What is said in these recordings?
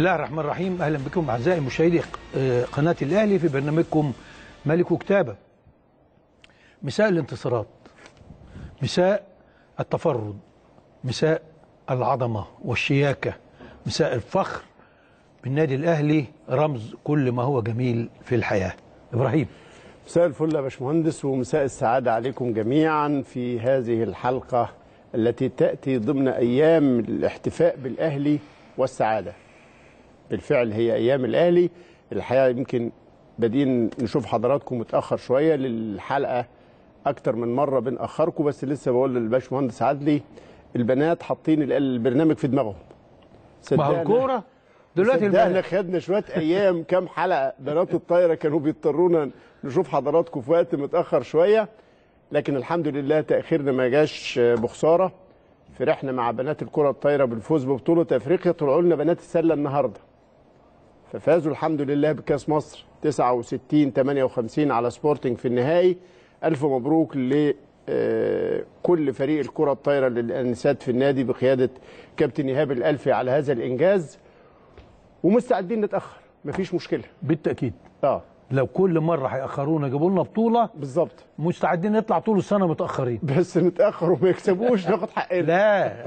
الله الرحمن الرحيم اهلا بكم اعزائي مشاهدي آه، قناه الاهلي في برنامجكم ملك وكتابه مساء الانتصارات مساء التفرد مساء العظمه والشياكه مساء الفخر بالنادي الاهلي رمز كل ما هو جميل في الحياه ابراهيم مساء الفل يا باشمهندس ومساء السعادة عليكم جميعا في هذه الحلقة التي تأتي ضمن أيام الاحتفاء بالأهلي والسعادة بالفعل هي أيام الأهلي الحقيقة يمكن بادئين نشوف حضراتكم متأخر شوية للحلقة أكتر من مرة بنأخركم بس لسه بقول للباشمهندس عدلي البنات حاطين ال- البرنامج في دماغهم ما هو صدقنا- الكوره دلوقتي صدقنا البنات خدنا شويه ايام كام حلقه بنات الطايره كانوا بيضطرونا نشوف حضراتكم في وقت متاخر شويه لكن الحمد لله تاخيرنا ما جاش بخساره فرحنا مع بنات الكره الطايره بالفوز ببطوله افريقيا طلعوا لنا بنات السله النهارده ففازوا الحمد لله بكاس مصر 69 58 على سبورتنج في النهائي الف مبروك ل آه، كل فريق الكره الطايره للانسات في النادي بقياده كابتن ايهاب الالفي على هذا الانجاز ومستعدين نتاخر مفيش مشكله بالتاكيد اه لو كل مره هياخرونا يجيبوا لنا بطوله بالظبط مستعدين نطلع طول السنه متاخرين بس نتاخر وما يكسبوش ناخد حقنا لا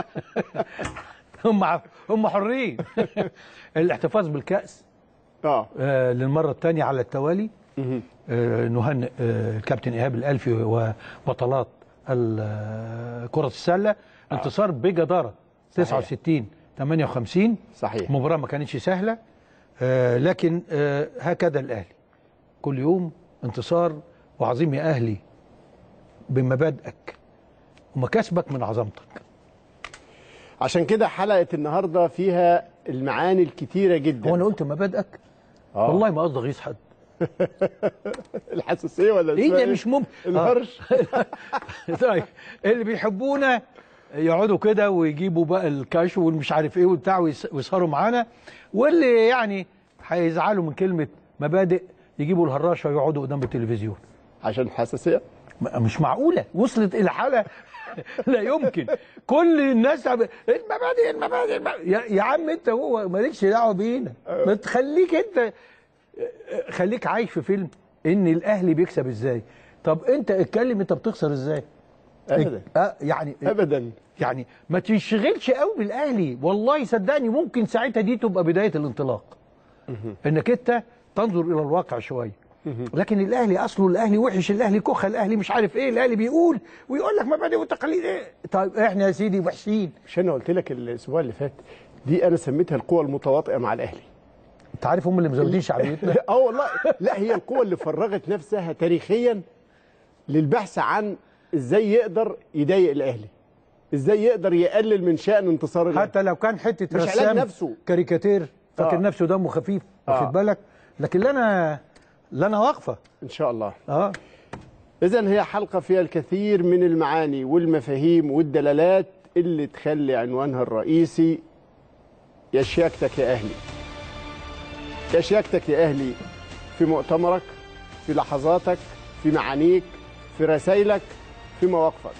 هم هم حرين الاحتفاظ بالكاس اه آه، للمره الثانيه على التوالي آه، نهنئ آه، الكابتن ايهاب الالفي وبطلات ال- آه، كره السله انتصار بجداره 69 58 صحيح مباراه ما كانتش سهله آه، لكن آه، هكذا الاهلي كل يوم انتصار وعظيم يا اهلي بمبادئك ومكاسبك من عظمتك عشان كده حلقه النهارده فيها المعاني الكتيره جدا هو انا قلت مبادئك آه. والله ما قصدي اغيظ حد الحساسيه ولا ايه اسمها ده مش ممكن الهرش طيب اللي بيحبونا يقعدوا كده ويجيبوا بقى الكاش والمش عارف ايه وبتاع ويس- ويسهروا معانا واللي يعني هيزعلوا من كلمه مبادئ يجيبوا الهراشه ويقعدوا قدام التلفزيون عشان الحساسيه م- مش معقوله وصلت الى حاله لا يمكن كل الناس عم- المبادئ المبادئ, المبادئ. يا, يا عم انت هو مالكش دعوه بينا ما تخليك انت خليك عايش في فيلم ان الاهلي بيكسب ازاي طب انت اتكلم انت بتخسر ازاي ابدا اه يعني ابدا يعني ما تنشغلش قوي بالاهلي والله صدقني ممكن ساعتها دي تبقى بدايه الانطلاق انك انت تنظر الى الواقع شويه لكن الاهلي اصله الاهلي وحش الاهلي كخه الاهلي مش عارف ايه الاهلي بيقول ويقول لك مبادئ وتقاليد ايه طيب احنا يا سيدي وحشين مش انا قلت لك الاسبوع اللي فات دي انا سميتها القوى المتواطئه مع الاهلي انت عارف هم اللي مزودين شعبيتنا اه والله لا هي القوة اللي فرغت نفسها تاريخيا للبحث عن ازاي يقدر يضايق الاهلي ازاي يقدر يقلل من شأن انتصار الاهلي حتى لو كان حته مش علاج رسام نفسه. كاريكاتير فاكر آه. نفسه دمه خفيف آه. واخد بالك لكن لا انا لا انا واقفه ان شاء الله اه اذا هي حلقة فيها الكثير من المعاني والمفاهيم والدلالات اللي تخلي عنوانها الرئيسي يا شياكتك يا اهلي يا شياكتك يا اهلي في مؤتمرك في لحظاتك في معانيك في رسائلك في مواقفك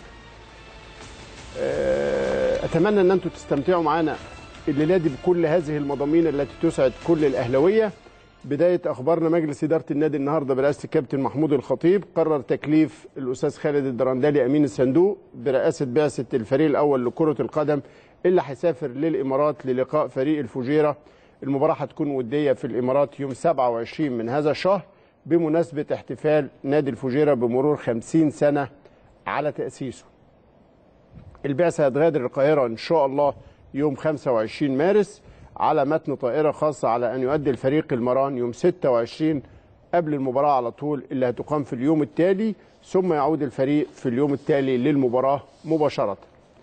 آه، اتمنى ان انتم تستمتعوا معنا الليله دي بكل هذه المضامين التي تسعد كل الاهلاويه بدايه اخبارنا مجلس اداره النادي النهارده برئاسه الكابتن محمود الخطيب قرر تكليف الاستاذ خالد الدرندلي امين الصندوق برئاسه بعثه الفريق الاول لكره القدم اللي هيسافر للامارات للقاء فريق الفجيره المباراه هتكون وديه في الامارات يوم 27 من هذا الشهر بمناسبه احتفال نادي الفجيره بمرور 50 سنه على تاسيسه البعثة هتغادر القاهرة إن شاء الله يوم 25 مارس على متن طائرة خاصة على أن يؤدي الفريق المران يوم 26 قبل المباراة على طول اللي هتقام في اليوم التالي ثم يعود الفريق في اليوم التالي للمباراة مباشرة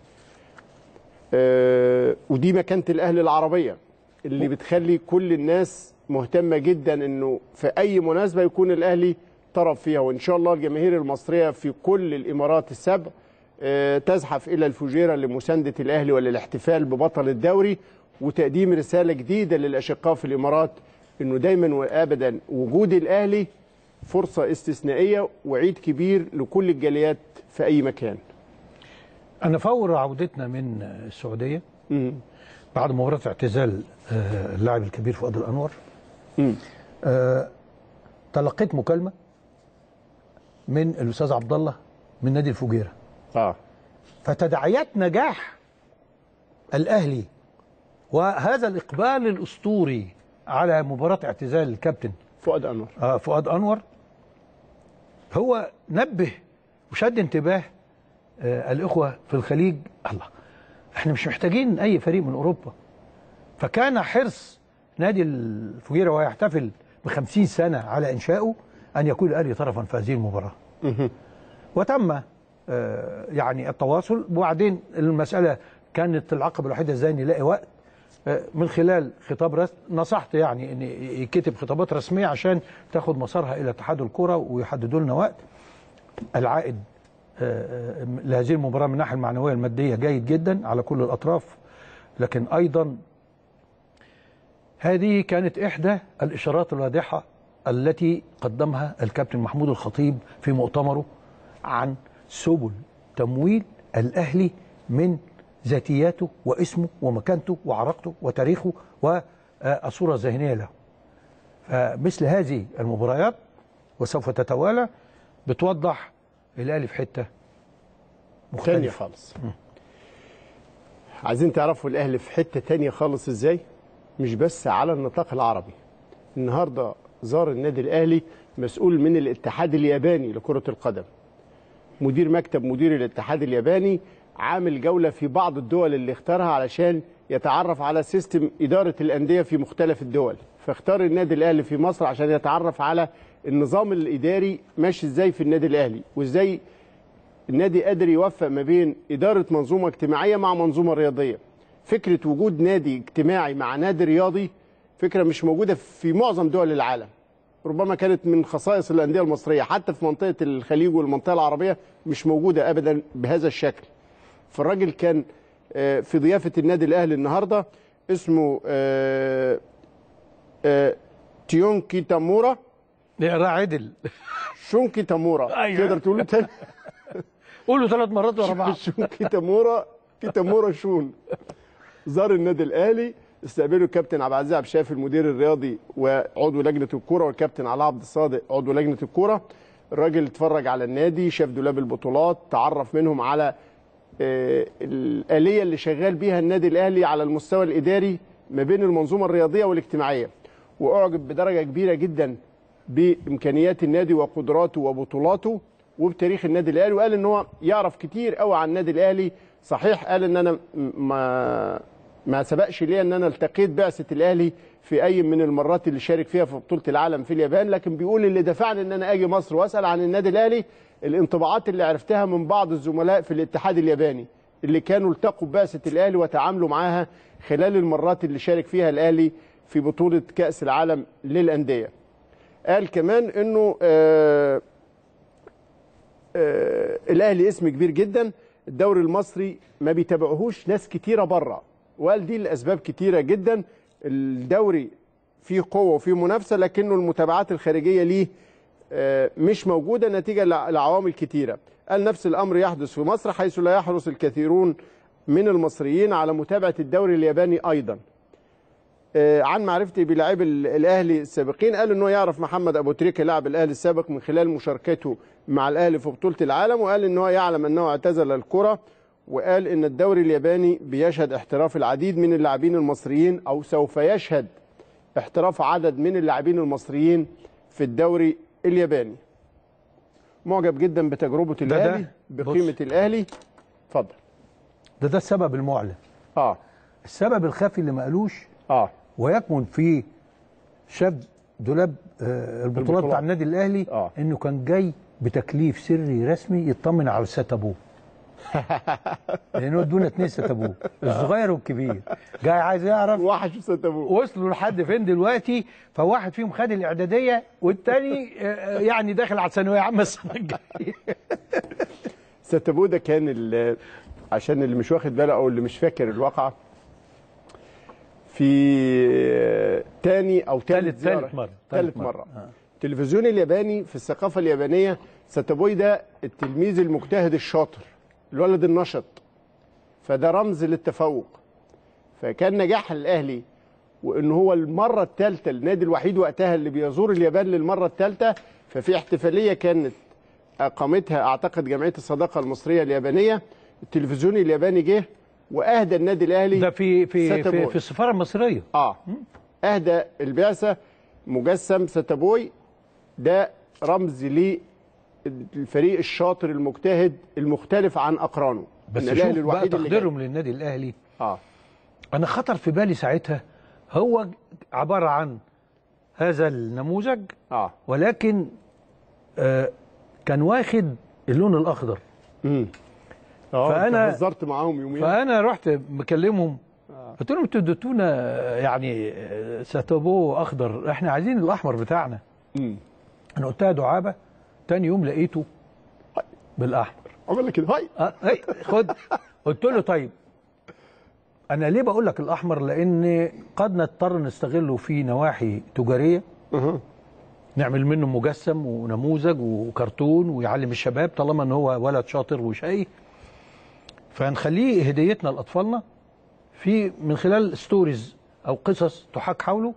آه، ودي مكانة الأهلي العربية اللي بتخلي كل الناس مهتمة جدا أنه في أي مناسبة يكون الأهلي طرف فيها وإن شاء الله الجماهير المصرية في كل الإمارات السبع آه، تزحف إلى الفجيرة لمساندة الأهلي وللاحتفال ببطل الدوري وتقديم رسالة جديدة للأشقاء في الإمارات أنه دايما وأبدا وجود الأهلي فرصة استثنائية وعيد كبير لكل الجاليات في أي مكان انا فور عودتنا من السعوديه بعد مباراه اعتزال آه، اللاعب الكبير فؤاد الانور مم. آه، تلقيت مكالمه من الاستاذ عبد الله من نادي الفجيره اه فتداعيات نجاح الاهلي وهذا الاقبال الاسطوري على مباراه اعتزال الكابتن فؤاد انور آه، فؤاد انور هو نبه وشد انتباه آه، الاخوه في الخليج الله احنا مش محتاجين اي فريق من اوروبا فكان حرص نادي الفجيره وهو يحتفل ب 50 سنه على انشائه ان يكون الاهلي طرفا في هذه المباراه وتم آه، يعني التواصل وبعدين المساله كانت العقبه الوحيده ازاي نلاقي وقت آه، من خلال خطاب رسم نصحت يعني ان يكتب خطابات رسميه عشان تاخد مسارها الى اتحاد الكره ويحددوا لنا وقت العائد آه، آه، لهذه المباراه من الناحيه المعنويه الماديه جيد جدا على كل الاطراف لكن ايضا هذه كانت احدى الاشارات الواضحه التي قدمها الكابتن محمود الخطيب في مؤتمره عن سبل تمويل الاهلي من ذاتياته واسمه ومكانته وعراقته وتاريخه والصوره الذهنيه له. فمثل هذه المباريات وسوف تتوالى بتوضح الاهلي في حته تانية مختلفه خالص عايزين تعرفوا الاهلي في حته تانية خالص ازاي مش بس على النطاق العربي النهارده زار النادي الاهلي مسؤول من الاتحاد الياباني لكره القدم مدير مكتب مدير الاتحاد الياباني عامل جوله في بعض الدول اللي اختارها علشان يتعرف على سيستم اداره الانديه في مختلف الدول فاختار النادي الاهلي في مصر عشان يتعرف على النظام الاداري ماشي ازاي في النادي الاهلي وازاي النادي قادر يوفق ما بين إدارة منظومة اجتماعية مع منظومة رياضية فكرة وجود نادي اجتماعي مع نادي رياضي فكرة مش موجودة في معظم دول العالم ربما كانت من خصائص الأندية المصرية حتى في منطقة الخليج والمنطقة العربية مش موجودة أبدا بهذا الشكل فالراجل كان آه، في ضيافة النادي الأهلي النهاردة اسمه آه، آه، تيونكي تامورا اقرا عدل شونكي تامورا أيوة. تقدر تقوله تاني قول له ثلاث مرات ورا بعض شون كيتامورا كيتامورا شون زار النادي الاهلي استقبله الكابتن عبد العزيز عبد الشافي المدير الرياضي وعضو لجنه الكوره والكابتن علاء عبد الصادق عضو لجنه الكوره الراجل اتفرج على النادي شاف دولاب البطولات تعرف منهم على آه، الآلية اللي شغال بيها النادي الأهلي على المستوى الإداري ما بين المنظومة الرياضية والاجتماعية وأعجب بدرجة كبيرة جدا بإمكانيات النادي وقدراته وبطولاته وبتاريخ النادي الأهلي وقال إن هو يعرف كتير قوي عن النادي الأهلي صحيح قال إن أنا م- ما ما سبقش ليا إن أنا التقيت بعثة الأهلي في أي من المرات اللي شارك فيها في بطولة العالم في اليابان لكن بيقول اللي دفعني إن أنا أجي مصر وأسأل عن النادي الأهلي الانطباعات اللي عرفتها من بعض الزملاء في الاتحاد الياباني اللي كانوا التقوا ببعثة الأهلي وتعاملوا معاها خلال المرات اللي شارك فيها الأهلي في بطولة كأس العالم للأندية قال كمان انه آه آه الاهلي اسم كبير جدا الدوري المصري ما بيتابعوهوش ناس كتيره بره وقال دي لاسباب كتيره جدا الدوري فيه قوه وفيه منافسه لكنه المتابعات الخارجيه ليه آه، مش موجوده نتيجه لع- لعوامل كتيره قال نفس الامر يحدث في مصر حيث لا يحرص الكثيرون من المصريين على متابعه الدوري الياباني ايضا آه، عن معرفتي بلاعبي ال- الاهلي السابقين قال انه يعرف محمد ابو تريكه لاعب الاهلي السابق من خلال مشاركته مع الاهلي في بطوله العالم وقال انه يعلم انه اعتزل الكره وقال ان الدوري الياباني بيشهد احتراف العديد من اللاعبين المصريين او سوف يشهد احتراف عدد من اللاعبين المصريين في الدوري الياباني معجب جدا بتجربه ده- الاهلي بص. بقيمه الاهلي اتفضل ده ده السبب المعلن اه السبب الخفي اللي ما قالوش اه ويكمن في شاب دولاب آه، البطولات البطولات. بتاع النادي الاهلي آه. انه كان جاي بتكليف سري رسمي يطمن على ست ابوه لانه ادونا اتنين ست ابوه الصغير والكبير جاي عايز يعرف وحش ست ابوه وصلوا لحد فين دلوقتي فواحد فيهم خد الاعداديه والتاني آه، يعني داخل على الثانويه عامه السنه الجايه ستابو ده كان ال- عشان اللي مش واخد باله او اللي مش فاكر الواقعه في تاني او تالت- تالت زيارة. تالت مرة. تالت تالت مرة. مرة التلفزيون الياباني في الثقافة اليابانية ستابوي ده التلميذ المجتهد الشاطر الولد النشط فده رمز للتفوق فكان نجاح الاهلي وان هو المره الثالثه النادي الوحيد وقتها اللي بيزور اليابان للمره الثالثه ففي احتفاليه كانت اقامتها اعتقد جمعيه الصداقه المصريه اليابانيه التلفزيون الياباني جه واهدى النادي الاهلي ده في في في, ستابوي. في السفاره المصريه اه اهدى البعثه مجسم ستابوي ده رمز للفريق الشاطر المجتهد المختلف عن اقرانه بس إن شوف الأهلي بقى الوحيد اللي جاي. تقديرهم للنادي الاهلي اه انا خطر في بالي ساعتها هو عباره عن هذا النموذج اه ولكن آه كان واخد اللون الاخضر امم اه فأنا- فانا هزرت معاهم يومين فانا رحت مكلمهم قلت لهم انتوا اديتونا يعني آه، ساتوبو اخضر احنا عايزين الاحمر بتاعنا امم انا قلتها دعابه تاني يوم لقيته بالاحمر عمل لك كده هاي اه هي خد قلت له طيب انا ليه بقول لك الاحمر لان قد نضطر نستغله في نواحي تجاريه اها نعمل منه مجسم ونموذج وكرتون ويعلم الشباب طالما ان هو ولد شاطر وشقي فنخليه هديتنا لاطفالنا في من خلال ستوريز او قصص تحاك حوله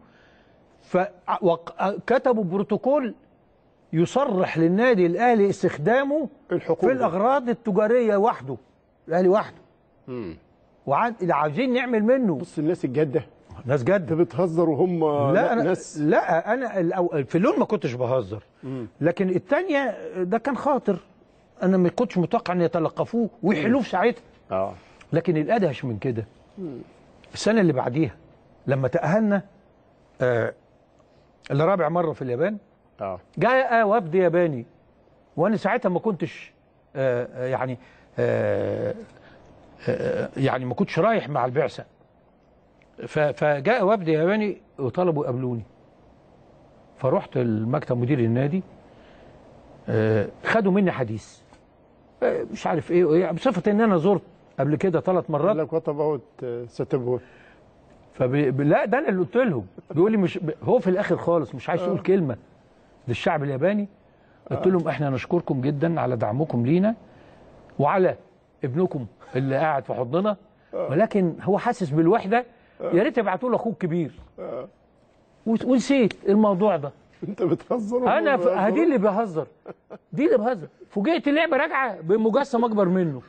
فكتبوا بروتوكول يصرح للنادي الاهلي استخدامه الحقوق في دي. الاغراض التجاريه وحده الاهلي وحده مم. وعاد اللي عاوزين نعمل منه بص الناس الجاده ناس انت جد بتهزر وهم لا أنا ناس لا انا الأو- في اللون ما كنتش بهزر لكن الثانيه ده كان خاطر انا ما كنتش متوقع ان يتلقفوه ويحلوه في ساعتها اه لكن الادهش من كده السنه اللي بعديها لما تاهلنا آه لرابع مره في اليابان اه جاء وفد ياباني وانا ساعتها ما كنتش آه آه، يعني آه آه يعني ما كنتش رايح مع البعثه ف- فجاء وفد ياباني وطلبوا يقابلوني فرحت المكتب مدير النادي آه خدوا مني حديث آه مش عارف ايه وايه بصفه ان انا زرت قبل كده ثلاث قال مرات لك وات اباوت ستابوي فبي... ب- لا ده انا اللي قلت لهم بيقول لي مش ب- هو في الاخر خالص مش عايز يقول كلمه للشعب الياباني قلت لهم احنا نشكركم جدا على دعمكم لينا وعلى ابنكم اللي قاعد في حضننا ولكن هو حاسس بالوحده يا ريت يبعتوا له اخوه الكبير وس- ونسيت الموضوع ده انت بتهزر وهم انا ف... بيهزروا. دي اللي بهزر دي اللي بهزر فوجئت اللعبه راجعه بمجسم اكبر منه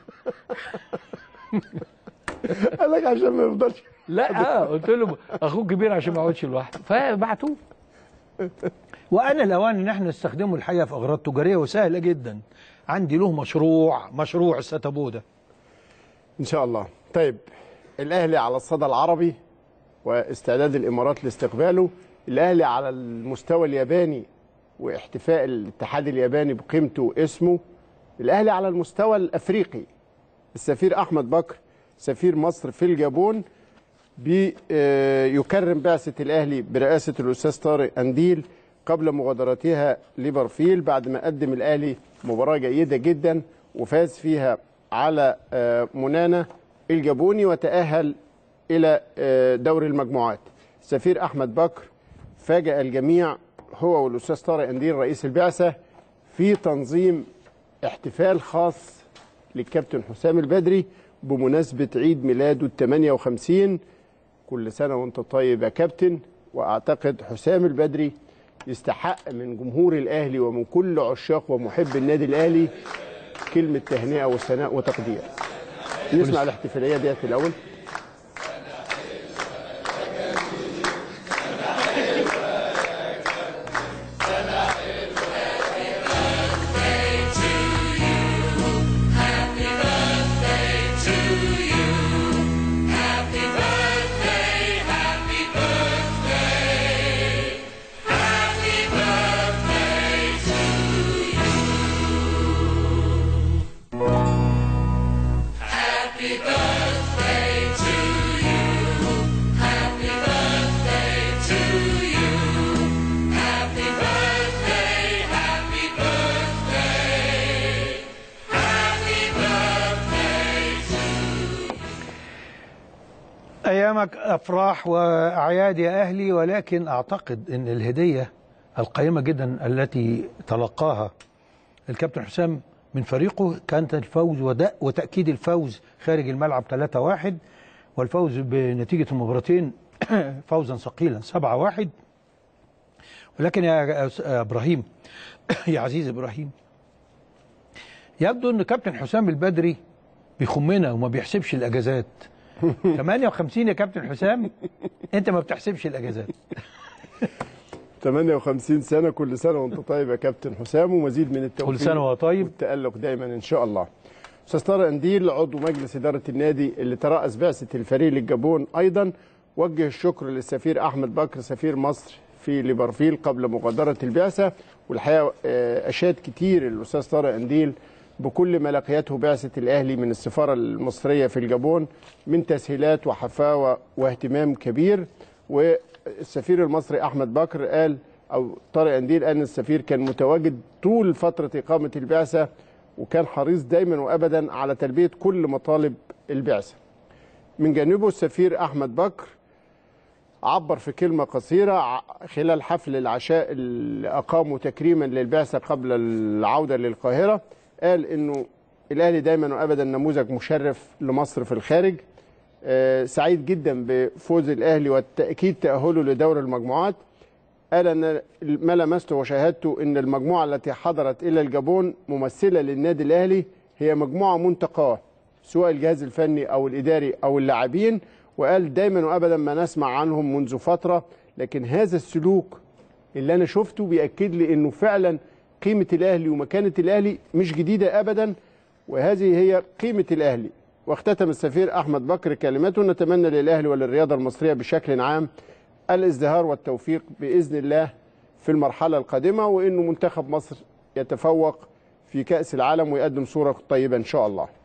قال لك عشان ما يفضلش لا اه قلت له اخوك كبير عشان ما اقعدش لوحده فبعتوه وانا الاوان ان احنا نستخدمه الحقيقه في اغراض تجاريه وسهله جدا عندي له مشروع مشروع الستابو ده ان شاء الله طيب الاهلي على الصدى العربي واستعداد الامارات لاستقباله الاهلي على المستوى الياباني واحتفاء الاتحاد الياباني بقيمته واسمه الاهلي على المستوى الافريقي السفير احمد بكر سفير مصر في الجابون بي آه، يكرم بعثة الأهلي برئاسة الأستاذ طارق أنديل قبل مغادرتها ليبرفيل بعد ما قدم الأهلي مباراة جيدة جدا وفاز فيها على آه، منانا الجابوني وتأهل إلى آه، دور المجموعات سفير أحمد بكر فاجأ الجميع هو والأستاذ طارق أنديل رئيس البعثة في تنظيم احتفال خاص للكابتن حسام البدري بمناسبة عيد ميلاده ال 58 كل سنة وانت طيب يا كابتن واعتقد حسام البدري يستحق من جمهور الاهلي ومن كل عشاق ومحب النادي الاهلي كلمة تهنئة وثناء وتقدير نسمع الاحتفالية ديت الأول ايامك افراح واعياد يا اهلي ولكن اعتقد ان الهديه القيمه جدا التي تلقاها الكابتن حسام من فريقه كانت الفوز وداء وتاكيد الفوز خارج الملعب 3-1 والفوز بنتيجه المباراتين فوزا ثقيلا 7-1 ولكن يا أس- يا ابراهيم يا عزيز ابراهيم يبدو ان كابتن حسام البدري بيخمنا وما بيحسبش الاجازات 58 يا كابتن حسام انت ما بتحسبش الاجازات 58 سنه كل سنه وانت طيب يا كابتن حسام ومزيد من التوفيق كل سنه وهو طيب والتألق دايما ان شاء الله استاذ طارق انديل عضو مجلس اداره النادي اللي ترأس بعثه الفريق للجابون ايضا وجه الشكر للسفير احمد بكر سفير مصر في ليبرفيل قبل مغادره البعثه والحقيقه آه، اشاد كتير الاستاذ طارق انديل بكل ما لقيته بعثه الاهلي من السفاره المصريه في الجابون من تسهيلات وحفاوه واهتمام كبير والسفير المصري احمد بكر قال او طارق انديل قال ان السفير كان متواجد طول فتره اقامه البعثه وكان حريص دايما وابدا على تلبيه كل مطالب البعثه. من جانبه السفير احمد بكر عبر في كلمه قصيره ع- خلال حفل العشاء اللي اقامه تكريما للبعثه قبل العوده للقاهره قال انه الاهلي دايما وابدا نموذج مشرف لمصر في الخارج آه، سعيد جدا بفوز الاهلي والتاكيد تاهله لدور المجموعات قال ان ما لمسته وشاهدته ان المجموعه التي حضرت الى الجابون ممثله للنادي الاهلي هي مجموعه منتقاه سواء الجهاز الفني او الاداري او اللاعبين وقال دايما وابدا ما نسمع عنهم منذ فتره لكن هذا السلوك اللي انا شفته بياكد لي انه فعلا قيمه الاهلي ومكانه الاهلي مش جديده ابدا وهذه هي قيمه الاهلي واختتم السفير احمد بكر كلمته نتمنى للاهلي وللرياضه المصريه بشكل عام الازدهار والتوفيق باذن الله في المرحله القادمه وانه منتخب مصر يتفوق في كاس العالم ويقدم صوره طيبه ان شاء الله.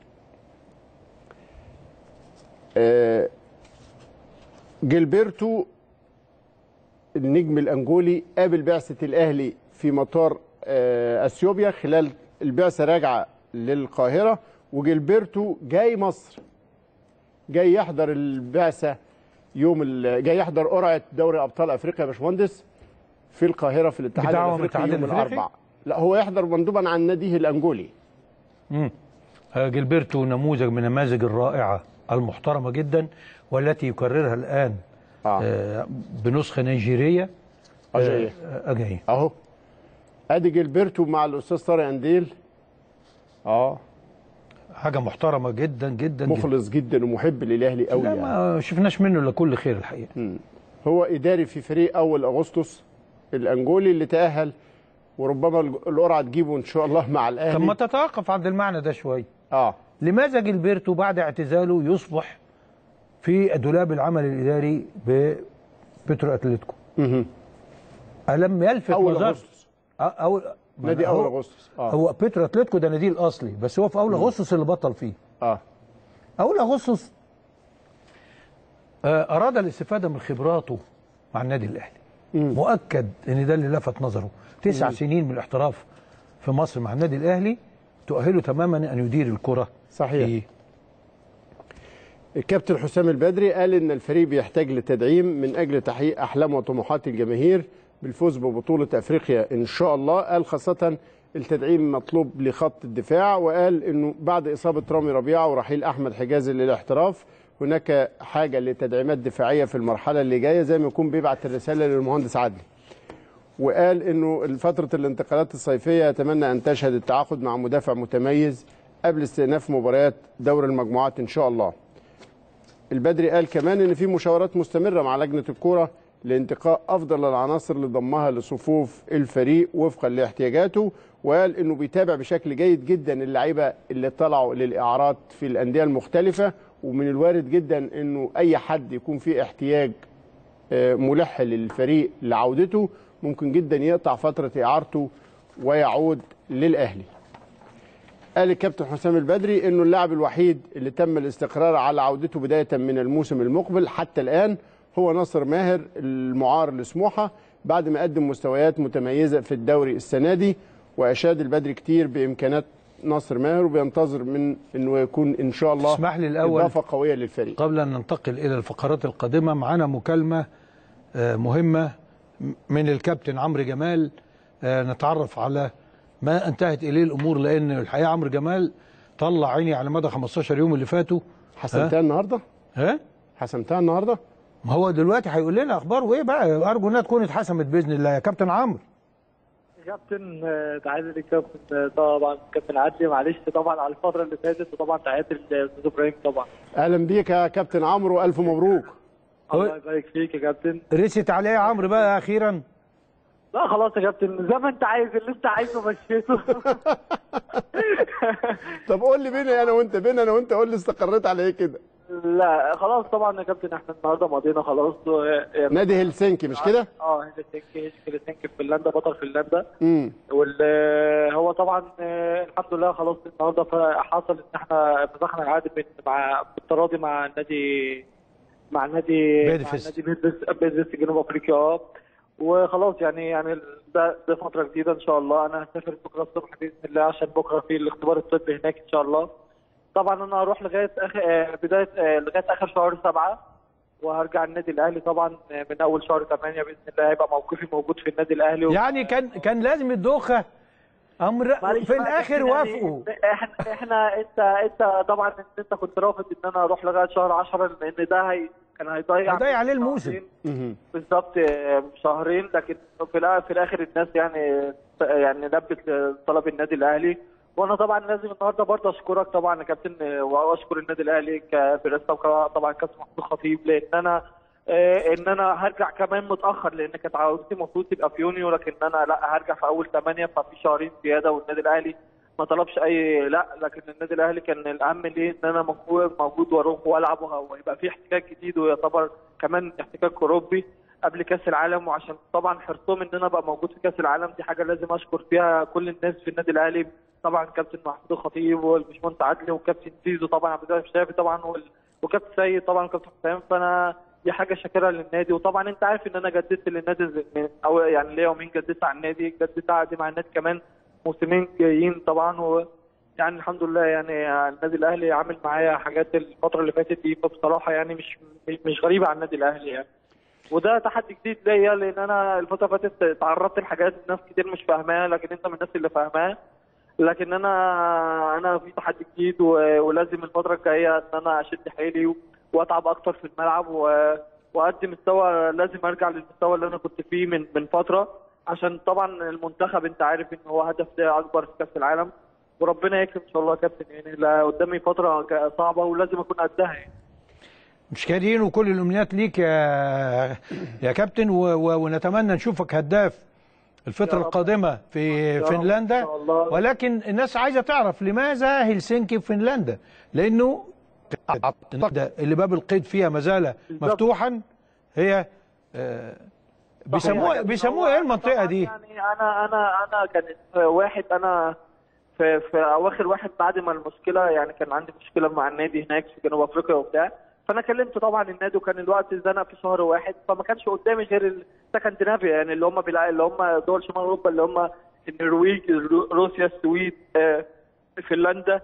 آه، جilberto النجم الانجولي قابل بعثه الاهلي في مطار آه، اثيوبيا خلال البعثه راجعه للقاهره وجilberto جاي مصر جاي يحضر البعثه يوم ال- جاي يحضر قرعه دوري ابطال افريقيا يا باشمهندس في القاهره في الاتحاد بدعوة من الافريقي الاتحاد يوم الأفريقي؟ الاربعاء لا هو يحضر مندوبا عن ناديه الانجولي مم. آه، جilberto نموذج من النماذج الرائعه المحترمه جدا والتي يكررها الان اه آه، بنسخه نيجيريه أجاييه. آه، أجاييه اهو ادي جilberto مع الاستاذ طارق انديل اه حاجه محترمه جدا جدا جدا مخلص جدا ومحب للاهلي قوي لا يعني. ما شفناش منه الا كل خير الحقيقه هو اداري في فريق اول اغسطس الانجولي اللي تاهل وربما الج- القرعه تجيبه ان شاء الله مع الاهلي طب ما تتوقف عند المعنى ده شويه اه لماذا جilberto بعد اعتزاله يصبح في دولاب العمل الاداري ببترو اتلتيكو مهم. الم يلفت اول نظر اغسطس أ- أول نادي هو- اول اغسطس اه هو بيترو اتلتيكو ده ناديه الاصلي بس هو في اول اغسطس اللي بطل فيه اه اول اغسطس آه، اراد الاستفاده من خبراته مع النادي الاهلي مؤكد ان ده اللي لفت نظره تسع سنين من الاحتراف في مصر مع النادي الاهلي تؤهله تماما ان يدير الكره صحيح. في الكابتن حسام البدري قال ان الفريق بيحتاج لتدعيم من اجل تحقيق احلام وطموحات الجماهير بالفوز ببطوله افريقيا ان شاء الله قال خاصه التدعيم مطلوب لخط الدفاع وقال انه بعد اصابه رامي ربيعه ورحيل احمد حجازي للاحتراف هناك حاجه لتدعيمات دفاعيه في المرحله اللي جايه زي ما يكون بيبعت الرساله للمهندس عدلي وقال انه فتره الانتقالات الصيفيه يتمنى ان تشهد التعاقد مع مدافع متميز قبل استئناف مباريات دور المجموعات ان شاء الله البدري قال كمان ان في مشاورات مستمره مع لجنه الكوره لانتقاء افضل العناصر لضمها لصفوف الفريق وفقا لاحتياجاته وقال انه بيتابع بشكل جيد جدا اللعيبه اللي طلعوا للاعارات في الانديه المختلفه ومن الوارد جدا انه اي حد يكون فيه احتياج آه، ملح للفريق لعودته ممكن جدا يقطع فتره اعارته ويعود للاهلي قال الكابتن حسام البدري انه اللاعب الوحيد اللي تم الاستقرار على عودته بدايه من الموسم المقبل حتى الان هو ناصر ماهر المعار لسموحه بعد ما قدم مستويات متميزه في الدوري السنه دي واشاد البدري كتير بامكانات ناصر ماهر وبينتظر من انه يكون ان شاء الله اسمح لي الأول اضافه قويه للفريق قبل ان ننتقل الى الفقرات القادمه معنا مكالمه آه، مهمه من الكابتن عمرو جمال آه، نتعرف على ما انتهت اليه الامور لان الحقيقه عمرو جمال طلع عيني على مدى 15 يوم اللي فاتوا حسنتها النهارده ها حسمتها النهارده ما هو دلوقتي هيقول لنا اخباره ايه بقى ارجو انها تكون اتحسمت باذن الله يا كابتن عمرو كابتن آه، تعادل الكابتن آه، طبعا كابتن عدلي معلش طبعا على الفتره اللي فاتت وطبعا تعادل الاستاذ ابراهيم طبعا اهلا بيك يا كابتن عمرو والف مبروك هو- الله يبارك فيك يا كابتن رست عليه يا عمرو بقى اخيرا لا خلاص يا كابتن زي ما انت عايز اللي انت عايزه مشيته طب قول لي بيني انا وانت بين انا وانت قول لي استقريت على ايه كده لا خلاص طبعا يا كابتن احنا النهارده مضينا خلاص و- يعني- نادي هلسنكي مش كده اه هيلسنكي هيلسنكي في فنلندا بطل فنلندا امم وال هو طبعا آه، الحمد لله خلاص النهارده ف- حصل ان احنا فتحنا العقد من- مع بالتراضي مع النادي مع النادي مع بيدفست. النادي بيدفست بيدفست جنوب افريقيا اه وخلاص يعني يعني ده ده فتره جديده ان شاء الله انا هسافر بكره الصبح باذن الله عشان بكره في الاختبار الطبي هناك ان شاء الله طبعا انا هروح لغايه اخر آه، بدايه آه، لغايه اخر شهر سبعه وهرجع النادي الاهلي طبعا آه، من اول شهر 8 باذن الله هيبقى موقفي موجود في النادي الاهلي و... يعني كان كان لازم الدوخه امر معلش في بقى الاخر يعني وافقوا احنا احنا انت انت طبعا انت كنت رافض ان انا اروح لغايه شهر 10 لان ده هي كان هيضيع هيضيع عليه الموسم. شهرين. مهم. بالظبط آه، شهرين لكن في الآ- في الاخر الناس يعني يعني لبت طلب النادي الاهلي وانا طبعا لازم النهارده برضه اشكرك طبعا يا كابتن آه، واشكر النادي الاهلي كبرئاسه وطبعا كابتن محمود خطيب لان انا آه، ان انا هرجع كمان متاخر لان كانت عودتي المفروض تبقى في يونيو لكن انا لا هرجع في اول 8 ففي شهرين زياده والنادي الاهلي ما طلبش اي لا لكن النادي الاهلي كان الاهم ليه ان انا موجود موجود واروح والعب ويبقى في احتكاك جديد ويعتبر كمان احتكاك اوروبي قبل كاس العالم وعشان طبعا حرصهم ان انا ابقى موجود في كاس العالم دي حاجه لازم اشكر فيها كل الناس في النادي الاهلي طبعا كابتن محمود الخطيب والباشمهندس عدلي وكابتن زيزو طبعا عبد الله الشافي طبعا وال- وكابتن سيد طبعا وكابتن حسام فانا دي حاجه شاكرها للنادي وطبعا انت عارف ان انا جددت للنادي ز- من- او يعني ليا يومين جددت على النادي جددت عقدي مع النادي كمان موسمين جايين طبعا و يعني الحمد لله يعني النادي الاهلي عامل معايا حاجات الفتره اللي فاتت دي فبصراحه يعني مش مش- مش غريبه على النادي الاهلي يعني وده تحدي جديد ليا لان انا الفتره اللي فاتت تعرضت لحاجات ناس كتير مش فاهماها لكن انت من الناس اللي فاهماها لكن انا انا في تحدي جديد و- ولازم الفتره الجايه ان انا اشد حيلي و- واتعب اكتر في الملعب و- واقدم مستوى لازم ارجع للمستوى اللي انا كنت فيه من من فتره عشان طبعا المنتخب انت عارف ان هو هدف ده اكبر في كاس العالم وربنا يكرم ان شاء الله يا كابتن يعني لا قدامي فتره ج- صعبه ولازم اكون قدها يعني مش كارهين وكل الامنيات ليك يا يا كابتن و... و... ونتمنى نشوفك هداف الفترة يا رب. القادمة في يا رب. فنلندا إن شاء الله. ولكن الناس عايزة تعرف لماذا هلسنكي في فنلندا لأنه اللي باب القيد فيها ما زال بالظبط. مفتوحا هي آه، بيسموها صحيح. بيسموها ايه المنطقة طبعاً دي؟ يعني انا انا انا كانت واحد انا في في اواخر واحد بعد ما المشكله يعني كان عندي مشكله مع النادي هناك في جنوب افريقيا وبتاع فانا كلمت طبعا النادي وكان الوقت زنق في شهر واحد فما كانش قدامي غير السكندنافيا يعني اللي هم بيلع- اللي هم دول شمال اوروبا اللي هم النرويج رو- روسيا السويد آه، فنلندا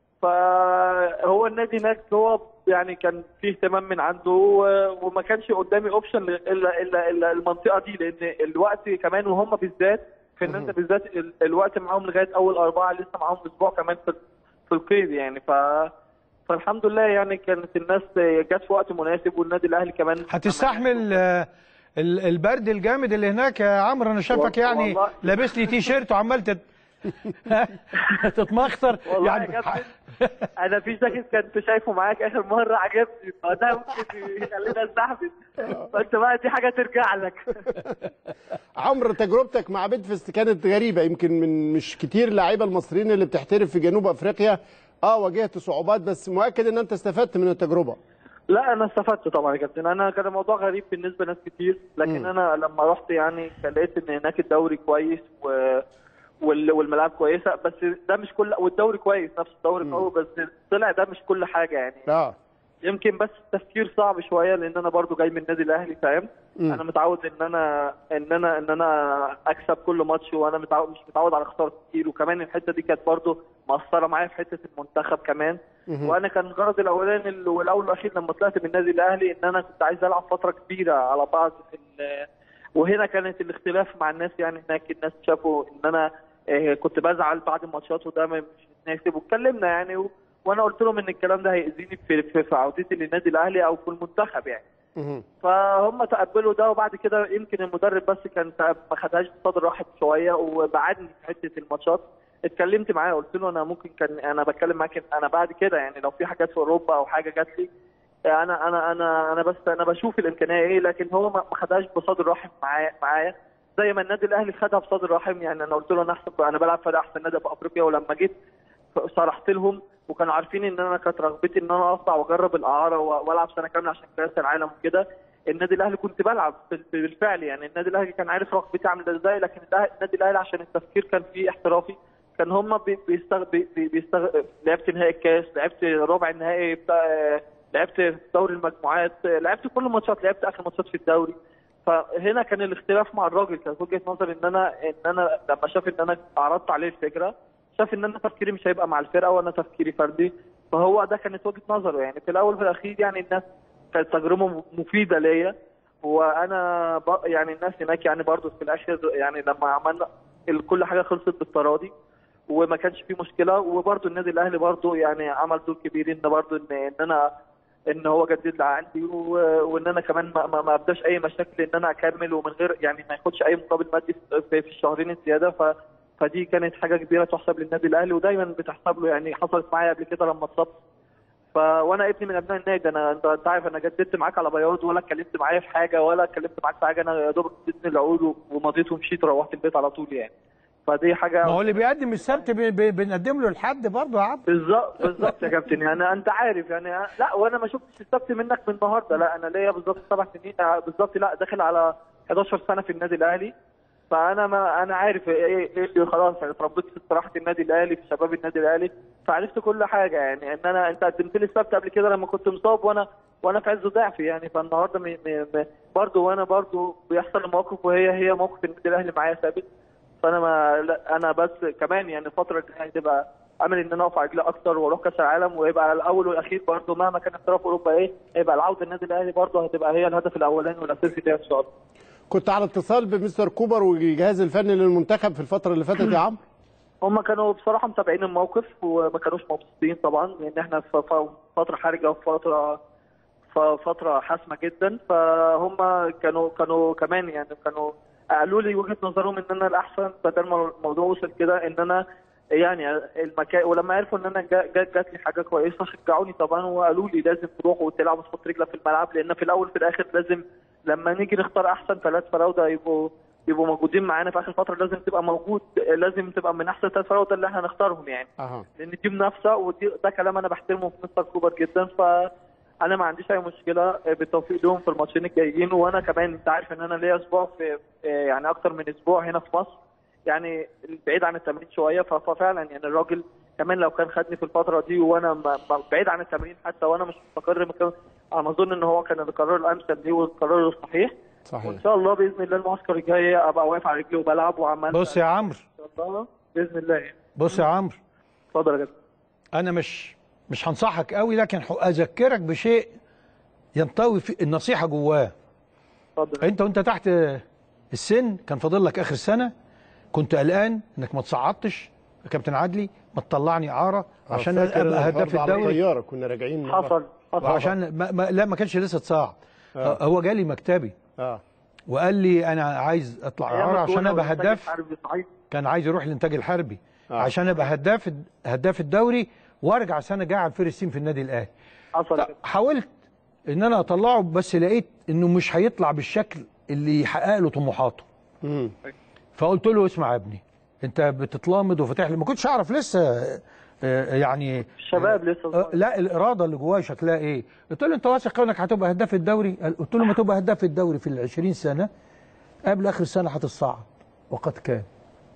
فهو النادي هناك هو يعني كان فيه اهتمام من عنده و- وما كانش قدامي اوبشن الا الا الا المنطقه دي لان الوقت كمان وهم بالذات فنلندا بالذات ال- الوقت معاهم لغايه اول اربعه لسه معاهم اسبوع كمان في في القيد يعني ف فالحمد لله يعني كانت الناس جت في وقت مناسب والنادي الاهلي كمان هتستحمل آه، ال- البرد الجامد اللي هناك يا عمرو انا شايفك والله- يعني والله. لابس لي تي شيرت وعمال تت... تتمخطر والله يا كابتن انا في جاكيت كنت شايفه معاك اخر مره عجبني فده ممكن يخليني استحمل فانت بقى دي حاجه ترجع لك عمرو تجربتك مع بيدفست كانت غريبه يمكن من مش كتير لعيبه المصريين اللي بتحترف في جنوب افريقيا اه واجهت صعوبات بس مؤكد ان انت استفدت من التجربه لا انا استفدت طبعا يا كابتن انا كان الموضوع غريب بالنسبه لناس كتير لكن مم. انا لما رحت يعني لقيت ان هناك الدوري كويس و وال- والملاعب كويسه بس ده مش كل والدوري كويس نفس الدوري قوي بس طلع ده مش كل حاجه يعني اه يمكن بس التفكير صعب شويه لان انا برضو جاي من النادي الاهلي فاهم مم. انا متعود ان انا ان انا ان انا اكسب كل ماتش وانا متعود مش متعود على خساره كتير وكمان الحته دي كانت برضو مأثره معايا في حته المنتخب كمان مهم. وانا كان غرضي الاولاني ال- والاول والاخير لما طلعت من النادي الاهلي ان انا كنت عايز العب فتره كبيره على بعض في ال- وهنا كانت الاختلاف مع الناس يعني هناك الناس شافوا ان انا آه، كنت بزعل بعد الماتشات وده ما- مش مناسب واتكلمنا يعني و- وانا قلت لهم ان الكلام ده هيأذيني في في, في عودتي للنادي الاهلي او في المنتخب يعني مهم. فهم تقبلوا ده وبعد كده يمكن المدرب بس كان تق- ما خدهاش بصدر رحب شويه وبعدني في حته الماتشات اتكلمت معاه قلت له انا ممكن كان انا بتكلم معاك انا بعد كده يعني لو في حاجات في اوروبا او حاجه جات لي انا انا انا انا بس انا بشوف الامكانيه ايه لكن هو ما ما خدهاش بصدر رحب معايا معايا زي ما النادي الاهلي خدها بصدر رحب يعني انا قلت له انا احسن انا بلعب في احسن نادي في افريقيا ولما جيت صرحت لهم وكانوا عارفين ان انا كانت رغبتي ان انا اطلع واجرب الاعاره و- والعب سنه كامله عشان كاس العالم وكده النادي الاهلي كنت بلعب بال- بالفعل يعني النادي الاهلي كان عارف رغبتي عامله ازاي لكن الأه- النادي الاهلي عشان التفكير كان فيه احترافي كان هم بيستغ... بي- بي- بيستغ... لعبت نهائي الكاس لعبت ربع النهائي بتاع لعبت في دوري المجموعات لعبت كل الماتشات لعبت اخر ماتشات في الدوري فهنا كان الاختلاف مع الراجل كانت وجهه نظري ان انا ان انا لما شاف ان انا عرضت عليه الفكره شاف ان انا تفكيري مش هيبقى مع الفرقه وانا تفكيري فردي فهو ده كانت وجهه نظره يعني في الاول وفي الاخير يعني الناس كانت تجربه مفيده ليا وانا ب... يعني الناس هناك يعني برضو في الاخر يعني لما عملنا ال- كل حاجه خلصت بالتراضي وما كانش في مشكله وبرضو النادي الاهلي برضو يعني عمل دور كبير ان برضو ان ان انا ان هو جدد لي عقدي و- وان انا كمان ما, ما, ما ابداش اي مشاكل ان انا اكمل ومن غير يعني ما ياخدش اي مقابل مادي في, في الشهرين الزياده ف فدي كانت حاجه كبيره تحسب للنادي الاهلي ودايما بتحسب له يعني حصلت معايا قبل كده لما اتصبت ف وانا ابني من ابناء النادي انا انت أنت عارف انا جددت معاك على بياض ولا اتكلمت معايا في حاجه ولا اتكلمت معاك في حاجه انا يا دوب اديتني العقود ومضيت ومشيت وروحت البيت على طول يعني فدي حاجه ما هو اللي بيقدم السبت بي- بي- بنقدم له الحد برضه يا عبد بالظبط بالظبط يا كابتن يعني انت عارف يعني لا وانا ما شفتش السبت منك من النهارده لا انا ليا بالظبط سبع سنين آه، بالظبط لا داخل على 11 سنه في النادي الاهلي فانا ما انا عارف ايه ايه اللي خلاص يعني اتربيت في استراحه النادي الاهلي في شباب النادي الاهلي فعرفت كل حاجه يعني ان انا انت قدمت لي السبت قبل كده لما كنت مصاب وانا وانا في عز ضعفي يعني فالنهارده م- م- م- برضه وانا برضه بيحصل مواقف وهي هي موقف النادي الاهلي معايا ثابت فانا ما لا انا بس كمان يعني الفتره الجايه هتبقى امل ان انا اقف على رجلي اكتر واروح كاس العالم ويبقى الاول والاخير برضه مهما كان احتراف اوروبا ايه هيبقى العوده النادي الاهلي برضه هتبقى هي الهدف الاولاني والاساسي ليا ان شاء الله كنت على اتصال بمستر كوبر والجهاز الفني للمنتخب في الفتره اللي فاتت يا عمرو هم كانوا بصراحه متابعين الموقف وما كانوش مبسوطين طبعا لان احنا في في فتره حرجه وفي فتره في فتره حاسمه جدا فهم كانوا كانوا كمان يعني كانوا قالوا لي وجهه نظرهم ان انا الاحسن بدل ما الموضوع وصل كده ان انا يعني المكان ولما عرفوا ان انا جا- جا- جات لي حاجه كويسه شجعوني طبعا وقالوا لي لازم تروح وتلعب وتحط رجلك في الملعب لان في الاول في الاخر لازم لما نيجي نختار احسن ثلاث فراوده يبقوا يبقوا موجودين معانا في اخر فتره لازم تبقى موجود لازم تبقى من احسن ثلاث فراوده اللي احنا نختارهم يعني اها لان دي منافسه ودي ده كلام انا بحترمه في مستر كوبر جدا فانا ما عنديش اي مشكله بالتوفيق لهم في الماتشين الجايين وانا كمان انت عارف ان انا ليا اسبوع في يعني اكتر من اسبوع هنا في مصر يعني بعيد عن التمرين شويه ف- ففعلا يعني الراجل كمان لو كان خدني في الفتره دي وانا م- م- بعيد عن التمرين حتى وانا مش مستقر مكان انا اظن ان هو كان القرار الامثل ليه والقرار الصحيح وان صحيح شاء الله باذن الله المعسكر الجاي ابقى واقف على رجلي وبلعب وعمال بص يا عمرو ان شاء الله باذن الله يعني بص يا عمرو اتفضل يا كابتن انا مش مش هنصحك قوي لكن ح- اذكرك بشيء ينطوي في النصيحه جواه اتفضل انت وانت تحت السن كان فاضل لك اخر سنه كنت قلقان انك ما تصعدتش يا كابتن عدلي ما تطلعني اعاره عشان فاكر ابقى الحوار هداف ده على الدوري الطياره كنا راجعين مرة. حصل حصل وعشان ما ما لا ما كانش لسه اتصاعد آه. هو جالي مكتبي اه وقال لي انا عايز اطلع أيام اعاره عشان الجونة ابقى والإنتاج هداف الحربي صحيح كان عايز يروح الانتاج الحربي آه. عشان ابقى هداف هداف الدوري وارجع سنه جايه على الفيرست تيم في النادي الاهلي حصل يا ط- كابتن. حاولت ان انا اطلعه بس لقيت انه مش هيطلع بالشكل اللي يحقق له طموحاته مم. فقلت له اسمع يا ابني انت بتتلامض وفتح لي ما كنتش اعرف لسه آه، يعني الشباب لسه آه، صغير. لا الاراده اللي جوايا شكلها ايه قلت له انت واثق انك هتبقى هداف الدوري قال- قلت له ما تبقى هداف الدوري في ال 20 سنه قبل اخر السنه هتتصعد وقد كان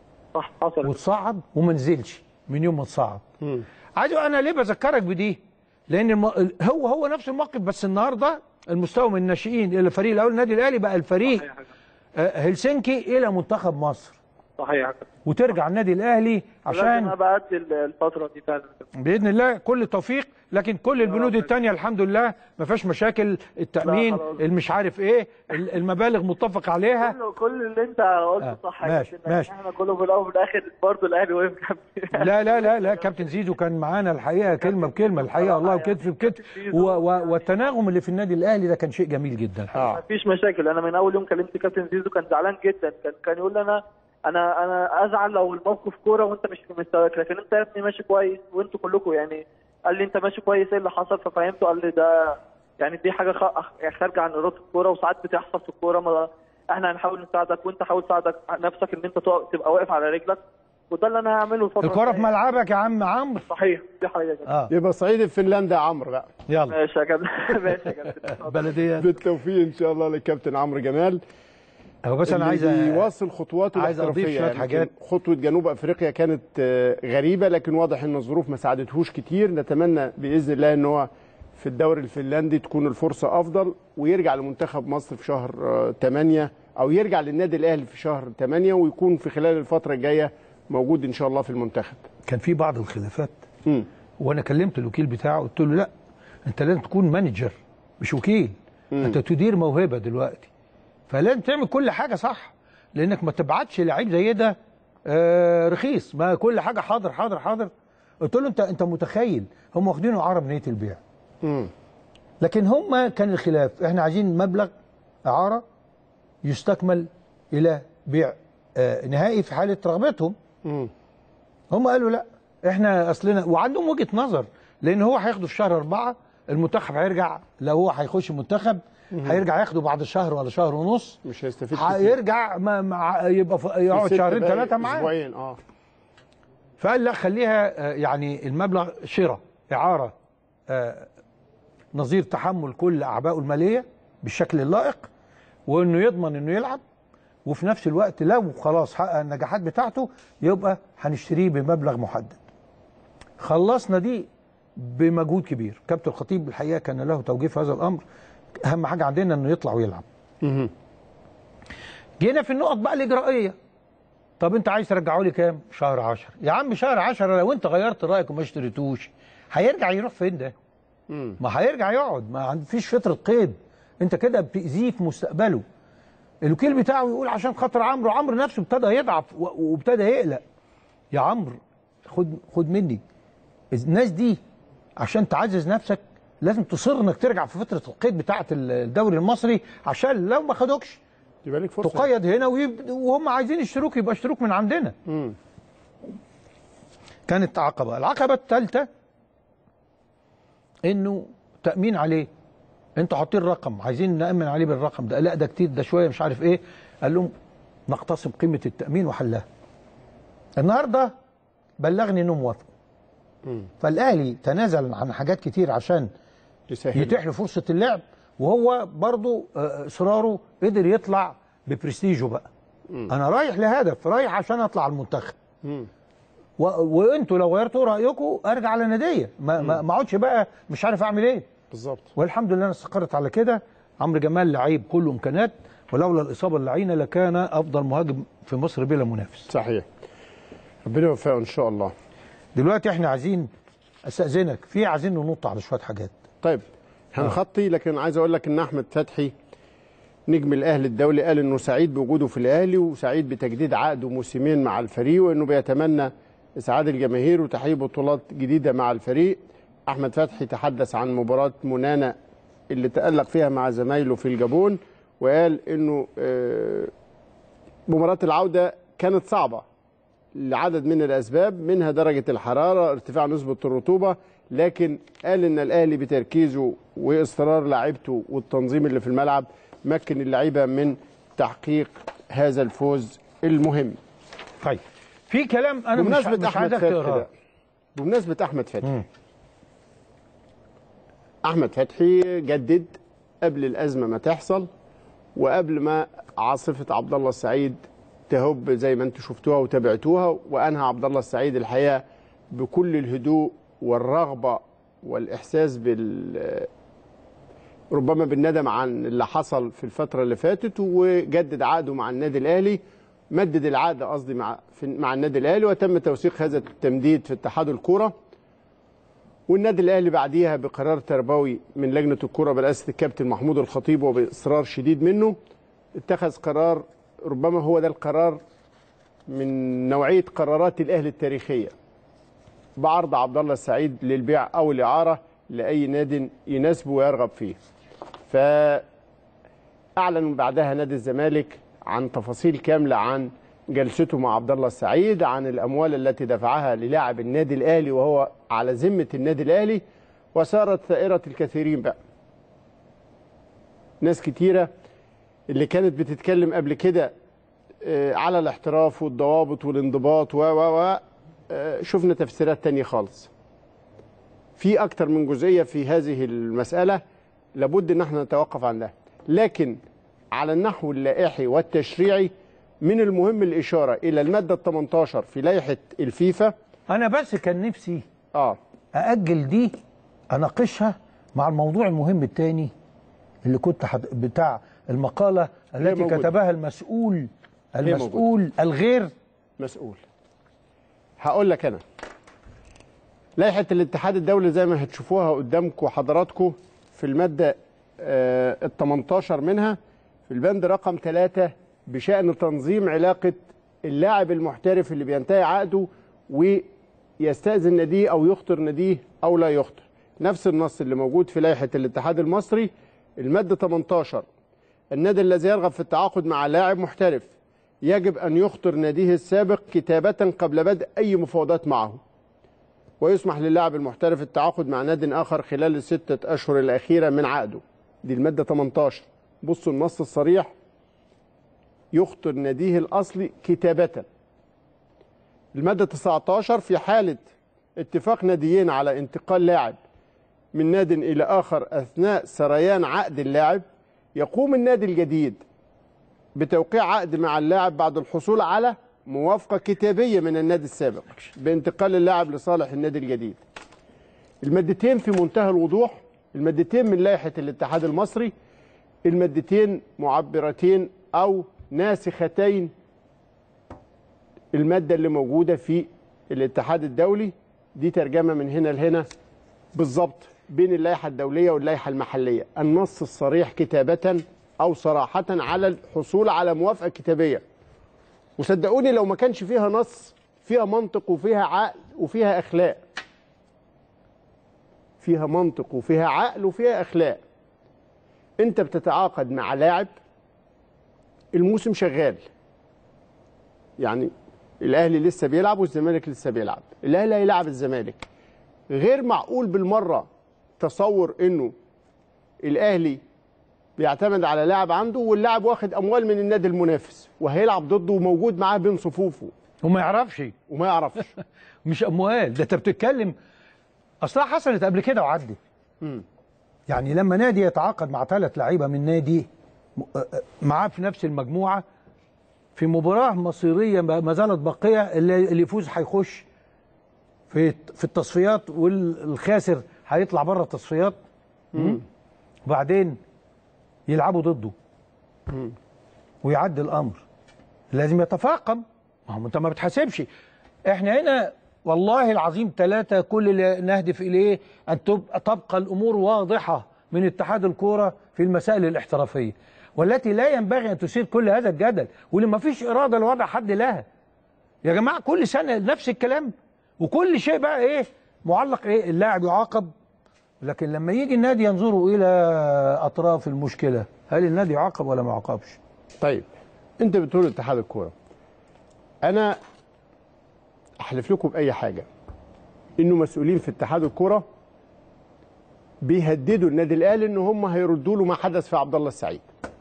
صح حصل وتصعد وما نزلش من يوم ما تصعد مم. عايز انا ليه بذكرك بدي لان الم... هو هو نفس الموقف بس النهارده المستوى من الناشئين الى الفريق الاول النادي الاهلي بقى الفريق صحيح يا كابتن. آه، هلسنكي الى منتخب مصر صحيح يا كابتن. وترجع النادي الاهلي لازم عشان ابقى قد الفتره دي فعلا باذن الله كل التوفيق لكن كل البنود التانية الحمد لله ما فيهاش مشاكل التامين لا، خلاص. المش عارف ايه ال- المبالغ متفق عليها كله كل اللي انت قلته آه، صح يا ماشي، كابتن. ماشي. احنا كله في الاول وفي الاخر برضه الاهلي وقف جنبي لا لا لا لا كابتن زيزو كان معانا الحقيقه كلمه بكلمه الحقيقه والله وكتف بكتف و- و- والتناغم اللي في النادي الاهلي ده كان شيء جميل جدا الحقيقة. اه مفيش مشاكل انا من اول يوم كلمت كابتن زيزو كان زعلان جدا كان كان يقول لي انا انا انا ازعل لو الموقف كوره وانت مش في مستواك لكن انت يا ابني ماشي كويس وانتوا كلكم يعني قال لي انت ماشي كويس ايه اللي حصل ففهمته قال لي ده يعني دي حاجه خ- يعني خارجه عن اراده الكوره وساعات بتحصل في الكوره ما احنا هنحاول نساعدك وانت حاول تساعدك نفسك ان انت تقف- تبقى واقف على رجلك وده اللي انا هعمله الفتره الكره في الجاية. ملعبك يا عم عمرو صحيح دي حقيقه كده اه يبقى صعيدي في فنلندا يا عمرو بقى يلا ماشي يا كابتن ماشي يا كابتن بلديه بالتوفيق ان شاء الله للكابتن عمرو جمال هو بس انا عايز اللي أ- بيواصل خطواته عايز أضيف الاحترافية. شوية يعني حاجات. خطوه جنوب افريقيا كانت آه، غريبه لكن واضح ان الظروف ما ساعدتهوش كتير نتمنى باذن الله ان هو في الدوري الفنلندي تكون الفرصه افضل ويرجع لمنتخب مصر في شهر 8 او يرجع للنادي الاهلي في شهر 8 ويكون في خلال الفتره الجايه موجود ان شاء الله في المنتخب كان في بعض الخلافات مم. وانا كلمت الوكيل بتاعه قلت له لا انت لازم تكون مانجر مش وكيل انت تدير موهبه دلوقتي فلازم تعمل كل حاجه صح لانك ما تبعتش لعيب زي ده آه رخيص ما كل حاجه حاضر حاضر حاضر قلت له انت انت متخيل هم واخدينه عرب نيه البيع مم. لكن هم كان الخلاف احنا عايزين مبلغ اعاره يستكمل الى بيع آه نهائي في حاله رغبتهم مم. هم قالوا لا احنا اصلنا وعندهم وجهه نظر لان هو هياخده في شهر أربعة المنتخب هيرجع لو هو هيخش المنتخب هيرجع ياخده بعد شهر ولا شهر ونص مش هيستفيد كتير. هيرجع ما مع يبقى ف- يقعد ست شهرين دقايق، ثلاثه معاه اسبوعين اه فقال لا خليها آه، يعني المبلغ شراء اعاره آه، نظير تحمل كل اعبائه الماليه بالشكل اللائق وانه يضمن انه يلعب وفي نفس الوقت لو خلاص حقق النجاحات بتاعته يبقى هنشتريه بمبلغ محدد خلصنا دي بمجهود كبير كابتن الخطيب الحقيقه كان له توجيه في هذا الامر اهم حاجه عندنا انه يطلع ويلعب مهم. جينا في النقط بقى الاجرائيه طب انت عايز ترجعه لي كام شهر 10 يا عم شهر 10 لو انت غيرت رايك وما اشتريتوش هيرجع يروح فين ده مم. ما هيرجع يقعد ما عند- فيش فتره قيد انت كده بتاذيه في مستقبله الوكيل بتاعه يقول عشان خاطر عمرو عمرو نفسه ابتدى يضعف و- وابتدى يقلق يا عمرو خد خد مني الناس دي عشان تعزز نفسك لازم تصر انك ترجع في فتره القيد بتاعه الدوري المصري عشان لو ما خدوكش يبقى لك فرصه تقيد هنا ويب... وهم عايزين يشتروك يبقى اشتروك من عندنا مم. كانت عقبه العقبه الثالثه انه تامين عليه انتوا حاطين رقم عايزين نامن عليه بالرقم ده لا ده كتير ده شويه مش عارف ايه قال لهم نقتسم قيمه التامين وحلها النهارده بلغني انه موافق فالاهلي تنازل عن حاجات كتير عشان يسهل يتيح له فرصه اللعب وهو برضه آه، اصراره قدر يطلع ببرستيجه بقى انا رايح لهدف رايح عشان اطلع المنتخب مم. و... وانتوا لو غيرتوا رايكم ارجع على ناديه ما ما ما اقعدش بقى مش عارف اعمل ايه بالظبط والحمد لله انا استقرت على كده عمرو جمال لعيب كله امكانيات ولولا الاصابه اللعينه لكان افضل مهاجم في مصر بلا منافس صحيح ربنا يوفقه ان شاء الله دلوقتي احنا عايزين استاذنك في عايزين ننط على شويه حاجات طيب هنخطي لكن عايز اقول لك ان احمد فتحي نجم الاهلي الدولي قال انه سعيد بوجوده في الاهلي وسعيد بتجديد عقده موسمين مع الفريق وانه بيتمنى اسعاد الجماهير وتحقيق بطولات جديده مع الفريق احمد فتحي تحدث عن مباراه منانا اللي تالق فيها مع زمايله في الجابون وقال انه آه، مباراه العوده كانت صعبه لعدد من الاسباب منها درجه الحراره ارتفاع نسبه الرطوبه لكن قال ان الاهلي بتركيزه واصرار لاعيبته والتنظيم اللي في الملعب مكن اللعيبه من تحقيق هذا الفوز المهم طيب في كلام انا مش, بمناسبه مش احمد عايزك فتحي تقراه ده بمناسبه احمد فتحي مم. احمد فتحي جدد قبل الازمه ما تحصل وقبل ما عاصفه عبد الله السعيد تهب زي ما انتم شفتوها وتابعتوها وانهى عبد الله السعيد الحقيقه بكل الهدوء والرغبه والاحساس بال ربما بالندم عن اللي حصل في الفتره اللي فاتت وجدد عقده مع النادي الاهلي مدد العقد قصدي مع في مع النادي الاهلي وتم توثيق هذا التمديد في اتحاد الكوره والنادي الاهلي بعديها بقرار تربوي من لجنه الكره برئاسه الكابتن محمود الخطيب وباصرار شديد منه اتخذ قرار ربما هو ده القرار من نوعيه قرارات الاهلي التاريخيه بعرض عبد الله السعيد للبيع او الاعاره لاي ناد يناسبه ويرغب فيه. فاعلن بعدها نادي الزمالك عن تفاصيل كامله عن جلسته مع عبد الله السعيد عن الاموال التي دفعها للاعب النادي الاهلي وهو على ذمه النادي الاهلي وسارت ثائره الكثيرين بقى. ناس كتيره اللي كانت بتتكلم قبل كده آه، على الاحتراف والضوابط والانضباط و و و آه، شفنا تفسيرات تانية خالص في أكتر من جزئية في هذه المسألة لابد أن احنا نتوقف عنها لكن على النحو اللائحي والتشريعي من المهم الإشارة إلى المادة 18 في لائحة الفيفا انا بس كان نفسي آه ااجل دي اناقشها مع الموضوع المهم الثاني اللي كنت حد... بتاع المقاله التي موجودة. كتبها المسؤول موجودة. المسؤول الغير مسؤول هقول لك انا لائحه الاتحاد الدولي زي ما هتشوفوها قدامكم حضراتكم في الماده آه، ال 18 منها في البند رقم 3 بشان تنظيم علاقه اللاعب المحترف اللي بينتهي عقده ويستاذن ناديه او يخطر ناديه او لا يخطر نفس النص اللي موجود في لائحه الاتحاد المصري الماده 18 النادي الذي يرغب في التعاقد مع لاعب محترف يجب أن يخطر ناديه السابق كتابة قبل بدء أي مفاوضات معه ويسمح للاعب المحترف التعاقد مع ناد آخر خلال الستة أشهر الأخيرة من عقده دي المادة 18 بصوا النص الصريح يخطر ناديه الأصلي كتابة المادة 19 في حالة اتفاق ناديين على انتقال لاعب من ناد إلى آخر أثناء سريان عقد اللاعب يقوم النادي الجديد بتوقيع عقد مع اللاعب بعد الحصول على موافقة كتابية من النادي السابق بانتقال اللاعب لصالح النادي الجديد المادتين في منتهى الوضوح المادتين من لائحة الاتحاد المصري المادتين معبرتين أو ناسختين المادة اللي موجودة في الاتحاد الدولي دي ترجمة من هنا لهنا بالظبط بين اللائحة الدولية واللائحة المحلية النص الصريح كتابة أو صراحة على الحصول على موافقة كتابية وصدقوني لو ما كانش فيها نص فيها منطق وفيها عقل وفيها أخلاق فيها منطق وفيها عقل وفيها أخلاق أنت بتتعاقد مع لاعب الموسم شغال يعني الأهلي لسه بيلعب والزمالك لسه بيلعب الأهلي هيلعب الزمالك غير معقول بالمرة تصور انه الاهلي بيعتمد على لاعب عنده واللاعب واخد اموال من النادي المنافس وهيلعب ضده وموجود معاه بين صفوفه وما يعرفش وما يعرفش مش اموال ده انت بتتكلم اصلها حصلت قبل كده وعدت يعني لما نادي يتعاقد مع ثلاث لعيبه من نادي م- آه، آه، معاه في نفس المجموعه في مباراه مصيريه ما ما زالت باقيه اللي اللي يفوز هيخش في في التصفيات والخاسر هيطلع بره التصفيات وبعدين يلعبوا ضده ويعدي الامر لازم يتفاقم ما هو انت ما بتحاسبش احنا هنا والله العظيم ثلاثة كل اللي نهدف إليه أن تبقى تبقى الأمور واضحة من اتحاد الكورة في المسائل الاحترافية والتي لا ينبغي أن تثير كل هذا الجدل واللي ما فيش إرادة لوضع حد لها يا جماعة كل سنة نفس الكلام وكل شيء بقى إيه معلق إيه اللاعب يعاقب لكن لما يجي النادي ينظروا إلى أطراف المشكلة هل النادي يعاقب ولا ما يعاقبش طيب انت بتقول اتحاد الكوره انا احلف لكم باي حاجه انه مسؤولين في اتحاد الكوره بيهددوا النادي الاهلي ان هم هيردوا له ما حدث في عبد الله السعيد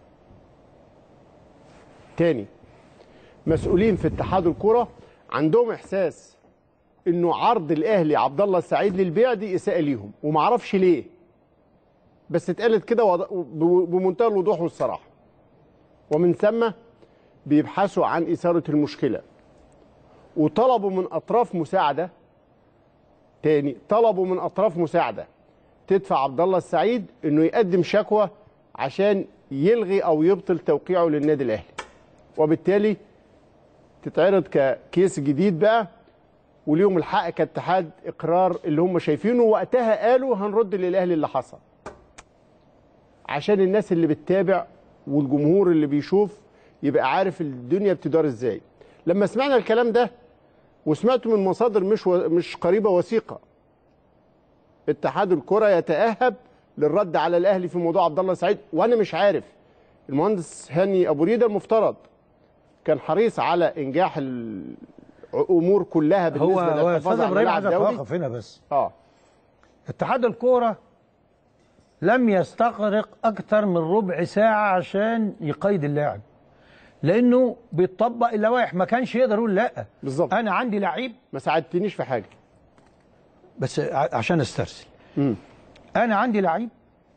تاني مسؤولين في اتحاد الكوره عندهم احساس انه عرض الاهلي عبد الله السعيد للبيع دي اساءه ليهم ومعرفش ليه بس اتقالت كده وض- بمنتهى الوضوح والصراحه ومن ثم بيبحثوا عن إثارة المشكلة وطلبوا من أطراف مساعدة تاني طلبوا من أطراف مساعدة تدفع عبد الله السعيد إنه يقدم شكوى عشان يلغي أو يبطل توقيعه للنادي الأهلي وبالتالي تتعرض ككيس جديد بقى وليهم الحق كاتحاد اقرار اللي هم شايفينه وقتها قالوا هنرد للاهلي اللي حصل عشان الناس اللي بتتابع والجمهور اللي بيشوف يبقى عارف الدنيا بتدار ازاي لما سمعنا الكلام ده وسمعته من مصادر مش و... مش قريبه وثيقه اتحاد الكره يتاهب للرد على الاهلي في موضوع عبد الله سعيد وانا مش عارف المهندس هاني ابو ريده المفترض كان حريص على انجاح الامور كلها بالنسبه هو هو للحفاظ استاذ على ابراهيم الملعب عايز الدولي اتوقف هنا بس اه اتحاد الكوره لم يستغرق اكثر من ربع ساعه عشان يقيد اللاعب لانه بيطبق اللوائح ما كانش يقدر يقول لا بالظبط انا عندي لعيب ما ساعدتنيش في حاجه بس ع- عشان استرسل مم. انا عندي لعيب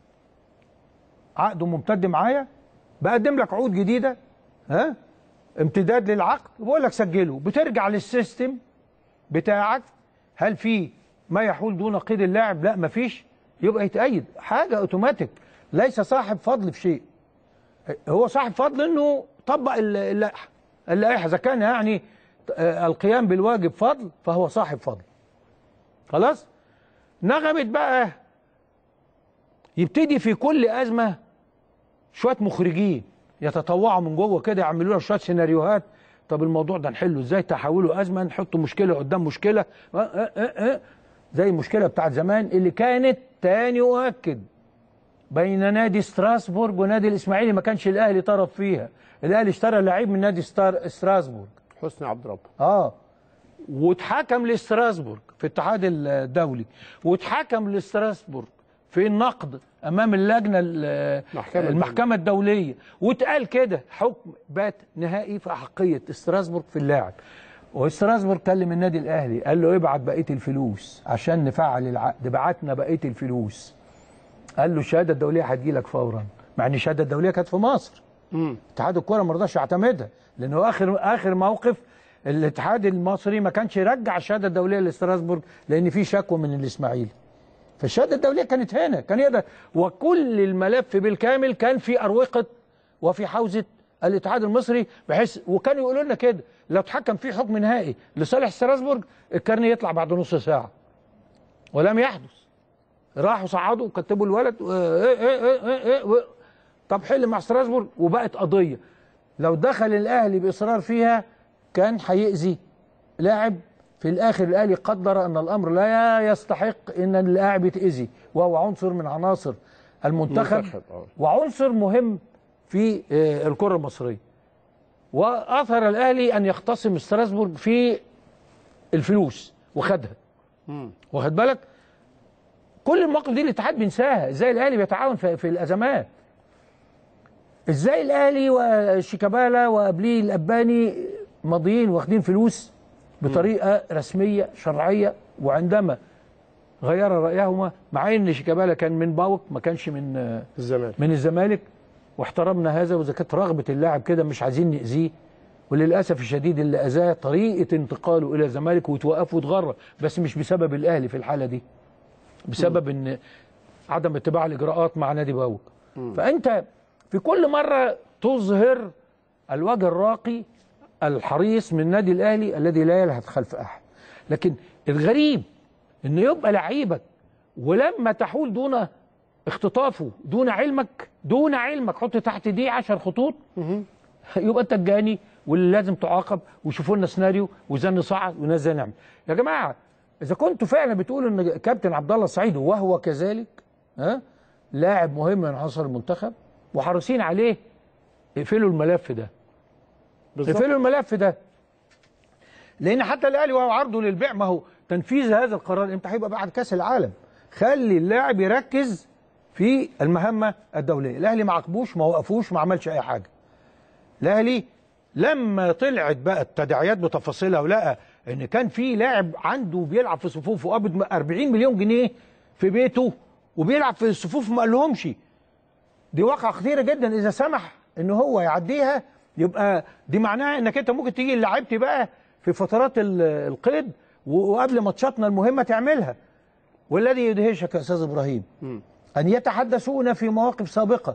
عقده ممتد معايا بقدم لك عقود جديده ها امتداد للعقد وبقول لك سجله بترجع للسيستم بتاعك هل في ما يحول دون قيد اللاعب لا مفيش يبقى يتأيد حاجه اوتوماتيك ليس صاحب فضل في شيء هو صاحب فضل انه طبق ال- اللائحه اللائحه اذا كان يعني آه، القيام بالواجب فضل فهو صاحب فضل خلاص نغمت بقى يبتدي في كل ازمه شويه مخرجين يتطوعوا من جوه كده يعملوا لها شويه سيناريوهات طب الموضوع ده نحله ازاي تحوله ازمه نحط مشكله قدام مشكله أه أه أه أه. زي المشكله بتاعت زمان اللي كانت تاني اؤكد بين نادي ستراسبورج ونادي الاسماعيلي ما كانش الاهلي طرف فيها الاهلي اشترى لعيب من نادي ستار ستراسبورج حسني عبد رب اه واتحكم لستراسبورج في الاتحاد الدولي واتحكم لستراسبورج في النقد امام اللجنه ال- محكمة المحكمه الدوليه واتقال كده حكم بات نهائي في احقيه ستراسبورج في اللاعب وستراسبورج كلم النادي الاهلي قال له ابعت بقيه الفلوس عشان نفعل العقد بعتنا بقيه الفلوس قال له الشهاده الدوليه هتجي لك فورا مع ان الشهاده الدوليه كانت في مصر مم. اتحاد الكوره ما رضاش يعتمدها لانه اخر اخر موقف الاتحاد المصري ما كانش يرجع الشهاده الدوليه لستراسبورج لان في شكوى من الاسماعيلي فالشهاده الدوليه كانت هنا كان يقدر وكل الملف بالكامل كان في اروقه وفي حوزه الاتحاد المصري بحيث وكانوا يقولوا لنا كده لو اتحكم فيه حكم نهائي لصالح ستراسبورج الكارنيه يطلع بعد نص ساعه ولم يحدث راحوا صعدوا وكتبوا الولد و- إيه إيه إيه إيه إيه و- طب حل مع ستراسبورج وبقت قضيه لو دخل الاهلي باصرار فيها كان هيأذي لاعب في الاخر الاهلي قدر ان الامر لا يستحق ان اللاعب يتأذي وهو عنصر من عناصر المنتخب منتخب، آه. وعنصر مهم في آه، الكره المصريه واثر الاهلي ان يختصم ستراسبورج في الفلوس وخدها مم. واخد بالك كل المواقف دي الاتحاد بينساها ازاي الاهلي بيتعاون في, في الازمات ازاي الاهلي وشيكابالا وقبليه الاباني ماضيين واخدين فلوس بطريقه رسميه شرعيه وعندما غير رايهما مع ان شيكابالا كان من باوك ما كانش من آه، الزمالك من الزمالك واحترمنا هذا واذا كانت رغبه اللاعب كده مش عايزين ناذيه وللاسف الشديد اللي اذاه طريقه انتقاله الى الزمالك وتوقفه وتغرب بس مش بسبب الاهلي في الحاله دي بسبب ان عدم اتباع الاجراءات مع نادي باوك فانت في كل مره تظهر الوجه الراقي الحريص من النادي الاهلي الذي لا يلهث خلف احد لكن الغريب انه يبقى لعيبك ولما تحول دون اختطافه دون علمك دون علمك حط تحت دي عشر خطوط يبقى انت الجاني واللي لازم تعاقب ويشوفوا لنا سيناريو وازاي نصعد وناس ازاي نعمل يا جماعه اذا كنتوا فعلا بتقولوا ان كابتن عبد الله السعيد وهو كذلك ها لاعب مهم من عناصر المنتخب وحريصين عليه اقفلوا الملف ده بالظبط اقفلوا الملف ده لان حتى الاهلي وهو عرضه للبيع ما هو تنفيذ هذا القرار امتى هيبقى بعد كاس العالم خلي اللاعب يركز في المهمه الدوليه الاهلي ما عاقبوش ما وقفوش ما عملش اي حاجه الاهلي لما طلعت بقى التداعيات بتفاصيلها ولقى ان كان في لاعب عنده بيلعب في صفوفه قبض 40 مليون جنيه في بيته وبيلعب في الصفوف ما قالهمش دي واقعة خطيرة جدا إذا سمح إن هو يعديها يبقى دي معناها إنك أنت ممكن تيجي لعيبتي بقى في فترات ال- القيد و- وقبل ماتشاتنا المهمة تعملها والذي يدهشك يا أستاذ إبراهيم أن يتحدثون في مواقف سابقة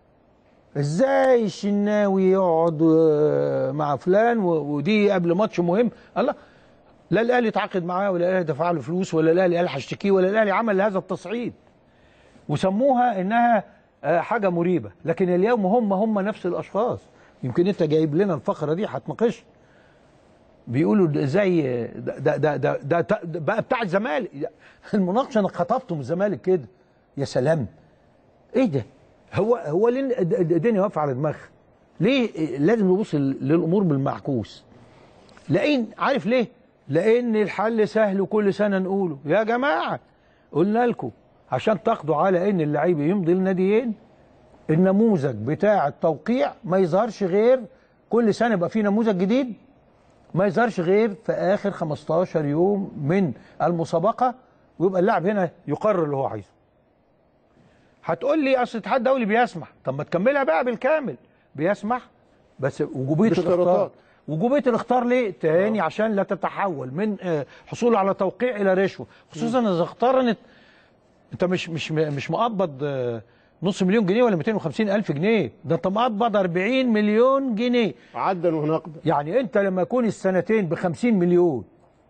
إزاي الشناوي يقعد آه، مع فلان و- ودي قبل ماتش مهم الله لا الاهلي تعاقد معاه ولا الاهلي دفع له فلوس ولا الاهلي قال هشتكيه ولا الاهلي عمل هذا التصعيد وسموها انها آه، حاجه مريبه لكن اليوم هم هم نفس الاشخاص يمكن انت جايب لنا الفقره دي هتناقش بيقولوا ده زي ده ده ده, ده, ده, ده بقى بتاع الزمالك المناقشه انك خطفته من الزمالك كده يا سلام ايه ده هو هو ليه الدنيا واقفه على دماغها ليه لازم نبص للامور بالمعكوس لان عارف ليه لان الحل سهل وكل سنه نقوله يا جماعه قلنا لكم عشان تاخدوا على ان اللعيب يمضي لناديين النموذج بتاع التوقيع ما يظهرش غير كل سنه يبقى في نموذج جديد ما يظهرش غير في اخر 15 يوم من المسابقه ويبقى اللاعب هنا يقرر اللي هو عايزه. هتقول لي اصل الاتحاد الدولي بيسمح، طب ما تكملها بقى بالكامل. بيسمح بس وجوبيه الاختار باشتراطات. وجوبيه الاختار ليه؟ تاني عشان لا تتحول من آه، حصول على توقيع الى رشوه، خصوصا اذا اقترنت انت مش مش مش مقبض آه، نص مليون جنيه ولا 250 الف جنيه، ده انت مقبض 40 مليون جنيه. عدا ونقدا يعني انت لما يكون السنتين ب 50 مليون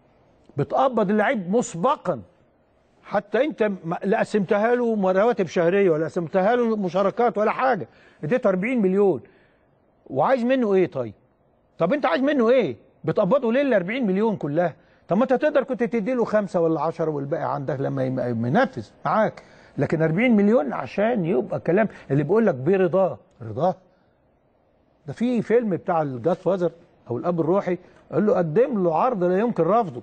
بتقبض اللعيب مسبقا حتى انت ما- لا قسمتها له رواتب شهريه ولا قسمتها له مشاركات ولا حاجه اديته 40 مليون وعايز منه ايه طيب؟ طب انت عايز منه ايه؟ بتقبضه ليه ال 40 مليون كلها؟ طب ما انت تقدر كنت تدي له خمسه ولا 10 والباقي عندك لما يم- ينفذ معاك لكن 40 مليون عشان يبقى كلام اللي بيقول لك برضاه رضاه ده في فيلم بتاع الجاد فازر او الاب الروحي قال له قدم له عرض لا يمكن رفضه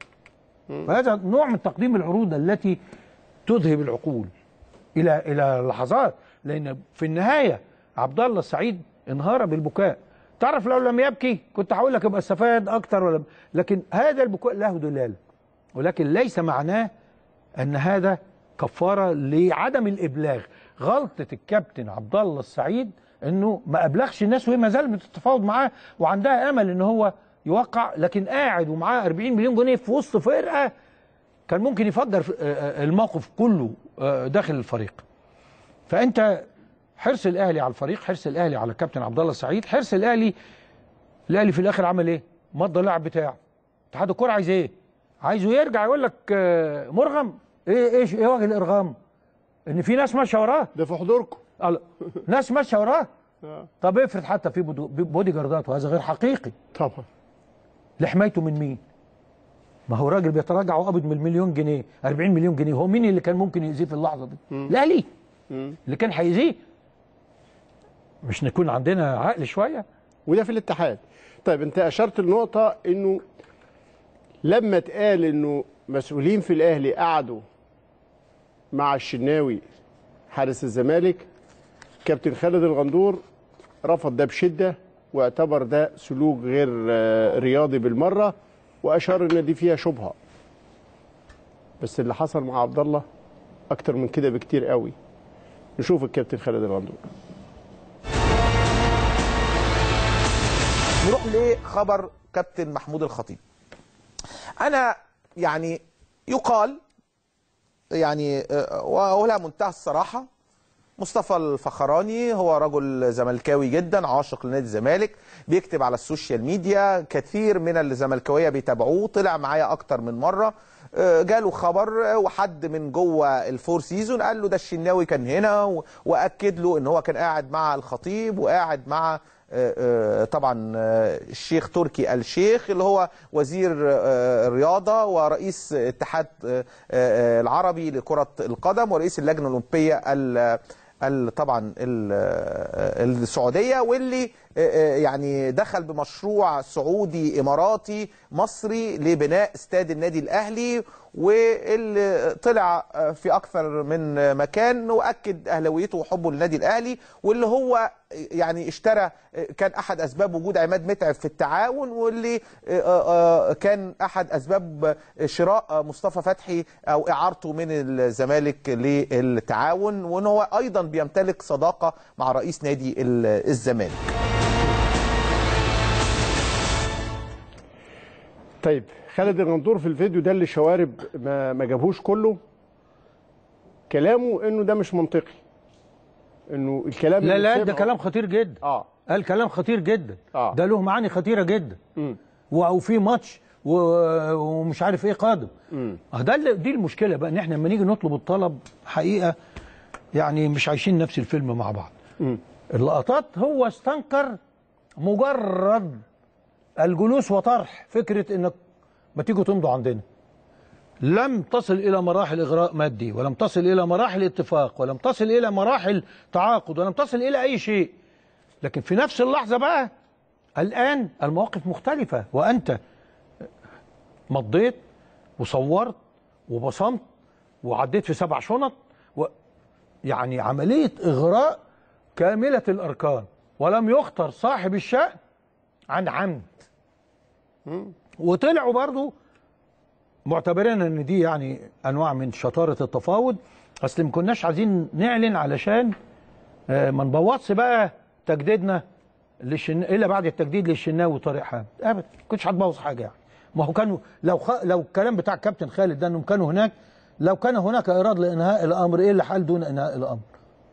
فهذا نوع من تقديم العروض التي تذهب العقول الى الى لحظات لان في النهايه عبد الله السعيد انهار بالبكاء تعرف لو لم يبكي كنت هقول لك يبقى استفاد اكتر ولا لكن هذا البكاء له دلاله ولكن ليس معناه ان هذا كفاره لعدم الابلاغ غلطه الكابتن عبد الله السعيد انه ما ابلغش الناس وهي ما زالت بتتفاوض معاه وعندها امل ان هو يوقع لكن قاعد ومعاه 40 مليون جنيه في وسط فرقه كان ممكن يفجر في- آه، آه، الموقف كله آه، داخل الفريق فانت حرص الاهلي على الفريق حرص الاهلي على الكابتن عبد الله السعيد حرص الاهلي الاهلي في الاخر عمل ايه مضى اللاعب بتاعه اتحاد الكوره عايز ايه عايزه يرجع يقول لك آه، مرغم ايه ايش ايه وجه الارغام ان في ناس ماشيه وراه ده في حضوركم قال- ناس ماشيه وراه آه. طب افرض حتى في بودو- بودي جاردات وهذا غير حقيقي طبعا لحمايته من مين؟ ما هو راجل بيتراجع وقبض من المليون جنيه 40 مليون جنيه هو مين اللي كان ممكن يأذيه في اللحظه دي؟ الاهلي مم. اللي كان هيأذيه مش نكون عندنا عقل شويه وده في الاتحاد طيب انت اشرت لنقطه انه لما اتقال انه مسؤولين في الاهلي قعدوا مع الشناوي حارس الزمالك كابتن خالد الغندور رفض ده بشده واعتبر ده سلوك غير آه، رياضي بالمره واشار ان دي فيها شبهه بس اللي حصل مع عبد الله اكتر من كده بكتير قوي نشوف الكابتن خالد الغندور نروح لخبر كابتن محمود الخطيب انا يعني يقال يعني آه، واقولها منتهى الصراحه مصطفى الفخراني هو رجل زملكاوي جدا عاشق لنادي الزمالك بيكتب على السوشيال ميديا كثير من الزملكاويه بيتابعوه طلع معايا اكتر من مره آه، جاله خبر آه، وحد من جوه الفور سيزون قال له ده الشناوي كان هنا و- واكد له ان هو كان قاعد مع الخطيب وقاعد مع آه، آه، طبعا آه، الشيخ تركي الشيخ اللي هو وزير آه، الرياضه ورئيس اتحاد آه، آه، العربي لكره القدم ورئيس اللجنه الاولمبيه ال- ال- طبعا ال- آه، السعوديه واللي آه، آه، يعني دخل بمشروع سعودي اماراتي مصري لبناء استاد النادي الاهلي واللي طلع آه، في اكثر من مكان واكد اهلاويته وحبه للنادي الاهلي واللي هو يعني اشترى كان احد اسباب وجود عماد متعب في التعاون واللي آه، آه، كان احد اسباب شراء مصطفى فتحي او اعارته من الزمالك للتعاون وان هو ايضا بيمتلك صداقه مع رئيس نادي ال- الزمالك طيب خالد الغندور في الفيديو ده اللي الشوارب ما, ما جابهوش كله كلامه انه ده مش منطقي انه الكلام لا اللي لا ده سمعه- كلام خطير جدا اه قال كلام خطير جدا آه. ده له معاني خطيره جدا مم. و- وفي ماتش و- ومش عارف ايه قادم اه ده اللي- دي المشكله بقى ان احنا لما نيجي نطلب الطلب حقيقه يعني مش عايشين نفس الفيلم مع بعض اللقطات هو استنكر مجرد الجلوس وطرح فكره انك ما تيجوا تمضوا عندنا لم تصل الى مراحل اغراء مادي ولم تصل الى مراحل اتفاق ولم تصل الى مراحل تعاقد ولم تصل الى اي شيء لكن في نفس اللحظه بقى الان المواقف مختلفه وانت مضيت وصورت وبصمت وعديت في سبع شنط و يعني عمليه اغراء كامله الاركان ولم يختر صاحب الشأن عن عمد وطلعوا برضو معتبرين ان دي يعني انواع من شطاره التفاوض اصل ما كناش عايزين نعلن علشان آه، ما نبوظش بقى تجديدنا للشن... الا بعد التجديد للشناوي وطارق حامد ابدا ما كنتش هتبوظ حاجه يعني ما هو كانوا لو خ... لو الكلام بتاع كابتن خالد ده انهم كانوا هناك لو كان هناك اراده لانهاء الامر ايه اللي حال دون انهاء الامر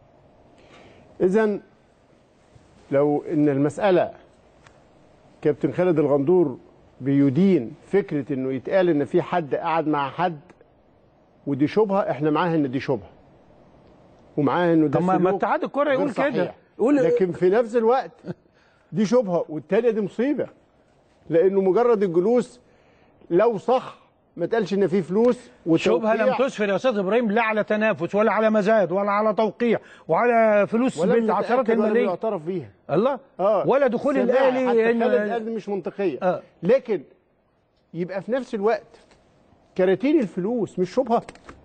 اذا لو ان المساله كابتن خالد الغندور بيدين فكره انه يتقال ان في حد قعد مع حد ودي شبهه احنا معاها ان دي شبهه ومعاها انه ده طب ما- ما سلوك اتحاد الكرة غير يقول كده. صحيح. يقول- لكن في نفس الوقت دي شبهه والتانيه دي مصيبه لانه مجرد الجلوس لو صح ما تقالش ان في فلوس شبهه لم وتوقيع تسفر يا استاذ ابراهيم لا على تنافس ولا على مزاد ولا على توقيع وعلى فلوس ولا بالعشرات بنتأكد ولا الملايين بيعترف بيها الله اه ولا دخول سماع الاهلي حتى إن- خالد قال دي مش منطقيه آه. لكن يبقى في نفس الوقت كراتين الفلوس مش شبهه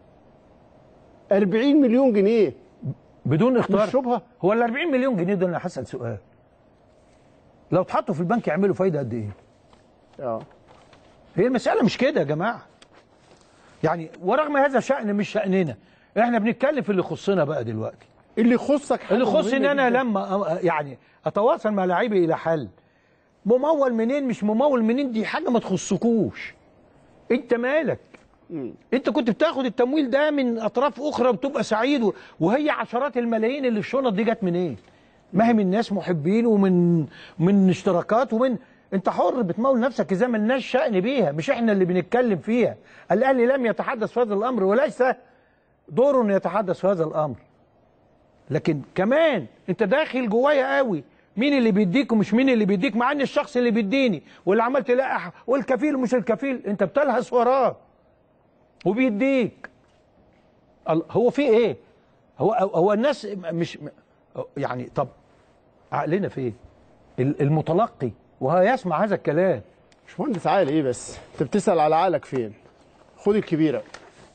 40 مليون جنيه بدون اختار مش شبهه هو ال 40 مليون جنيه دول انا هسال سؤال لو اتحطوا في البنك يعملوا فايده قد ايه؟ اه هي المساله مش كده يا جماعه يعني ورغم هذا الشأن مش شأننا احنا بنتكلم في اللي يخصنا بقى دلوقتي اللي يخصك حاجه اللي يخص ان مهمة انا جداً. لما أ- يعني اتواصل مع لعيبي الى حل ممول منين مش ممول منين دي حاجه ما تخصكوش انت مالك انت كنت بتاخد التمويل ده من اطراف اخرى وتبقى سعيد و- وهي عشرات الملايين اللي الشنط دي جت منين ما هي من ناس محبين ومن من اشتراكات ومن انت حر بتمول نفسك اذا ما لناش شأن بيها مش احنا اللي بنتكلم فيها الاهلي لم يتحدث في هذا الامر وليس دوره انه يتحدث في هذا الامر لكن كمان انت داخل جوايا قوي مين اللي بيديك ومش مين اللي بيديك مع ان الشخص اللي بيديني واللي عمال تلاقح والكفيل ومش الكفيل انت بتلهث وراه وبيديك ال- هو في ايه هو هو الناس مش يعني طب عقلنا في ايه ال- المتلقي وهو يسمع هذا الكلام مش مهندس عقل ايه بس انت بتسال على عقلك فين خد الكبيره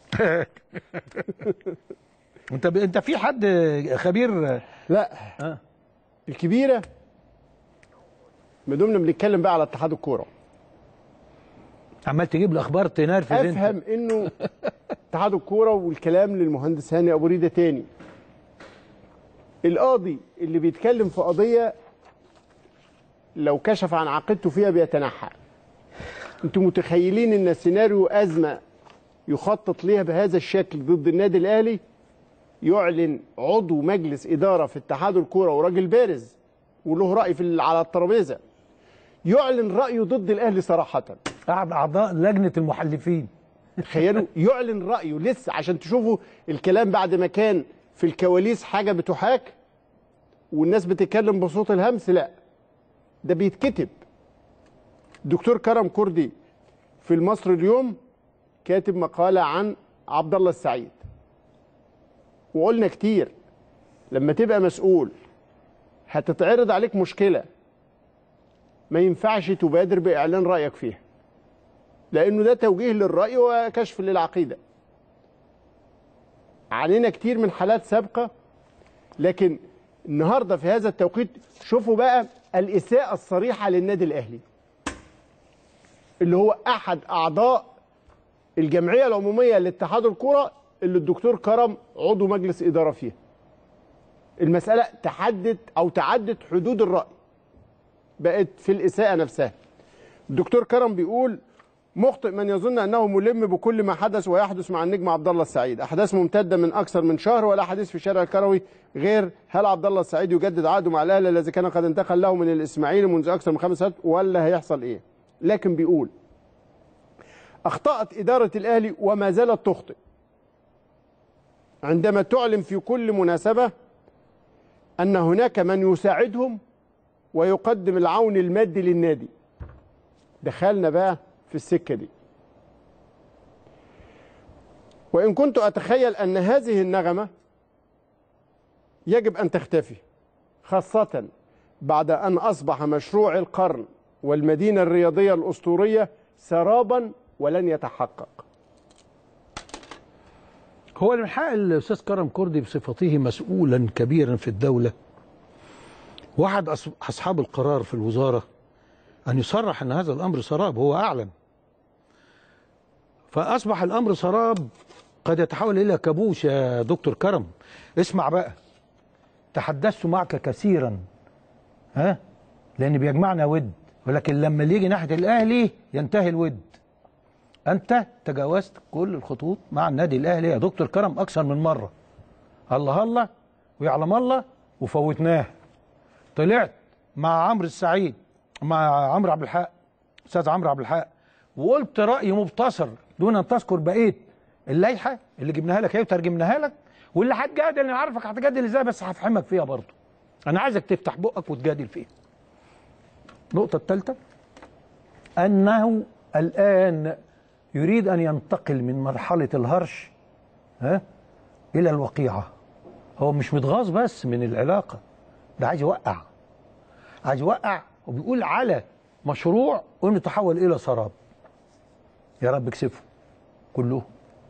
انت ب... انت في حد خبير لا آه. الكبيره ما دمنا بنتكلم بقى على اتحاد الكوره عمال تجيب الاخبار تنرفز انت افهم انه اتحاد الكوره والكلام للمهندس هاني ابو ريده تاني القاضي اللي بيتكلم في قضيه لو كشف عن عقيدته فيها بيتنحى انتوا متخيلين ان سيناريو ازمه يخطط ليها بهذا الشكل ضد النادي الاهلي يعلن عضو مجلس اداره في اتحاد الكوره وراجل بارز وله راي في ال- على الترابيزه يعلن رايه ضد الاهلي صراحه قاعد اعضاء لجنه المحلفين تخيلوا يعلن رايه لسه عشان تشوفوا الكلام بعد ما كان في الكواليس حاجه بتحاك والناس بتتكلم بصوت الهمس لا ده بيتكتب دكتور كرم كردي في المصري اليوم كاتب مقاله عن عبد الله السعيد وقلنا كتير لما تبقى مسؤول هتتعرض عليك مشكله ما ينفعش تبادر باعلان رايك فيها لانه ده توجيه للراي وكشف للعقيده علينا كتير من حالات سابقه لكن النهارده في هذا التوقيت شوفوا بقى الاساءه الصريحه للنادي الاهلي اللي هو احد اعضاء الجمعيه العموميه لاتحاد الكره اللي الدكتور كرم عضو مجلس اداره فيها المساله تحدت او تعدت حدود الراي بقت في الاساءه نفسها الدكتور كرم بيقول مخطئ من يظن انه ملم بكل ما حدث ويحدث مع النجم عبد الله السعيد، احداث ممتده من اكثر من شهر ولا حديث في شارع الكروي غير هل عبد الله السعيد يجدد عقده مع الاهلي الذي كان قد انتقل له من الاسماعيلي منذ اكثر من خمس سنوات ولا هيحصل ايه؟ لكن بيقول اخطات اداره الاهلي وما زالت تخطئ عندما تعلن في كل مناسبه ان هناك من يساعدهم ويقدم العون المادي للنادي دخلنا بقى في السكه دي وان كنت اتخيل ان هذه النغمه يجب ان تختفي خاصه بعد ان اصبح مشروع القرن والمدينه الرياضيه الاسطوريه سرابا ولن يتحقق هو من حق الاستاذ كرم كردي بصفته مسؤولا كبيرا في الدوله واحد أص- اصحاب القرار في الوزاره ان يصرح ان هذا الامر سراب هو اعلن فاصبح الامر سراب قد يتحول الى كابوس يا دكتور كرم اسمع بقى تحدثت معك كثيرا ها لان بيجمعنا ود ولكن لما اللي يجي ناحيه الاهلي ينتهي الود انت تجاوزت كل الخطوط مع النادي الاهلي يا دكتور كرم اكثر من مره الله الله ويعلم الله وفوتناه طلعت مع عمرو السعيد مع عمرو عبد الحق استاذ عمرو عبد الحق وقلت راي مبتصر دون ان تذكر بقيه اللائحه اللي جبناها لك اهي وترجمناها لك واللي هتجادل انا عارفك هتجادل ازاي بس هفهمك فيها برضه انا عايزك تفتح بقك وتجادل فيها النقطه الثالثه انه الان يريد ان ينتقل من مرحله الهرش ها الى الوقيعه هو مش متغاظ بس من العلاقه ده عايز يوقع عايز يوقع وبيقول على مشروع انه تحول الى سراب يا رب اكسفه كلهم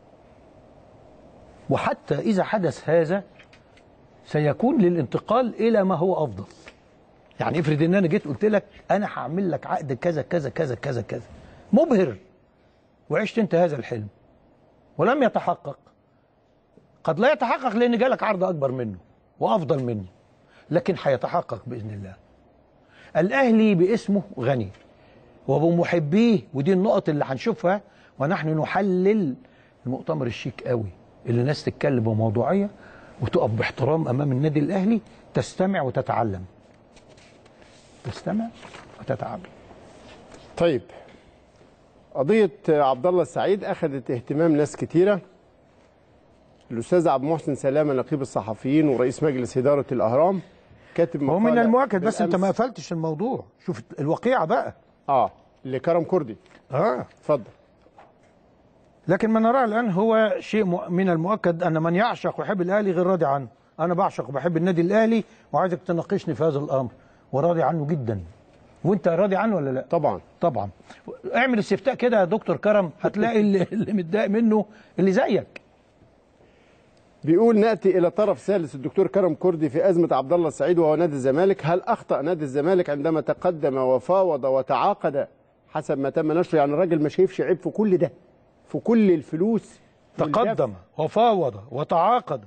وحتى اذا حدث هذا سيكون للانتقال الى ما هو افضل يعني افرض ان انا جيت قلت لك انا هعمل لك عقد كذا كذا كذا كذا كذا مبهر وعشت انت هذا الحلم ولم يتحقق قد لا يتحقق لان جالك عرض اكبر منه وافضل منه لكن هيتحقق باذن الله الاهلي باسمه غني وبمحبيه ودي النقط اللي هنشوفها ونحن نحلل المؤتمر الشيك قوي اللي الناس تتكلم بموضوعيه وتقف باحترام امام النادي الاهلي تستمع وتتعلم تستمع وتتعلم طيب قضية عبد الله السعيد أخذت اهتمام ناس كتيرة الأستاذ عبد المحسن سلامة نقيب الصحفيين ورئيس مجلس إدارة الأهرام كاتب هو من مقالة المؤكد بس انت بالأمس. ما قفلتش الموضوع شوف الوقيعه بقى آه لكرم كردي اه اتفضل لكن ما نراه الان هو شيء مؤ- من المؤكد ان من يعشق ويحب الاهلي غير راضي عنه انا بعشق وبحب النادي الاهلي وعايزك تناقشني في هذا الامر وراضي عنه جدا وانت راضي عنه ولا لا طبعا طبعا اعمل استفتاء كده يا دكتور كرم هتلاقي اللي, اللي متضايق منه اللي زيك بيقول ناتي الى طرف ثالث الدكتور كرم كردي في ازمه عبد الله السعيد وهو نادي الزمالك هل اخطا نادي الزمالك عندما تقدم وفاوض وتعاقد حسب ما تم نشره يعني الراجل ما شايفش عيب في كل ده في كل الفلوس تقدم وفاوض وتعاقد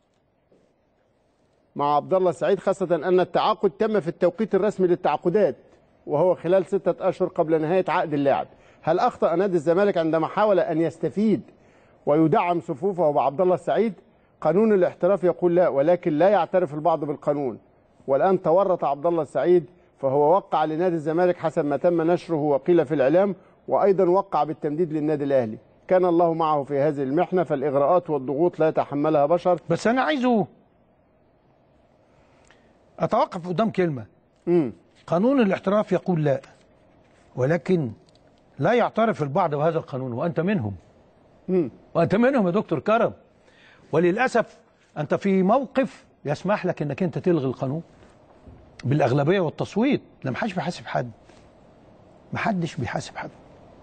مع عبد الله السعيد خاصة أن التعاقد تم في التوقيت الرسمي للتعاقدات وهو خلال ستة أشهر قبل نهاية عقد اللاعب هل أخطأ نادي الزمالك عندما حاول أن يستفيد ويدعم صفوفه بعبد الله السعيد قانون الاحتراف يقول لا ولكن لا يعترف البعض بالقانون والآن تورط عبد الله السعيد فهو وقع لنادي الزمالك حسب ما تم نشره وقيل في الإعلام وأيضا وقع بالتمديد للنادي الأهلي كان الله معه في هذه المحنة فالإغراءات والضغوط لا يتحملها بشر بس انا عايزه اتوقف قدام كلمه مم. قانون الاحتراف يقول لا ولكن لا يعترف البعض بهذا القانون وانت منهم مم. وانت منهم يا دكتور كرم وللاسف انت في موقف يسمح لك انك انت تلغي القانون بالاغلبيه والتصويت لا محدش بيحاسب حد محدش بيحاسب حد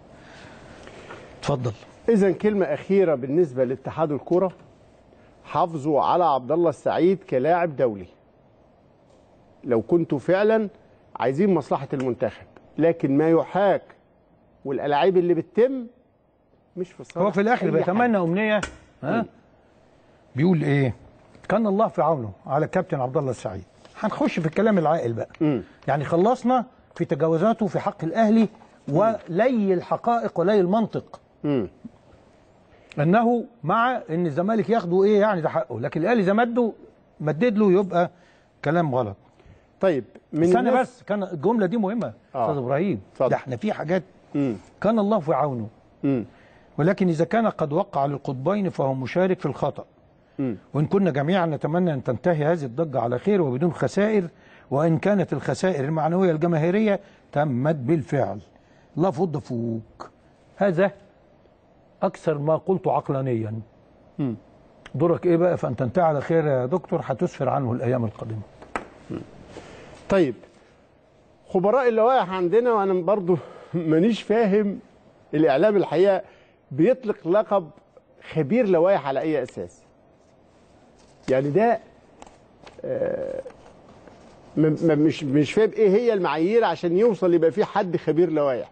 اتفضل إذا كلمة أخيرة بالنسبة لاتحاد الكرة حافظوا على عبد الله السعيد كلاعب دولي. لو كنتوا فعلا عايزين مصلحة المنتخب، لكن ما يحاك والألاعيب اللي بتتم مش في صالح هو في الاخر أي بيتمنى حد. امنيه ها بيقول ايه كان الله في عونه على كابتن عبد الله السعيد هنخش في الكلام العاقل بقى مم. يعني خلصنا في تجاوزاته في حق الاهلي ولي الحقائق ولي المنطق مم. انه مع ان الزمالك ياخده ايه يعني ده حقه لكن الاهلي اذا مده مدد له يبقى كلام غلط طيب من استنى الناس- بس كان الجمله دي مهمه آه. استاذ ابراهيم اتفضل. ده احنا في حاجات مم. كان الله في عونه مم. ولكن إذا كان قد وقع للقطبين فهو مشارك في الخطأ مم. وإن كنا جميعا نتمنى أن تنتهي هذه الضجة على خير وبدون خسائر وإن كانت الخسائر المعنوية الجماهيرية تمت بالفعل لا فض فوق هذا أكثر ما قلت عقلانيا مم. دورك إيه بقى فأن تنتهي على خير يا دكتور هتسفر عنه الأيام القادمة طيب خبراء اللوائح عندنا وانا برضو مانيش فاهم الاعلام الحقيقه بيطلق لقب خبير لوائح على اي اساس يعني ده آه، م- م- مش مش فاهم ايه هي المعايير عشان يوصل يبقى في حد خبير لوائح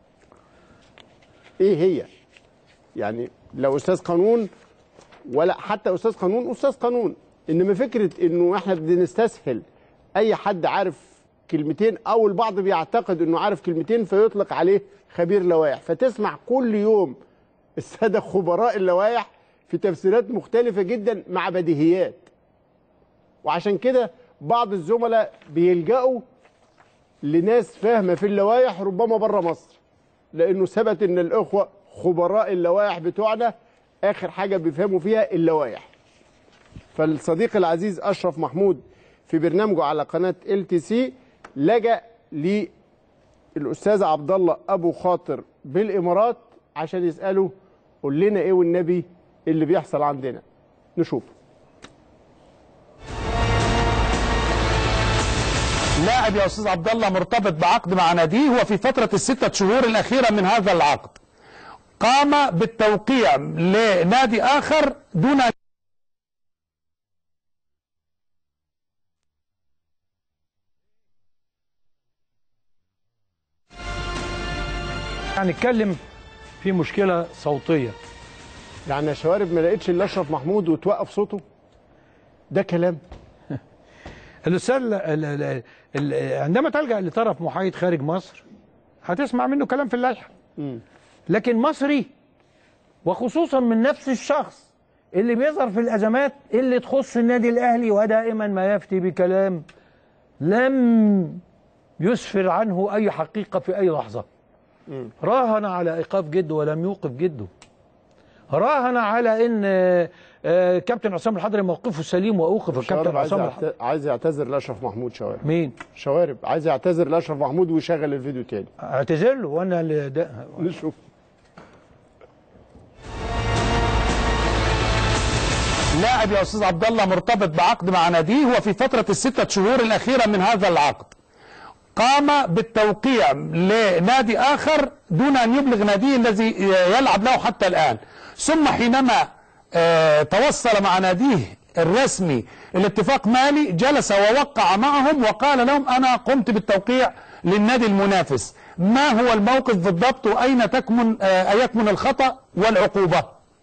ايه هي يعني لو استاذ قانون ولا حتى استاذ قانون استاذ قانون انما فكره انه احنا بنستسهل اي حد عارف كلمتين او البعض بيعتقد انه عارف كلمتين فيطلق عليه خبير لوائح فتسمع كل يوم الساده خبراء اللوائح في تفسيرات مختلفه جدا مع بديهيات وعشان كده بعض الزملاء بيلجأوا لناس فاهمه في اللوائح ربما بره مصر لانه ثبت ان الاخوه خبراء اللوائح بتوعنا اخر حاجه بيفهموا فيها اللوائح فالصديق العزيز اشرف محمود في برنامجه على قناه ال تي سي لجا للاستاذ عبد الله ابو خاطر بالامارات عشان يساله قول لنا ايه والنبي اللي بيحصل عندنا نشوف لاعب يا استاذ عبد الله مرتبط بعقد مع ناديه وفي فتره الستة شهور الاخيره من هذا العقد قام بالتوقيع لنادي اخر دون أن يعني نتكلم في مشكلة صوتية يعني يا شوارب ما لقيتش الا اشرف محمود وتوقف صوته ده كلام الأستاذ ال- ال- ال- ال- عندما تلجأ لطرف محايد خارج مصر هتسمع منه كلام في اللائحة لكن مصري وخصوصا من نفس الشخص اللي بيظهر في الأزمات اللي تخص النادي الأهلي ودائما ما يفتي بكلام لم يسفر عنه أي حقيقة في أي لحظة راهن على إيقاف جده ولم يوقف جده راهن على ان آه، آه، كابتن عصام الحضري موقفه سليم واوقف الكابتن شوارب عايز عصام الحضري يعت- عايز يعتذر لاشرف محمود شوارب مين شوارب عايز يعتذر لاشرف محمود ويشغل الفيديو تاني اعتذر له وانا اللي ده نشوف لاعب يا استاذ عبد الله مرتبط بعقد مع ناديه وفي فتره الستة شهور الاخيره من هذا العقد قام بالتوقيع لنادي اخر دون ان يبلغ ناديه الذي يلعب له حتى الان ثم حينما آه، توصل مع ناديه الرسمي الاتفاق مالي جلس ووقع معهم وقال لهم انا قمت بالتوقيع للنادي المنافس ما هو الموقف بالضبط واين تكمن آه، يكمن الخطا والعقوبه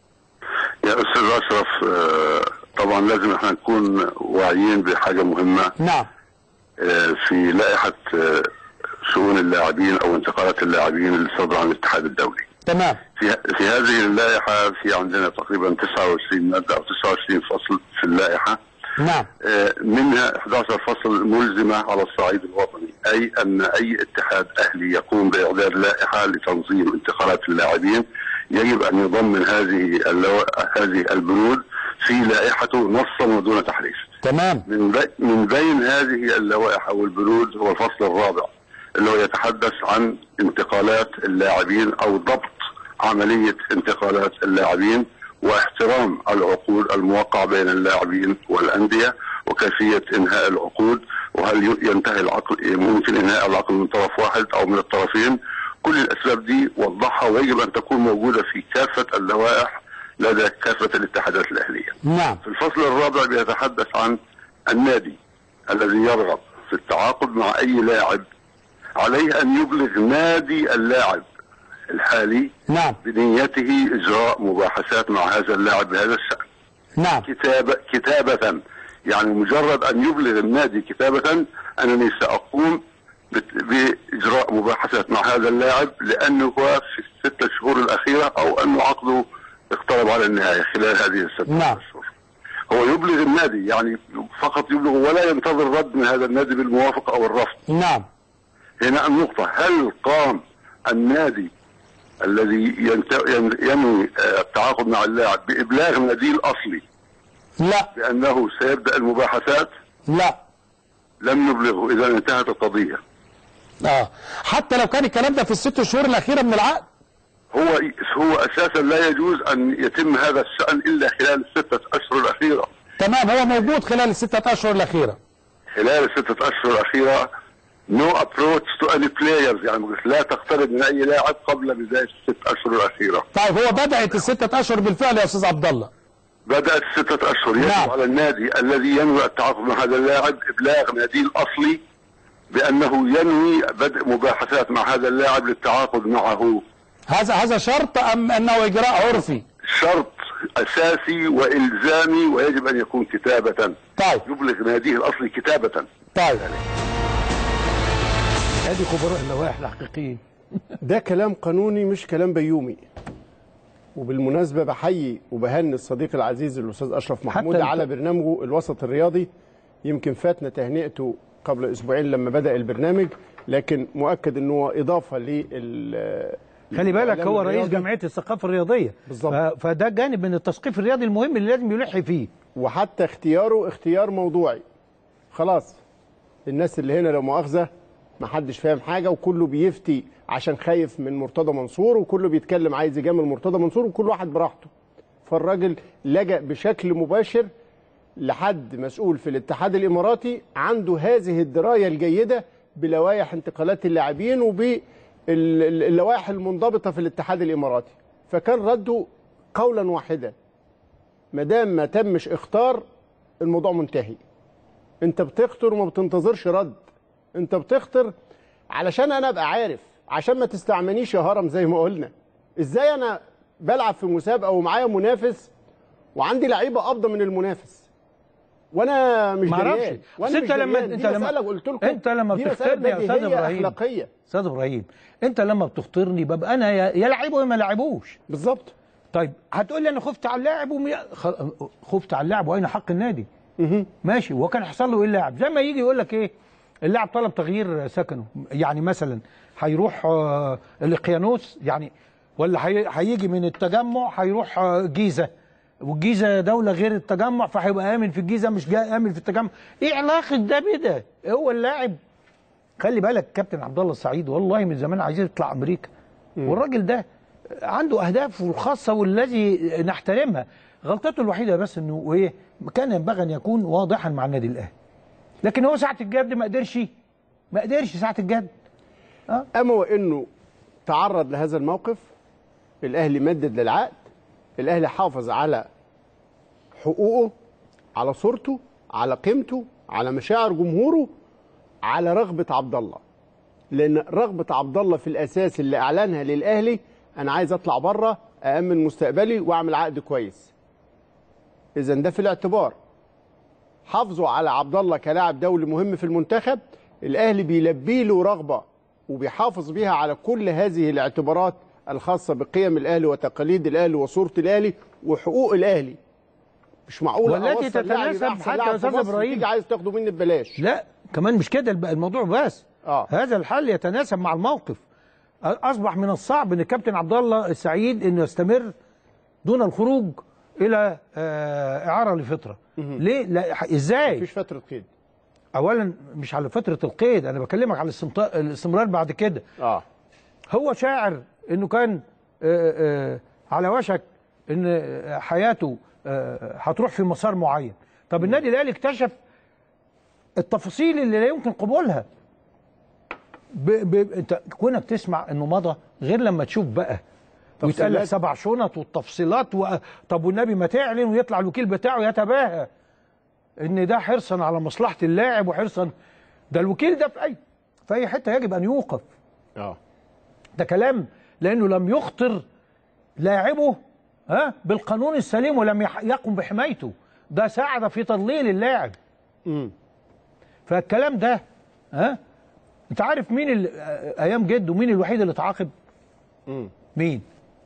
يا استاذ اشرف آه، طبعا لازم احنا نكون واعيين بحاجه مهمه نعم آه، في لائحه آه، شؤون اللاعبين او انتقالات اللاعبين اللي صدر عن الاتحاد الدولي. تمام في في هذه اللائحه في عندنا تقريبا 29 ماده او 29 فصل في اللائحه نعم آه، منها 11 فصل ملزمه على الصعيد الوطني اي ان اي اتحاد اهلي يقوم باعداد لائحه لتنظيم انتقالات اللاعبين يجب ان يضمن هذه اللو... هذه البنود في لائحته نصا ودون تحريف. تمام من بي... من بين هذه اللوائح او البنود هو الفصل الرابع اللي هو يتحدث عن انتقالات اللاعبين او ضبط عمليه انتقالات اللاعبين واحترام العقود الموقعه بين اللاعبين والانديه وكيفيه انهاء العقود وهل ي- ينتهي العقد ممكن انهاء العقد من طرف واحد او من الطرفين كل الاسباب دي وضحها ويجب ان تكون موجوده في كافه اللوائح لدى كافه الاتحادات الاهليه. نعم في الفصل الرابع بيتحدث عن النادي الذي يرغب في التعاقد مع اي لاعب عليه ان يبلغ نادي اللاعب الحالي نعم بنيته اجراء مباحثات مع هذا اللاعب بهذا الشان نعم كتابة كتابة يعني مجرد ان يبلغ النادي كتابة انني ساقوم بت- باجراء مباحثات مع هذا اللاعب لانه هو في الستة شهور الاخيرة او انه عقده اقترب على النهاية خلال هذه الستة نعم. شهور هو يبلغ النادي يعني فقط يبلغ ولا ينتظر رد من هذا النادي بالموافقة او الرفض نعم هنا النقطة هل قام النادي الذي ينت- ين- ينوي آه، التعاقد مع اللاعب بابلاغ النادي الاصلي لا بانه سيبدا المباحثات لا لم نبلغه اذا انتهت القضيه اه حتى لو كان الكلام ده في الست شهور الاخيره من العقد هو هو اساسا لا يجوز ان يتم هذا الشان الا خلال السته اشهر الاخيره تمام هو موجود خلال الستة اشهر الاخيره خلال الستة أشهر الأخيرة no approach to any players يعني لا تقترب من أي لاعب قبل بداية الست أشهر الأخيرة طيب هو بدات الستة اشهر بالفعل يا استاذ عبد الله بدأت الستة أشهر يجب نعم. على النادي الذي ينوي التعاقد مع هذا اللاعب إبلاغ ناديه الأصلي بأنه ينوي بدء مباحثات مع هذا اللاعب للتعاقد معه هذا هذا شرط ام انه اجراء عرفي شرط أساسي وإلزامي ويجب أن يكون كتابة طيب يبلغ ناديه الأصلي كتابة طيب ادي خبراء اللوائح الحقيقيين ده كلام قانوني مش كلام بيومي وبالمناسبة بحيي وبهني الصديق العزيز الأستاذ أشرف محمود حتى على برنامجه الوسط الرياضي يمكن فاتنا تهنئته قبل أسبوعين لما بدأ البرنامج لكن مؤكد أنه إضافة لل خلي بالك الإعلام هو رئيس الرياضي. جمعيه الثقافه الرياضيه بالظبط. ف- فده جانب من التثقيف الرياضي المهم اللي لازم يلح فيه وحتى اختياره اختيار موضوعي خلاص الناس اللي هنا لو مؤاخذه ما حدش فاهم حاجه وكله بيفتي عشان خايف من مرتضى منصور وكله بيتكلم عايز يجامل مرتضى منصور وكل واحد براحته فالراجل لجأ بشكل مباشر لحد مسؤول في الاتحاد الاماراتي عنده هذه الدرايه الجيده بلوائح انتقالات اللاعبين وباللوائح المنضبطه في الاتحاد الاماراتي فكان رده قولا واحدا ما دام ما تمش اختار الموضوع منتهي انت بتخطر وما بتنتظرش رد انت بتخطر علشان انا ابقى عارف عشان ما تستعمنيش يا هرم زي ما قلنا ازاي انا بلعب في مسابقه ومعايا منافس وعندي لعيبه افضل من المنافس وانا مش ما اعرفش دريان بس وانا انت مش لما دريان. انت دي لما مسألة قلت لكم انت لما دي مسألة بتختارني يا استاذ بديهية ابراهيم اخلاقيه استاذ ابراهيم انت لما بتختارني ببقى انا يا يا لعيبه يا ما لعبوش بالظبط طيب هتقول لي انا خفت على اللاعب ومي... خ- خفت على اللاعب واين حق النادي ماشي هو كان حصل له ايه اللاعب زي ما يجي يقول لك ايه اللاعب طلب تغيير سكنه يعني مثلا هيروح آه، الاقيانوس يعني ولا هي- هيجي من التجمع هيروح آه، جيزه والجيزه دوله غير التجمع فهيبقى امن في الجيزه مش جاي امن في التجمع ايه علاقه ده بده هو اللاعب خلي بالك كابتن عبد الله السعيد والله من زمان عايز يطلع امريكا والراجل ده عنده اهدافه الخاصه والذي نحترمها غلطته الوحيده بس انه ايه كان ينبغي ان يكون واضحا مع النادي الاهلي لكن هو ساعه الجد ما قدرش ما قدرش ساعه الجد اما وانه تعرض لهذا الموقف الاهلي مدد للعقد الاهلي حافظ على حقوقه على صورته على قيمته على مشاعر جمهوره على رغبه عبد الله لان رغبه عبد الله في الاساس اللي اعلنها للاهلي انا عايز اطلع بره اامن مستقبلي واعمل عقد كويس اذا ده في الاعتبار حافظوا على عبد الله كلاعب دولي مهم في المنتخب الاهلي بيلبي له رغبه وبيحافظ بيها على كل هذه الاعتبارات الخاصه بقيم الاهلي وتقاليد الاهلي وصوره الاهلي وحقوق الاهلي مش معقول والتي أوصل لاعب تتناسب يبقى أحسن حتى لاعب يا في أستاذ مصر، إبراهيم. تيجي عايز تاخده مني ببلاش لا كمان مش كده الب- الموضوع بس آه. هذا الحل يتناسب مع الموقف اصبح من الصعب ان الكابتن عبد الله السعيد انه يستمر دون الخروج الى آه، اعاره لفتره ليه لا ح- ازاي مفيش فتره قيد اولا مش على فتره القيد انا بكلمك على الاستمتا- الاستمرار بعد كده اه هو شاعر انه كان آه، آه، على وشك ان آه، حياته آه، هتروح في مسار معين طب النادي الاهلي اكتشف التفاصيل اللي لا يمكن قبولها ب... ب... انت كونك تسمع انه مضى غير لما تشوف بقى ويتقال لك تفصيلات. سبع شنط والتفصيلات و... طب والنبي ما تعلن ويطلع الوكيل بتاعه يتباهى ان ده حرصا على مصلحه اللاعب وحرصا ده الوكيل ده في اي في اي حته يجب ان يوقف اه ده كلام لانه لم يخطر لاعبه ها بالقانون السليم ولم يح- يقم بحمايته ده ساعد في تضليل اللاعب امم فالكلام ده ها انت عارف مين ال- آه، ايام جده مين الوحيد اللي اتعاقب امم مين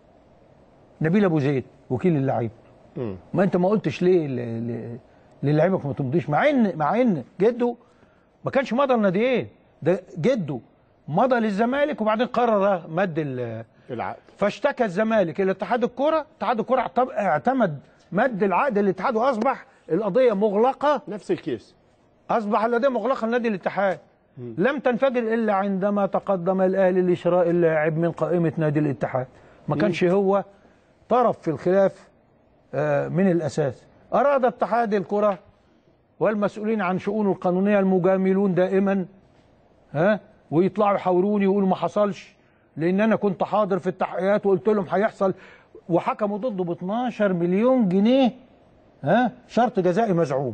نبيل ابو زيد وكيل اللعيب امم ما انت ما قلتش ليه ل- ل- للعيبك ما تمضيش مع ان مع ان جده ما كانش مضى الناديين ده جده مضى للزمالك وبعدين قرر مد ال- العقد فاشتكى الزمالك الى اتحاد الكره اتحاد الكره اعتم- اعتمد مد العقد للاتحاد واصبح القضيه مغلقه نفس الكيس اصبح القضيه مغلقه لنادي الاتحاد لم تنفجر الا عندما تقدم الاهلي لشراء اللاعب من قائمه نادي الاتحاد ما كانش هو طرف في الخلاف آه، من الاساس اراد اتحاد الكره والمسؤولين عن شؤونه القانونيه المجاملون دائما ها ويطلعوا يحاوروني يقولوا ما حصلش لان انا كنت حاضر في التحقيقات وقلت لهم هيحصل وحكموا ضده ب 12 مليون جنيه ها شرط جزائي مزعوم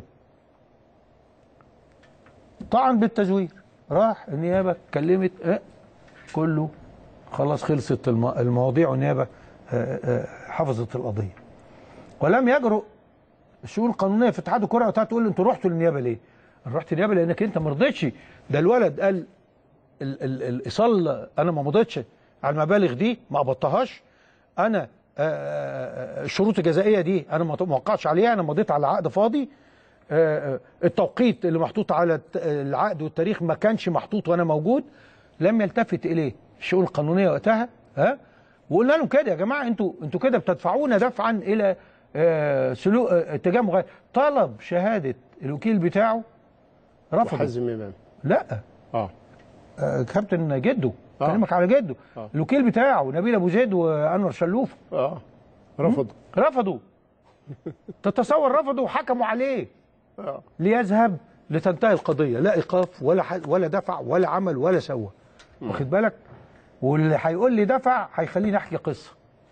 طعن بالتزوير راح النيابه اتكلمت اه كله خلاص خلصت الم- المواضيع والنيابه اه اه حفظت القضيه ولم يجرؤ الشؤون القانونيه في اتحاد الكره وقتها تقول لي انتوا رحتوا للنيابه ليه؟ أنا رحت النيابه لانك انت ما رضيتش ده الولد قال ال- ال- الايصال انا ما مضيتش على المبالغ دي ما قبضتهاش انا آه، آه، آه، الشروط الجزائيه دي انا ما ما وقعتش عليها انا مضيت على عقد فاضي آه، آه، التوقيت اللي محطوط على الت- العقد والتاريخ ما كانش محطوط وانا موجود لم يلتفت اليه الشؤون القانونيه وقتها ها وقلنا لهم كده يا جماعه انتوا انتوا كده بتدفعونا دفعا الى آه، سلوك آه، اتجاه مغاير طلب شهاده الوكيل بتاعه رفض وحزم امام لا اه آه، كابتن جده آه. كلمك على جده آه. الوكيل بتاعه نبيل ابو زيد وانور شلوف اه رفض رفضوا تتصور رفضوا وحكموا عليه اه ليذهب لتنتهي القضيه لا ايقاف ولا ح- ولا دفع ولا عمل ولا سوى واخد بالك واللي هيقول لي دفع هيخليني احكي قصه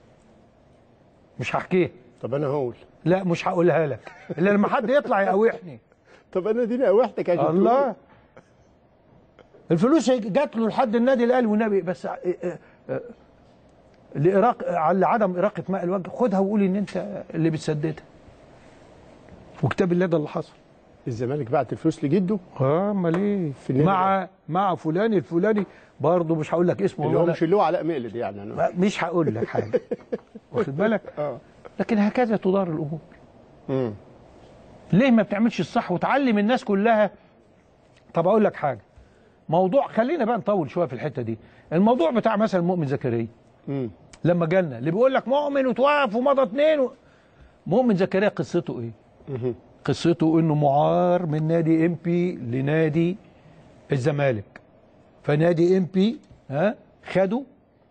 مش هحكيها طب انا هقول لا مش هقولها لك الا لما حد يطلع يقاوحني طب انا دي قاوحتك عشان تقول. الله الفلوس جات له لحد النادي الاهلي والنبي بس اه، اه، اه، لإراق على عدم إراقة ماء الوجه خدها وقول إن أنت اللي بتسددها وكتاب الله ده اللي حصل الزمالك بعت الفلوس لجده اه امال ايه في النادي مع مع فلان الفلاني برضه مش هقول لك اسمه اللي والله هو لا. مش اللي هو علاء مقلد يعني انا ما- مش هقول لك حاجه واخد بالك اه لكن هكذا تدار الامور امم ليه ما بتعملش الصح وتعلم الناس كلها طب اقول لك حاجه موضوع خلينا بقى نطول شويه في الحته دي الموضوع بتاع مثلا مؤمن زكريا امم لما جالنا اللي بيقول لك مؤمن وتوقف ومضى اتنين و... مؤمن زكريا قصته ايه مهم. قصته انه معار من نادي ام بي لنادي الزمالك فنادي ام بي ها خده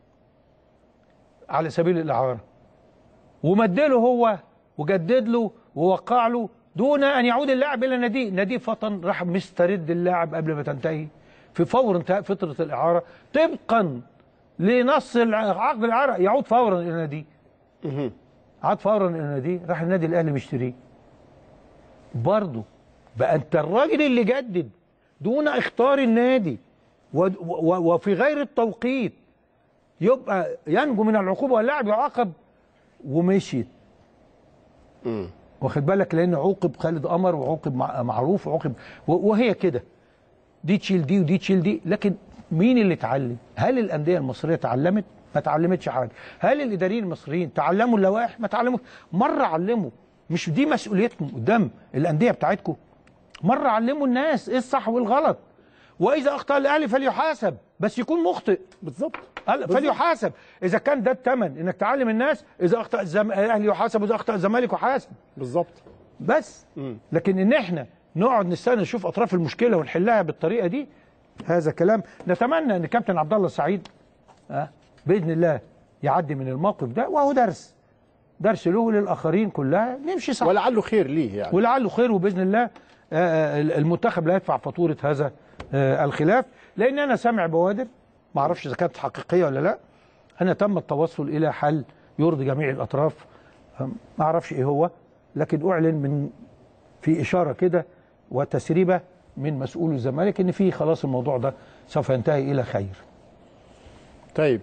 على سبيل الاعاره ومدله هو وجدد له ووقع له دون ان يعود اللاعب الى ناديه ناديه فطن راح مسترد اللاعب قبل ما تنتهي في فور انتهاء فتره الاعاره طبقا لنص الع- عقد الاعاره يعود فورا الى ناديه مهم. عاد فورا الى ناديه راح النادي الاهلي مشتريه برضه بقى انت الراجل اللي جدد دون اختار النادي و و وفي غير التوقيت يبقى ينجو من العقوبه واللاعب يعاقب ومشيت مم. واخد بالك لان عوقب خالد قمر وعوقب مع- معروف وعوقب و- وهي كده دي تشيل دي ودي تشيل دي لكن مين اللي اتعلم؟ هل الانديه المصريه اتعلمت؟ ما اتعلمتش حاجه. هل الاداريين المصريين تعلموا اللوائح؟ ما تعلموا مره علموا مش دي مسؤوليتكم قدام الانديه بتاعتكم. مره علموا الناس ايه الصح والغلط. واذا اخطا الاهلي فليحاسب بس يكون مخطئ. بالظبط قال- فليحاسب اذا كان ده الثمن انك تعلم الناس اذا اخطا الزم... الاهلي يحاسب واذا اخطا الزمالك يحاسب بالظبط بس مم. لكن ان احنا نقعد نستنى نشوف اطراف المشكله ونحلها بالطريقه دي هذا كلام نتمنى ان كابتن عبد الله السعيد آه باذن الله يعدي من الموقف ده وهو درس درس له وللاخرين كلها نمشي صح ولعله خير ليه يعني ولعله خير وباذن الله آه، آه، المنتخب لا يدفع فاتوره هذا آه، الخلاف لان انا سامع بوادر ما اعرفش اذا كانت حقيقيه ولا لا انا تم التوصل الى حل يرضي جميع الاطراف آه، ما اعرفش ايه هو لكن اعلن من في اشاره كده وتسريبه من مسؤول الزمالك ان في خلاص الموضوع ده سوف ينتهي الى خير طيب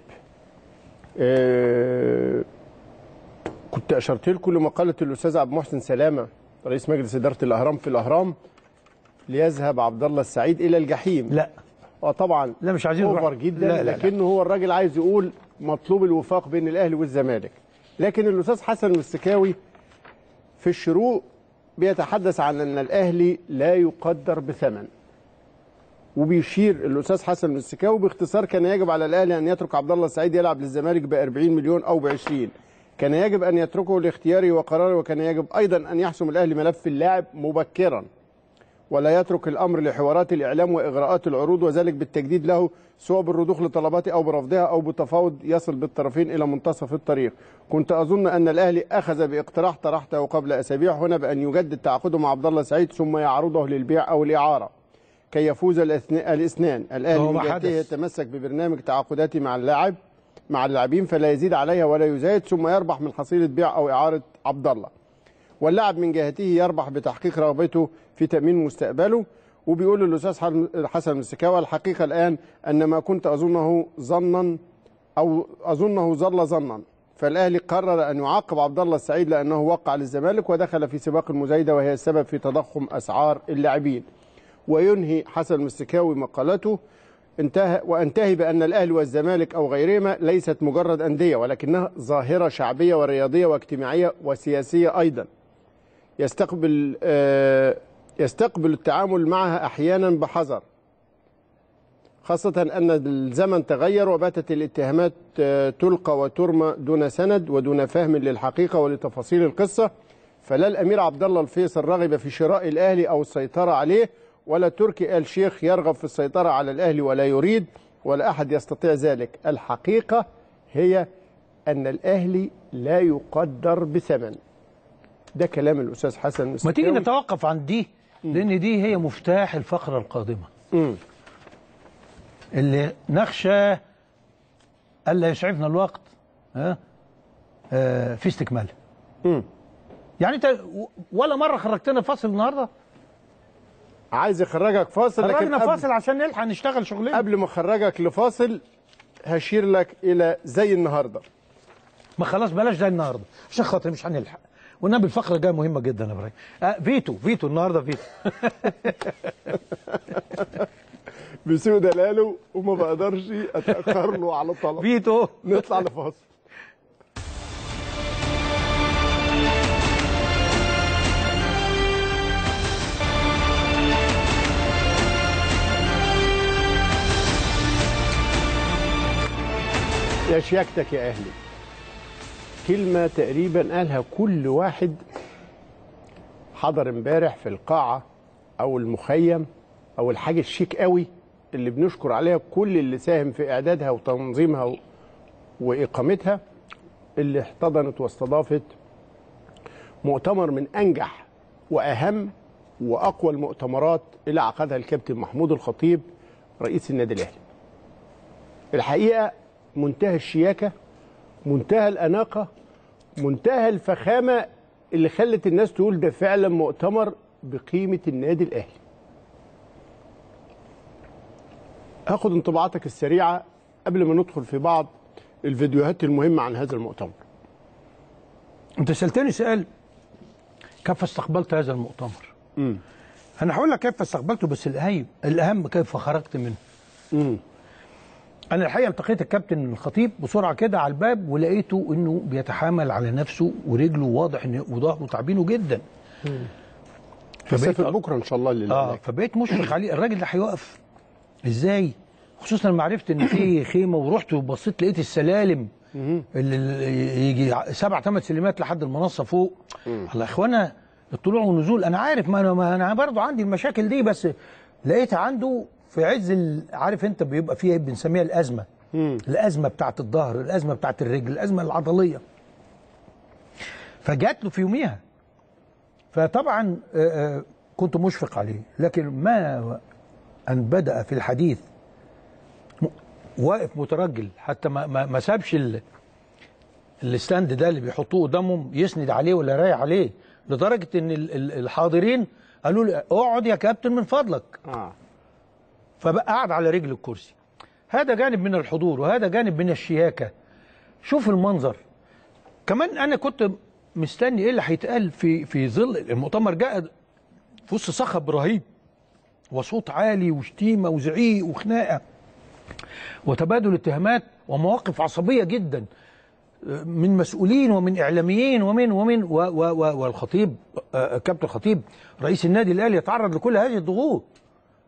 آه كنت اشرت لكم لمقاله الاستاذ عبد المحسن سلامه رئيس مجلس اداره الاهرام في الاهرام ليذهب عبد الله السعيد الى الجحيم لا اه طبعا لا مش عايزين اوفر نروح. جدا لا لا لا. لكنه هو الراجل عايز يقول مطلوب الوفاق بين الاهلي والزمالك لكن الاستاذ حسن السكاوي في الشروق بيتحدث عن ان الاهلي لا يقدر بثمن وبيشير الاستاذ حسن السكاوي باختصار كان يجب على الاهلي ان يترك عبد الله السعيد يلعب للزمالك ب 40 مليون او ب 20 كان يجب ان يتركه لاختياره وقراره وكان يجب ايضا ان يحسم الاهلي ملف اللاعب مبكرا ولا يترك الامر لحوارات الاعلام واغراءات العروض وذلك بالتجديد له سواء بالرضوخ لطلباته او برفضها او بتفاوض يصل بالطرفين الى منتصف الطريق. كنت اظن ان الاهلي اخذ باقتراح طرحته قبل اسابيع هنا بان يجدد تعاقده مع عبد الله السعيد ثم يعرضه للبيع او الاعاره. كي يفوز الأثن- الاثنان، الاهلي هو من ما جهته حدث. يتمسك ببرنامج تعاقداته مع اللاعب مع اللاعبين فلا يزيد عليها ولا يزايد ثم يربح من حصيله بيع او اعاره عبد الله. واللاعب من جهته يربح بتحقيق رغبته في تأمين مستقبله وبيقول الأستاذ حل- حسن السكاوى الحقيقة الآن أن ما كنت أظنه ظنا أو أظنه ظل ظنا فالأهلي قرر أن يعاقب عبد الله السعيد لأنه وقع للزمالك ودخل في سباق المزايدة وهي السبب في تضخم أسعار اللاعبين وينهي حسن السكاوي مقالته انتهى وانتهي بان الاهلي والزمالك او غيرهما ليست مجرد انديه ولكنها ظاهره شعبيه ورياضيه واجتماعيه وسياسيه ايضا يستقبل آه، يستقبل التعامل معها احيانا بحذر خاصة أن الزمن تغير وباتت الاتهامات آه، تلقى وترمى دون سند ودون فهم للحقيقة ولتفاصيل القصة فلا الأمير عبد الله الفيصل رغب في شراء الأهلي أو السيطرة عليه ولا تركي آل شيخ يرغب في السيطرة على الأهلي ولا يريد ولا أحد يستطيع ذلك الحقيقة هي أن الأهلي لا يقدر بثمن ده كلام الأستاذ حسن ما تيجي السكاوي. نتوقف عن دي لان دي هي مفتاح الفقره القادمه مم. اللي نخشى الا يسعفنا الوقت ها آه في استكمالها مم. يعني انت و- ولا مره خرجتنا فاصل النهارده عايز يخرجك فاصل لكن خرجنا قبل, فاصل عشان نلحق نشتغل شغلنا قبل ما اخرجك لفاصل هشير لك الى زي النهارده ما خلاص بلاش ده النهارده عشان خاطر مش هنلحق والنبي الفقره جايه مهمه جدا يا ابراهيم آه فيتو فيتو النهارده فيتو بسوء دلاله وما بقدرش اتاخر له على طلب فيتو نطلع لفاصل يا شياكتك يا اهلي كلمه تقريبا قالها كل واحد حضر امبارح في القاعه او المخيم او الحاجه الشيك قوي اللي بنشكر عليها كل اللي ساهم في اعدادها وتنظيمها و- واقامتها اللي احتضنت واستضافت مؤتمر من انجح واهم واقوى المؤتمرات اللي عقدها الكابتن محمود الخطيب رئيس النادي الاهلي. الحقيقه منتهى الشياكه منتهى الاناقه منتهى الفخامه اللي خلت الناس تقول ده فعلا مؤتمر بقيمه النادي الاهلي. هاخد انطباعاتك السريعه قبل ما ندخل في بعض الفيديوهات المهمه عن هذا المؤتمر. انت سالتني سؤال كيف استقبلت هذا المؤتمر؟ امم انا هقول لك كيف استقبلته بس الاهم الاهم كيف خرجت منه. امم انا الحقيقه التقيت الكابتن الخطيب بسرعه كده على الباب ولقيته انه بيتحامل على نفسه ورجله واضح ان وظهره تعبينه جدا. هسافر بكره ان شاء الله لله اه فبقيت مشفق عليه الراجل ده هيقف ازاي؟ خصوصا لما عرفت ان في خيمه ورحت وبصيت لقيت السلالم اللي اللي يجي سبع ثمان سلمات لحد المنصه فوق الله يا اخوانا الطلوع والنزول انا عارف ما انا ما انا برضه عندي المشاكل دي بس لقيتها عنده في عز ال- عارف انت بيبقى فيها إيه؟ بنسميها الازمه الازمه بتاعت الظهر الازمه بتاعت الرجل الازمه العضليه فجات له في يوميها فطبعا آه، آه، كنت مشفق عليه لكن ما ان بدا في الحديث م- واقف مترجل حتى ما ما, ما سابش ال- الستاند ده اللي بيحطوه قدامهم يسند عليه ولا رايح عليه لدرجه ان ال- ال- الحاضرين قالوا له اقعد يا كابتن من فضلك اه فبقى قاعد على رجل الكرسي هذا جانب من الحضور وهذا جانب من الشياكه شوف المنظر كمان انا كنت مستني ايه اللي هيتقال في في ظل المؤتمر جاء في وسط صخب رهيب وصوت عالي وشتيمه وزعيق وخناقه وتبادل اتهامات ومواقف عصبيه جدا من مسؤولين ومن اعلاميين ومن ومن و و و والخطيب آه، كابتن الخطيب رئيس النادي الاهلي يتعرض لكل هذه الضغوط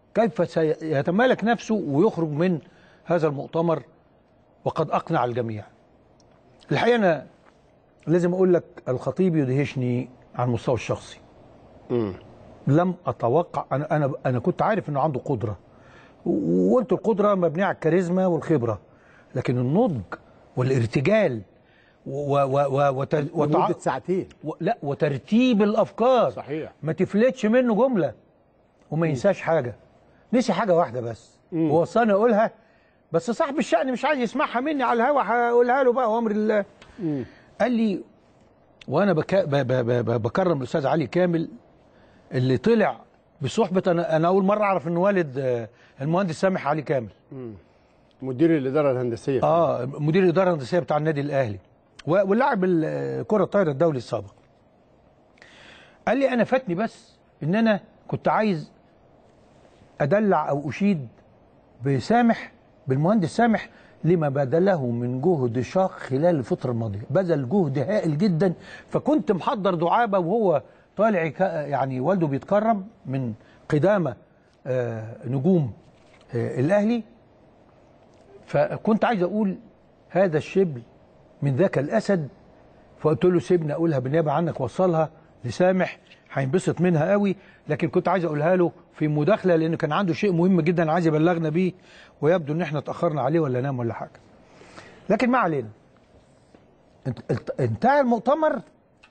كيف سيتمالك نفسه ويخرج من هذا المؤتمر وقد أقنع الجميع الحقيقة أنا لازم أقول لك الخطيب يدهشني على المستوى الشخصي لم أتوقع أنا أنا أنا كنت عارف إنه عنده قدرة و- وقلت القدرة مبنية على الكاريزما والخبرة لكن النضج والارتجال و و و وت- وتع- لمده ساعتين و... لا وترتيب الافكار صحيح. ما تفلتش منه جمله وما ينساش حاجه نسي حاجه واحده بس ووصاني اقولها بس صاحب الشأن مش عايز يسمعها مني على الهوا هقولها له بقى وامر الله قال لي وانا بكا ب... ب... ب... ب... بكرم الاستاذ علي كامل اللي طلع بصحبه انا انا اول مره اعرف ان والد آه، المهندس سامح علي كامل مدير الاداره الهندسيه اه مدير الاداره الهندسيه بتاع النادي الاهلي و- واللاعب الكره الطايره الدولي السابق قال لي انا فاتني بس ان انا كنت عايز ادلع او اشيد بسامح بالمهندس سامح لما بذله من جهد شاق خلال الفتره الماضيه بذل جهد هائل جدا فكنت محضر دعابه وهو طالع يك- يعني والده بيتكرم من قدامى آه، نجوم آه، الاهلي فكنت عايز اقول هذا الشبل من ذاك الاسد فقلت له سيبني اقولها بالنيابه عنك وصلها لسامح هينبسط منها قوي لكن كنت عايز اقولها له في مداخله لان كان عنده شيء مهم جدا عايز يبلغنا بيه ويبدو ان احنا اتاخرنا عليه ولا نام ولا حاجه لكن ما علينا انت- انت- انتهى المؤتمر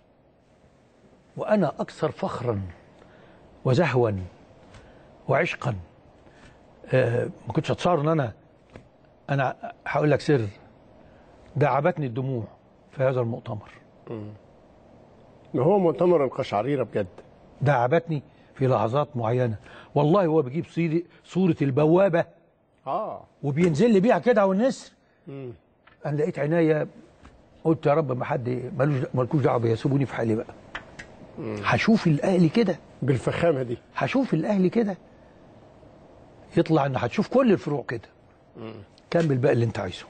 وانا اكثر فخرا وزهوا وعشقا آه، ما كنتش اتصور ان انا انا هقول لك سر دعبتني الدموع في هذا المؤتمر ما هو مؤتمر القشعريره بجد دعبتني في لحظات معينه والله هو بيجيب صيري- صوره البوابه اه وبينزل لي بيها كده والنسر انا لقيت عناية قلت يا رب ما حد ملوش مالكوش دعوه بيا سيبوني في حالي بقى هشوف الاهلي كده بالفخامه دي هشوف الاهلي كده يطلع ان هتشوف كل الفروع كده كمل بقى اللي انت عايزه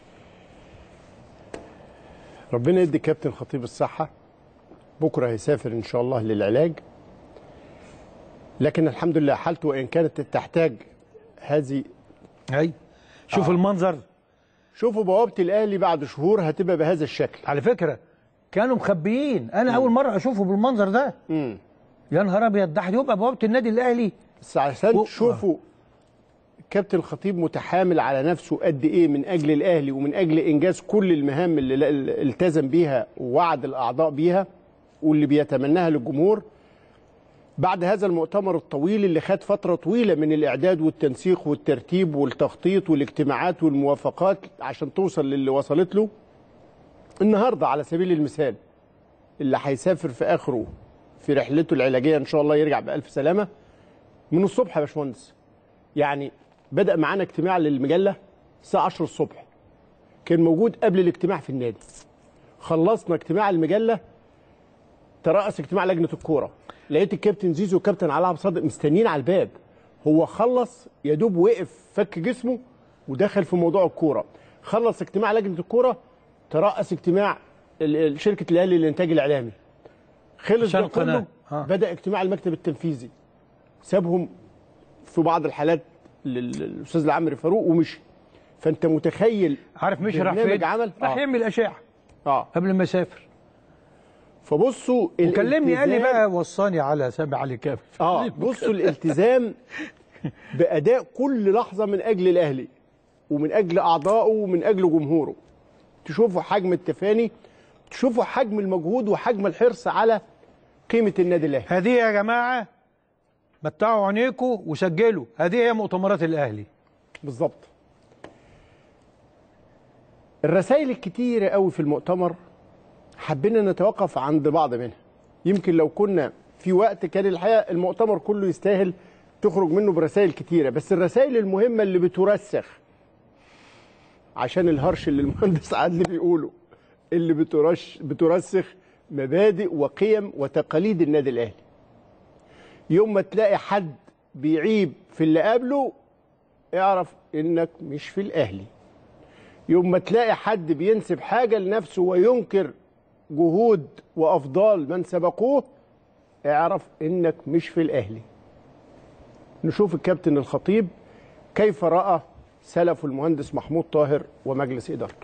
ربنا يدي كابتن خطيب الصحة بكرة هيسافر إن شاء الله للعلاج لكن الحمد لله حالته وإن كانت تحتاج هذه اي شوف آه. المنظر شوفوا بوابة الأهلي بعد شهور هتبقى بهذا الشكل على فكره كانوا مخبيين انا اول مره اشوفه بالمنظر ده مم. يا نهار ابيض ده هيبقى بوابه النادي الاهلي بس عشان و- تشوفوا كابتن الخطيب متحامل على نفسه قد ايه من اجل الاهلي ومن اجل انجاز كل المهام اللي ل- التزم بيها ووعد الاعضاء بيها واللي بيتمناها للجمهور بعد هذا المؤتمر الطويل اللي خد فتره طويله من الاعداد والتنسيق والترتيب والتخطيط والاجتماعات والموافقات عشان توصل للي وصلت له النهارده على سبيل المثال اللي هيسافر في اخره في رحلته العلاجيه ان شاء الله يرجع بالف سلامه من الصبح يا باشمهندس يعني بدأ معانا اجتماع للمجلة الساعة 10 الصبح كان موجود قبل الاجتماع في النادي خلصنا اجتماع المجلة ترأس اجتماع لجنة الكورة لقيت الكابتن زيزو والكابتن علاء عبد الصادق مستنيين على الباب هو خلص يا دوب وقف فك جسمه ودخل في موضوع الكورة خلص اجتماع لجنة الكورة ترأس اجتماع ال- ال- شركة الأهلي للإنتاج الإعلامي خلص عشان ده كله القناة. ها. بدأ اجتماع المكتب التنفيذي سابهم في بعض الحالات لل- للاستاذ العمري فاروق ومشي فانت متخيل عارف مش راح برنامج فين عمل راح آه. يعمل اشعه اه قبل ما يسافر فبصوا وكلمني قال لي الالتزام- بقى وصاني على سامع علي كامل اه بصوا الالتزام باداء كل لحظه من اجل الاهلي ومن اجل اعضائه ومن اجل جمهوره تشوفوا حجم التفاني تشوفوا حجم المجهود وحجم الحرص على قيمه النادي الاهلي هذه يا جماعه متعوا عينيكم وسجلوا هذه هي مؤتمرات الاهلي بالظبط الرسائل الكتيرة قوي في المؤتمر حبينا نتوقف عند بعض منها يمكن لو كنا في وقت كان الحقيقة المؤتمر كله يستاهل تخرج منه برسائل كتيرة بس الرسائل المهمة اللي بترسخ عشان الهرش اللي المهندس عادل بيقوله اللي بترش بترسخ مبادئ وقيم وتقاليد النادي الاهلي يوم ما تلاقي حد بيعيب في اللي قبله اعرف انك مش في الاهلي يوم ما تلاقي حد بينسب حاجه لنفسه وينكر جهود وافضال من سبقوه اعرف انك مش في الاهلي نشوف الكابتن الخطيب كيف راى سلفه المهندس محمود طاهر ومجلس ادارته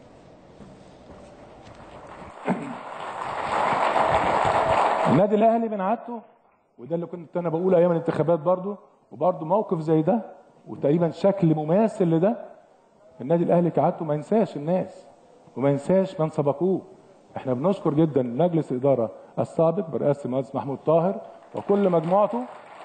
النادي الاهلي من عادته وده اللي كنت انا بقوله ايام الانتخابات برضو وبرضو موقف زي ده وتقريبا شكل مماثل لده النادي الاهلي كعادته ما ينساش الناس وما ينساش من سبقوه احنا بنشكر جدا مجلس الاداره السابق برئاسه المهندس محمود طاهر وكل مجموعته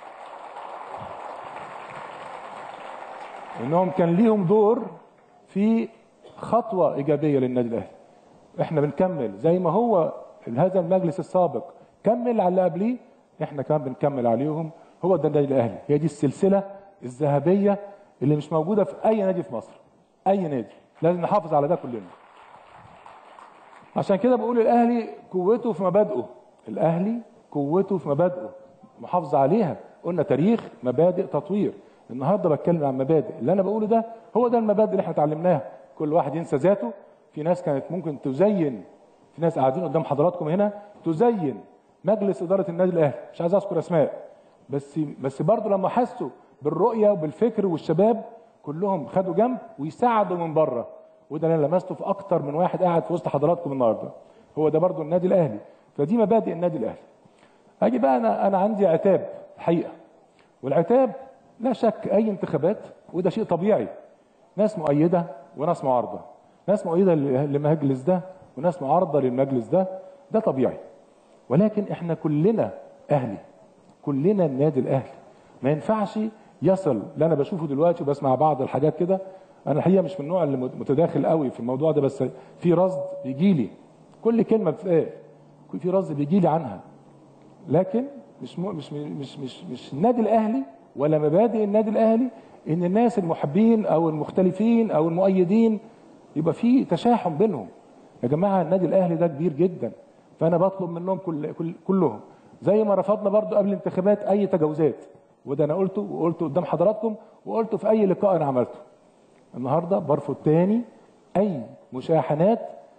انهم كان ليهم دور في خطوه ايجابيه للنادي الاهلي احنا بنكمل زي ما هو هذا المجلس السابق كمل على اللي قبليه احنا كمان بنكمل عليهم هو ده النادي الاهلي هي دي السلسله الذهبيه اللي مش موجوده في اي نادي في مصر اي نادي لازم نحافظ على ده كلنا عشان كده بقول الاهلي قوته في مبادئه الاهلي قوته في مبادئه محافظه عليها قلنا تاريخ مبادئ تطوير النهارده بتكلم عن مبادئ اللي انا بقوله ده هو ده المبادئ اللي احنا اتعلمناها كل واحد ينسى ذاته في ناس كانت ممكن تزين في ناس قاعدين قدام حضراتكم هنا تزين مجلس اداره النادي الاهلي مش عايز اذكر اسماء بس بس برضه لما حسوا بالرؤيه وبالفكر والشباب كلهم خدوا جنب ويساعدوا من بره وده اللي انا لمسته في اكتر من واحد قاعد في وسط حضراتكم النهارده هو ده برضه النادي الاهلي فدي مبادئ النادي الاهلي اجي بقى انا انا عندي عتاب الحقيقه والعتاب لا شك اي انتخابات وده شيء طبيعي ناس مؤيده وناس معارضه ناس مؤيده للمجلس ده وناس معارضه للمجلس ده ده طبيعي ولكن احنا كلنا اهلي كلنا النادي الاهلي ما ينفعش يصل اللي انا بشوفه دلوقتي وبسمع بعض الحاجات كده انا الحقيقه مش من النوع اللي متداخل قوي في الموضوع ده بس في رصد بيجي لي كل كلمه بتتقال في رصد بيجي لي عنها لكن مش م... مش مش مش مش النادي الاهلي ولا مبادئ النادي الاهلي ان الناس المحبين او المختلفين او المؤيدين يبقى في تشاحن بينهم يا جماعه النادي الاهلي ده كبير جدا فانا بطلب منهم كل كل كلهم زي ما رفضنا برضو قبل الانتخابات اي تجاوزات وده انا قلته وقلته قدام حضراتكم وقلته في اي لقاء انا عملته النهارده برفض تاني اي مشاحنات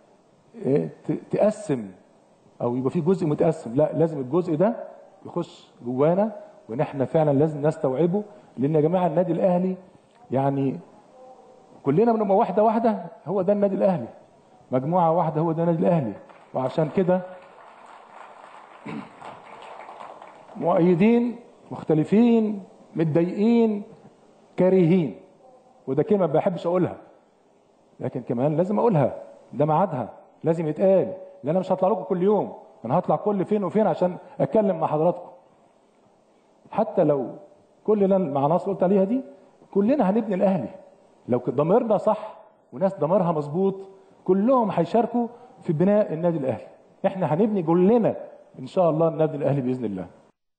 تقسم او يبقى في جزء متقسم لا لازم الجزء ده يخش جوانا وان احنا فعلا لازم نستوعبه لان يا جماعه النادي الاهلي يعني كلنا بنبقى واحده واحده هو ده النادي الاهلي مجموعه واحده هو ده النادي الاهلي وعشان كده مؤيدين مختلفين متضايقين كارهين وده كلمه ما بحبش اقولها لكن كمان لازم اقولها ده ميعادها لازم يتقال لان انا مش هطلع لكم كل يوم انا هطلع كل فين وفين عشان اتكلم مع حضراتكم حتى لو كل اللي انا مع ناس قلت عليها دي كلنا هنبني الاهلي لو ضميرنا صح وناس ضميرها مظبوط كلهم هيشاركوا في بناء النادي الاهلي احنا هنبني كلنا ان شاء الله النادي الاهلي باذن الله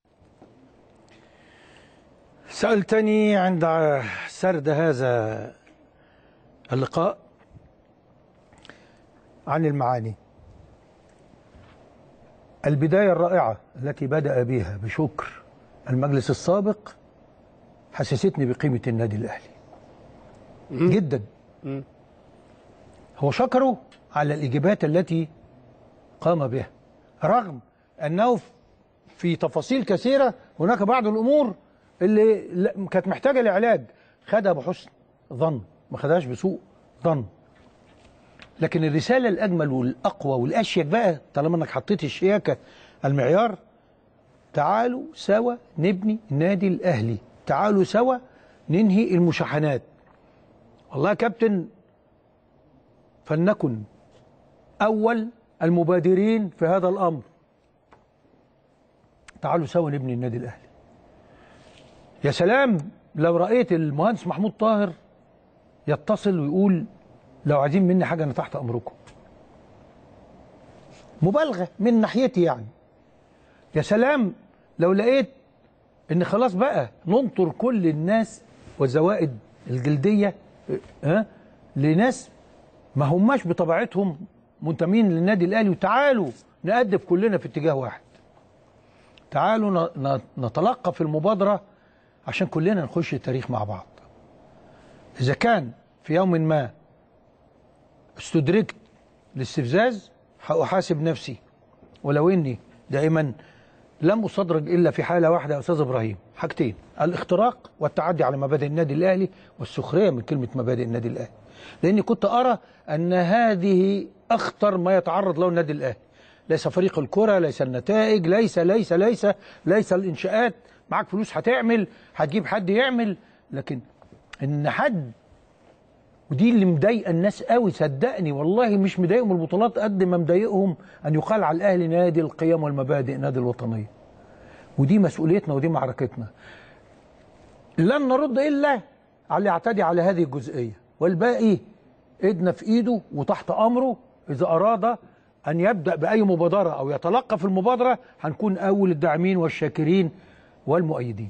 سألتني عند سرد هذا اللقاء عن المعاني البداية الرائعة التي بدأ بها بشكر المجلس السابق حسستني بقيمة النادي الأهلي جدا هو شكره على الإجابات التي قام بها رغم أنه في تفاصيل كثيرة هناك بعض الأمور اللي كانت محتاجة لعلاج خدها بحسن ظن ما خدهاش بسوء ظن لكن الرسالة الأجمل والأقوى والأشيك بقى طالما أنك حطيت الشياكة المعيار تعالوا سوا نبني النادي الأهلي تعالوا سوا ننهي المشاحنات والله يا كابتن فلنكن أول المبادرين في هذا الأمر تعالوا سوا نبني النادي الأهلي يا سلام لو رأيت المهندس محمود طاهر يتصل ويقول لو عايزين مني حاجة أنا تحت أمركم مبالغة من ناحيتي يعني يا سلام لو لقيت ان خلاص بقى ننطر كل الناس والزوائد الجلدية ها لناس ما هماش بطبيعتهم منتمين للنادي الاهلي وتعالوا نقدم كلنا في اتجاه واحد تعالوا نتلقى في المبادرة عشان كلنا نخش التاريخ مع بعض إذا كان في يوم ما استدركت الاستفزاز هأحاسب نفسي ولو إني دائما لم أصدرج إلا في حالة واحدة يا أستاذ إبراهيم حاجتين الاختراق والتعدي على مبادئ النادي الأهلي والسخرية من كلمة مبادئ النادي الأهلي لأني كنت أرى أن هذه أخطر ما يتعرض له النادي الأهلي ليس فريق الكرة ليس النتائج ليس ليس ليس ليس الإنشاءات معاك فلوس هتعمل هتجيب حد يعمل لكن إن حد ودي اللي مضايقه الناس قوي صدقني والله مش مضايقهم البطولات قد ما مضايقهم ان يقال على الاهلي نادي القيم والمبادئ نادي الوطنيه ودي مسؤوليتنا ودي معركتنا لن نرد الا على اللي يعتدي على هذه الجزئيه والباقي ايدنا في ايده وتحت امره اذا اراد ان يبدا باي مبادره او يتلقى في المبادره هنكون اول الداعمين والشاكرين والمؤيدين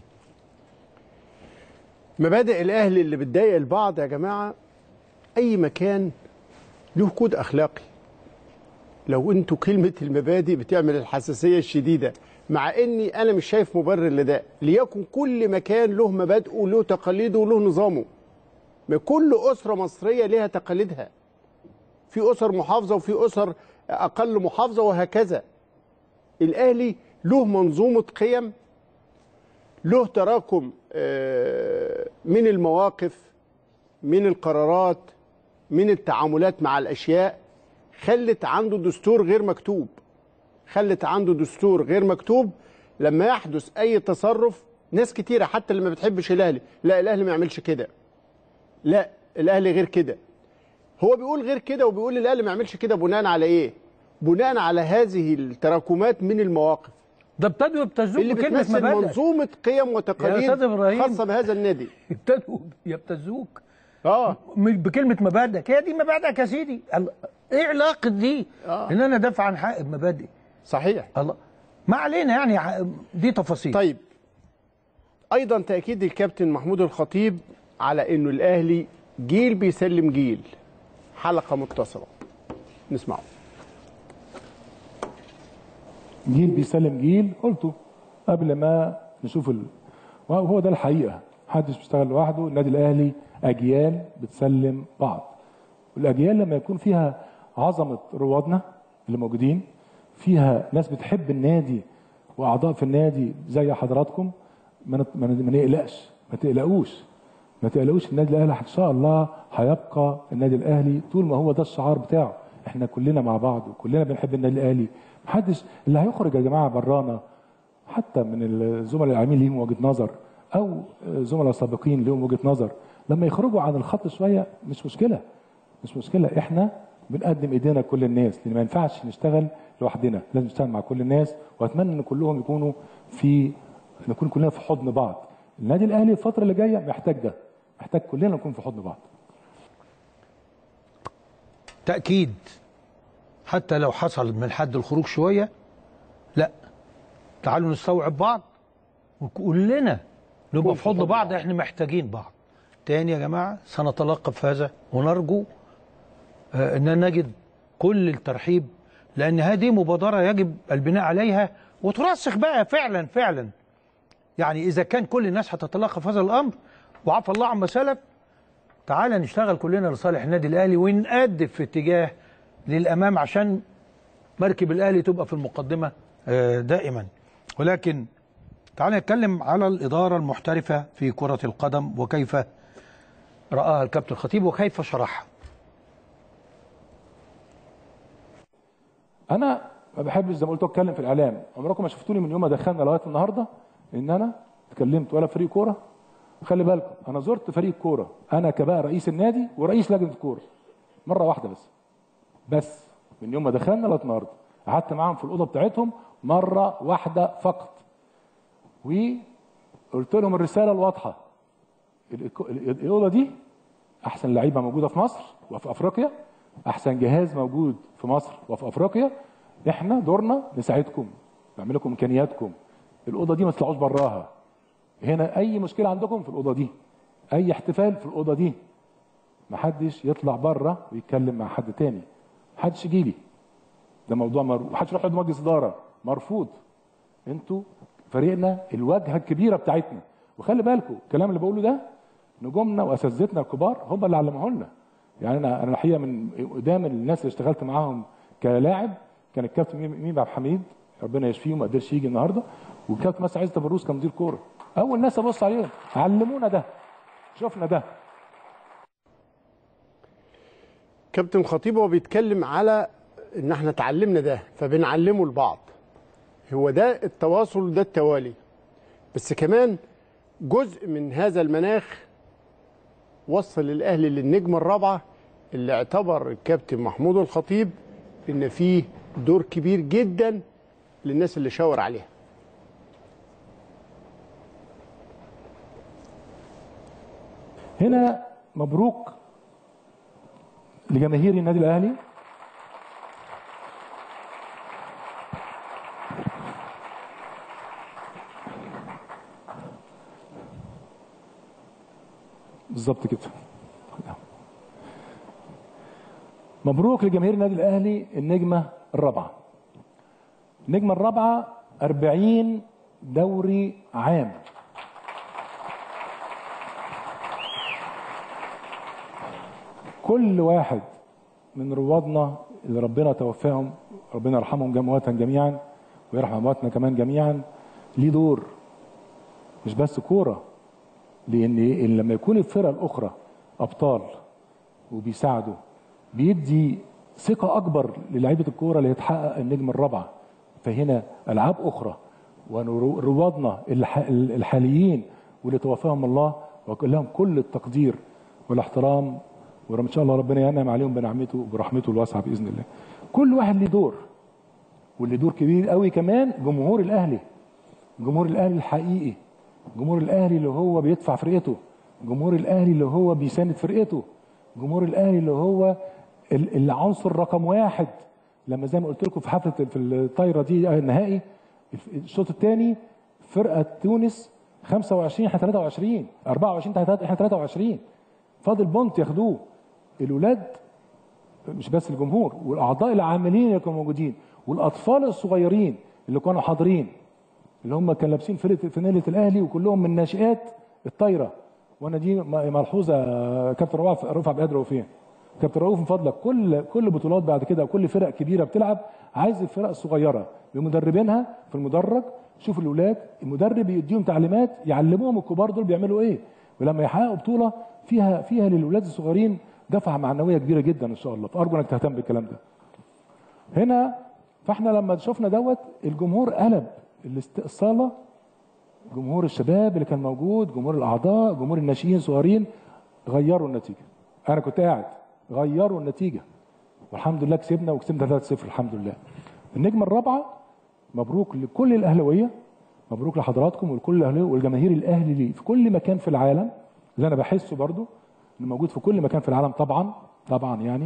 مبادئ الاهلي اللي بتضايق البعض يا جماعه اي مكان له كود اخلاقي لو انتوا كلمه المبادئ بتعمل الحساسيه الشديده مع اني انا مش شايف مبرر لده ليكن كل مكان له مبادئه وله تقاليده وله نظامه ما كل اسره مصريه لها تقاليدها في اسر محافظه وفي اسر اقل محافظه وهكذا الاهلي له منظومه قيم له تراكم آه، من المواقف من القرارات من التعاملات مع الاشياء خلت عنده دستور غير مكتوب خلت عنده دستور غير مكتوب لما يحدث اي تصرف ناس كتيره حتى اللي ما بتحبش الاهلي لا الاهلي ما يعملش كده لا الاهلي غير كده هو بيقول غير كده وبيقول الاهلي ما يعملش كده بناء على ايه بناء على هذه التراكمات من المواقف ده ابتدوا يبتزوك اللي بكلمه بتمثل مبادئ منظومه قيم وتقاليد يا أستاذ إبراهيم. خاصه بهذا النادي ابتدوا يبتزوك اه مش بكلمه مبادئ هي دي مبادئك يا سيدي الله. ايه علاقه دي آه. ان انا دافع عن حق المبادئ صحيح الله ما علينا يعني ع- دي تفاصيل طيب ايضا تاكيد الكابتن محمود الخطيب على انه الاهلي جيل بيسلم جيل حلقه متصله نسمعه جيل بيسلم جيل قلته قبل ما نشوف ال... وهو ده الحقيقه محدش بيشتغل لوحده النادي الاهلي اجيال بتسلم بعض والاجيال لما يكون فيها عظمه روادنا اللي موجودين فيها ناس بتحب النادي واعضاء في النادي زي حضراتكم ما نت- ما ن- ما نقلقش ما تقلقوش ما تقلقوش النادي الاهلي ان شاء الله هيبقى النادي الاهلي طول ما هو ده الشعار بتاعه احنا كلنا مع بعض وكلنا بنحب النادي الاهلي محدش اللي هيخرج يا جماعه برانا حتى من الزملاء العاملين ليهم وجهه نظر او زملاء سابقين ليهم وجهه نظر لما يخرجوا عن الخط شويه مش مشكله مش مشكله احنا بنقدم ايدينا لكل الناس لان ما ينفعش نشتغل لوحدنا لازم نشتغل مع كل الناس واتمنى ان كلهم يكونوا في نكون كلنا في حضن بعض النادي الاهلي الفتره اللي جايه محتاج ده محتاج كلنا نكون في حضن بعض تاكيد حتى لو حصل من حد الخروج شويه لا تعالوا نستوعب بعض وكلنا نبقى في حضن بعض احنا محتاجين بعض تاني يا جماعه سنتلقى في هذا ونرجو آه، ان نجد كل الترحيب لان هذه مبادره يجب البناء عليها وترسخ بقى فعلا فعلا يعني اذا كان كل الناس هتتلقى في هذا الامر وعفى الله عما سلف تعالى نشتغل كلنا لصالح النادي الاهلي ونقدم في اتجاه للامام عشان مركب الاهلي تبقى في المقدمه آه، دائما ولكن تعالى نتكلم على الاداره المحترفه في كره القدم وكيف راها الكابتن الخطيب وكيف شرحها انا ما بحبش زي ما قلت اتكلم في الاعلام عمركم ما شفتوني من يوم ما دخلنا لغايه النهارده ان انا اتكلمت ولا فريق كوره خلي بالكم انا زرت فريق كوره انا كبقى رئيس النادي ورئيس لجنه الكوره مره واحده بس بس من يوم ما دخلنا لغايه النهارده قعدت معاهم في الاوضه بتاعتهم مره واحده فقط وقلت لهم الرساله الواضحه الإك- ال- الاوضه دي احسن لعيبه موجوده في مصر وفي افريقيا احسن جهاز موجود في مصر وفي افريقيا احنا دورنا نساعدكم نعمل لكم امكانياتكم الاوضه دي ما تطلعوش براها هنا اي مشكله عندكم في الاوضه دي اي احتفال في الاوضه دي محدش يطلع بره ويتكلم مع حد تاني محدش يجي لي ده موضوع مر... محدش يروح يقعد مجلس اداره مرفوض انتوا فريقنا الواجهه الكبيره بتاعتنا وخلي بالكم الكلام اللي بقوله ده نجومنا واساتذتنا الكبار هم اللي علموه لنا يعني انا انا الحقيقه من قدام الناس اللي اشتغلت معاهم كلاعب كان الكابتن ميمي عبد الحميد ربنا يشفيه وما قدرش يجي النهارده والكابتن مثلا عايز تبروس كمدير كوره اول ناس ابص عليهم علمونا ده شفنا ده كابتن خطيب هو بيتكلم على ان احنا اتعلمنا ده فبنعلمه لبعض هو ده التواصل ده التوالي بس كمان جزء من هذا المناخ وصل الاهلي للنجمه الرابعه اللي اعتبر الكابتن محمود الخطيب ان فيه دور كبير جدا للناس اللي شاور عليها هنا مبروك لجماهير النادي الاهلي بالظبط كده مبروك لجماهير النادي الاهلي النجمه الرابعه النجمه الرابعه 40 دوري عام كل واحد من روادنا اللي ربنا توفاهم ربنا يرحمهم جمواتا جميعا ويرحم امواتنا كمان جميعا ليه دور مش بس كوره لان إيه؟ لما يكون الفرقه الاخرى ابطال وبيساعدوا بيدي ثقه اكبر للعيبه الكوره اللي هتحقق النجم الرابعه فهنا العاب اخرى وروادنا الح- الحاليين واللي توفاهم الله وكلهم كل التقدير والاحترام وان شاء الله ربنا ينعم عليهم بنعمته وبرحمته الواسعه باذن الله. كل واحد له دور واللي دور كبير قوي كمان جمهور الاهلي. جمهور الاهلي الحقيقي. جمهور الاهلي اللي هو بيدفع فرقته. جمهور الاهلي اللي هو بيساند فرقته. جمهور الاهلي اللي هو ال- العنصر رقم واحد لما زي ما قلت لكم في حفله في الطايره دي النهائي الشوط الثاني فرقه تونس 25 احنا 23 24 احنا 23 فاضل بونت ياخدوه الولاد مش بس الجمهور والاعضاء العاملين اللي كانوا موجودين والاطفال الصغيرين اللي كانوا حاضرين اللي هم كانوا لابسين فرقه فانيله الاهلي وكلهم من ناشئات الطايره وانا دي م- ملحوظه آه، كابتن رفعت رفع بقدر وفين كابتن رؤوف من فضلك كل كل بطولات بعد كده كل فرق كبيره بتلعب عايز الفرق الصغيره بمدربينها في المدرج شوف الاولاد المدرب يديهم تعليمات يعلموهم الكبار دول بيعملوا ايه ولما يحققوا بطوله فيها فيها للاولاد الصغيرين دفعه معنويه كبيره جدا ان شاء الله فارجو انك تهتم بالكلام ده هنا فاحنا لما شفنا دوت الجمهور قلب الاست- الصاله جمهور الشباب اللي كان موجود جمهور الاعضاء جمهور الناشئين صغيرين غيروا النتيجه انا كنت قاعد غيروا النتيجه والحمد لله كسبنا وكسبنا 3-0 الحمد لله النجمه الرابعه مبروك لكل الاهلاويه مبروك لحضراتكم ولكل الاهلاويه والجماهير الاهلي ليه في كل مكان في العالم اللي انا بحسه برضو انه موجود في كل مكان في العالم طبعا طبعا يعني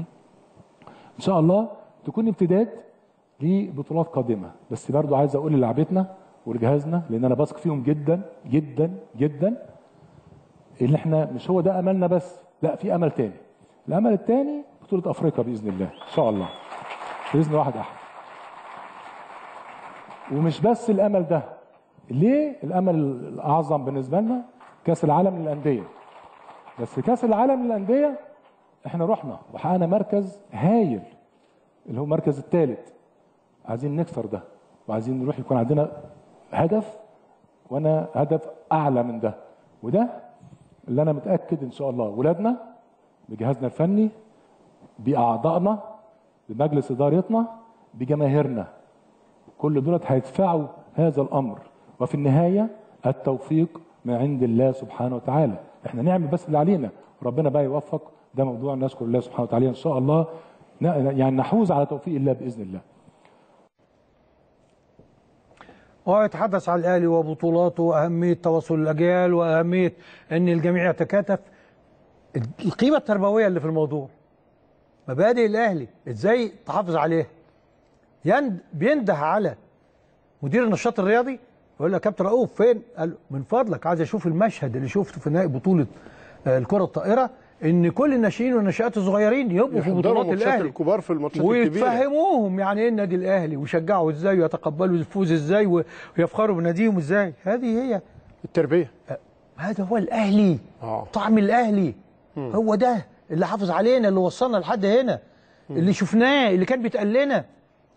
ان شاء الله تكون امتداد لبطولات قادمه بس برضو عايز اقول للاعبتنا ولجهازنا لان انا بثق فيهم جدا جدا جدا اللي احنا مش هو ده املنا بس لا في امل تاني الامل التاني بطوله افريقيا باذن الله ان شاء الله باذن واحد احد ومش بس الامل ده ليه الامل الاعظم بالنسبه لنا كاس العالم للانديه بس كاس العالم للانديه احنا رحنا وحققنا مركز هايل اللي هو المركز الثالث عايزين نكسر ده وعايزين نروح يكون عندنا هدف وانا هدف اعلى من ده وده اللي انا متاكد ان شاء الله ولادنا بجهازنا الفني باعضائنا بمجلس ادارتنا بجماهيرنا كل دولت هيدفعوا هذا الامر وفي النهايه التوفيق من عند الله سبحانه وتعالى احنا نعمل بس اللي علينا ربنا بقى يوفق ده موضوع نشكر الله سبحانه وتعالى ان شاء الله ن- يعني نحوز على توفيق الله باذن الله وهو يتحدث عن الاهلي وبطولاته واهميه تواصل الاجيال واهميه ان الجميع يتكاتف القيمه التربويه اللي في الموضوع مبادئ الاهلي ازاي تحافظ عليها يند بينده على مدير النشاط الرياضي يقول له يا كابتن رؤوف فين؟ قال له من فضلك عايز اشوف المشهد اللي شفته في نهائي بطوله آه، الكره الطائره ان كل الناشئين والناشئات الصغيرين يبقوا في يحضروا بطولات ماتشات الاهلي الكبار في الماتشات الكبيره ويتفهموهم يعني ايه النادي الاهلي ويشجعوا ازاي ويتقبلوا الفوز ازاي و- ويفخروا بناديهم ازاي هذه هي التربيه هذا هو الاهلي اه طعم الاهلي هو ده اللي حافظ علينا اللي وصلنا لحد هنا اللي شفناه اللي كان بيتقال لنا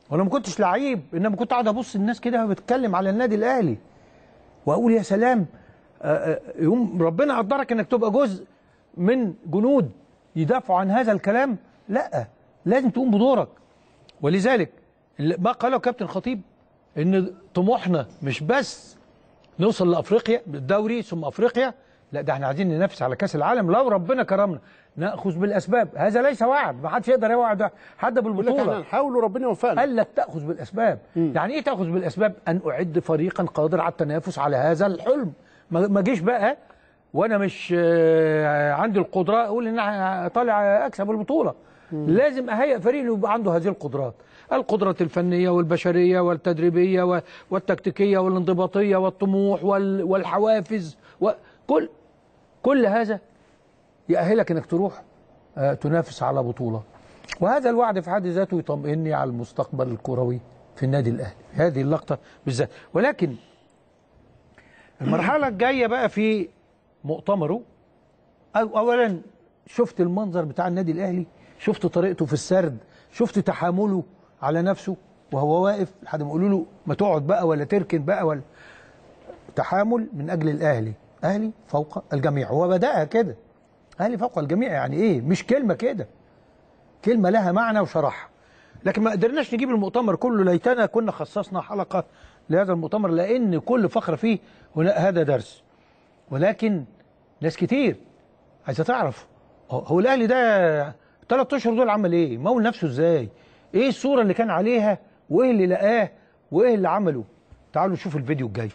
وانا ما كنتش لعيب انما كنت قاعد ابص الناس كده بتتكلم على النادي الاهلي واقول يا سلام آه، آه، يوم ربنا قدرك انك تبقى جزء من جنود يدافعوا عن هذا الكلام لا لازم تقوم بدورك ولذلك اللي- ما قاله كابتن خطيب ان طموحنا مش بس نوصل لافريقيا بالدوري ثم افريقيا لا ده احنا عايزين ننافس على كاس العالم لو ربنا كرمنا ناخذ بالاسباب هذا ليس وعد ما حدش يقدر يوعد حد يقول لك احنا بالبطوله نحاول وربنا يوفقنا قال لك تاخذ بالاسباب يعني ايه تاخذ بالاسباب ان اعد فريقا قادر على التنافس على هذا الحلم ما ما جيش بقى وانا مش آه، عندي القدره اقول ان انا طالع اكسب البطوله لازم اهيئ فريق يبقى عنده هذه القدرات القدرة الفنية والبشرية والتدريبية و- والتكتيكية والانضباطية والطموح وال- والحوافز وكل كل هذا يأهلك انك تروح آه، تنافس على بطولة وهذا الوعد في حد ذاته يطمئني على المستقبل الكروي في النادي الاهلي هذه اللقطة بالذات ولكن المرحلة الجاية بقى في مؤتمره أو اولا شفت المنظر بتاع النادي الاهلي شفت طريقته في السرد شفت تحامله على نفسه وهو واقف لحد ما يقولوا له ما تقعد بقى ولا تركن بقى ولا تحامل من اجل الاهلي اهلي فوق الجميع هو بداها كده اهلي فوق الجميع يعني ايه مش كلمه كده كلمه لها معنى وشرحها لكن ما قدرناش نجيب المؤتمر كله ليتنا كنا خصصنا حلقه لهذا المؤتمر لان كل فقره فيه هنا هذا درس ولكن ناس كتير عايزه تعرف هو- هو الاهلي ده ثلاث اشهر دول عمل ايه؟ مول نفسه ازاي؟ ايه الصوره اللي كان عليها؟ وايه اللي لقاه؟ وايه اللي عمله؟ تعالوا نشوف الفيديو الجاي.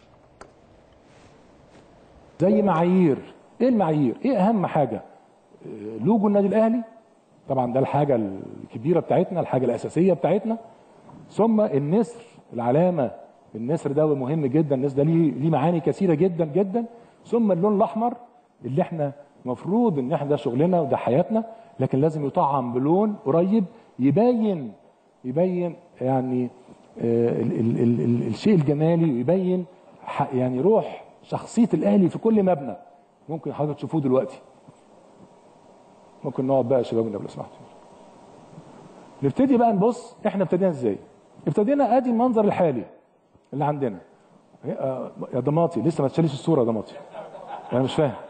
زي معايير ايه المعايير ايه اهم حاجه آه، لوجو النادي الاهلي طبعا ده الحاجه الكبيره بتاعتنا الحاجه الاساسيه بتاعتنا ثم النسر العلامه النسر ده مهم جدا النسر ده ليه ليه معاني كثيره جدا جدا ثم اللون الاحمر اللي احنا مفروض ان احنا ده شغلنا وده حياتنا لكن لازم يطعم بلون قريب يبين يبين يعني آه، ال ال ال ال الشيء الجمالي ويبين ح- يعني روح شخصيه الاهلي في كل مبنى ممكن حضرتك تشوفوه دلوقتي ممكن نقعد بقى يا شباب لو سمحتوا نبتدي بقى نبص احنا ابتدينا ازاي ابتدينا ادي المنظر الحالي اللي عندنا آه، يا ضماطي لسه ما تشاليش الصوره يا ضماطي انا مش فاهم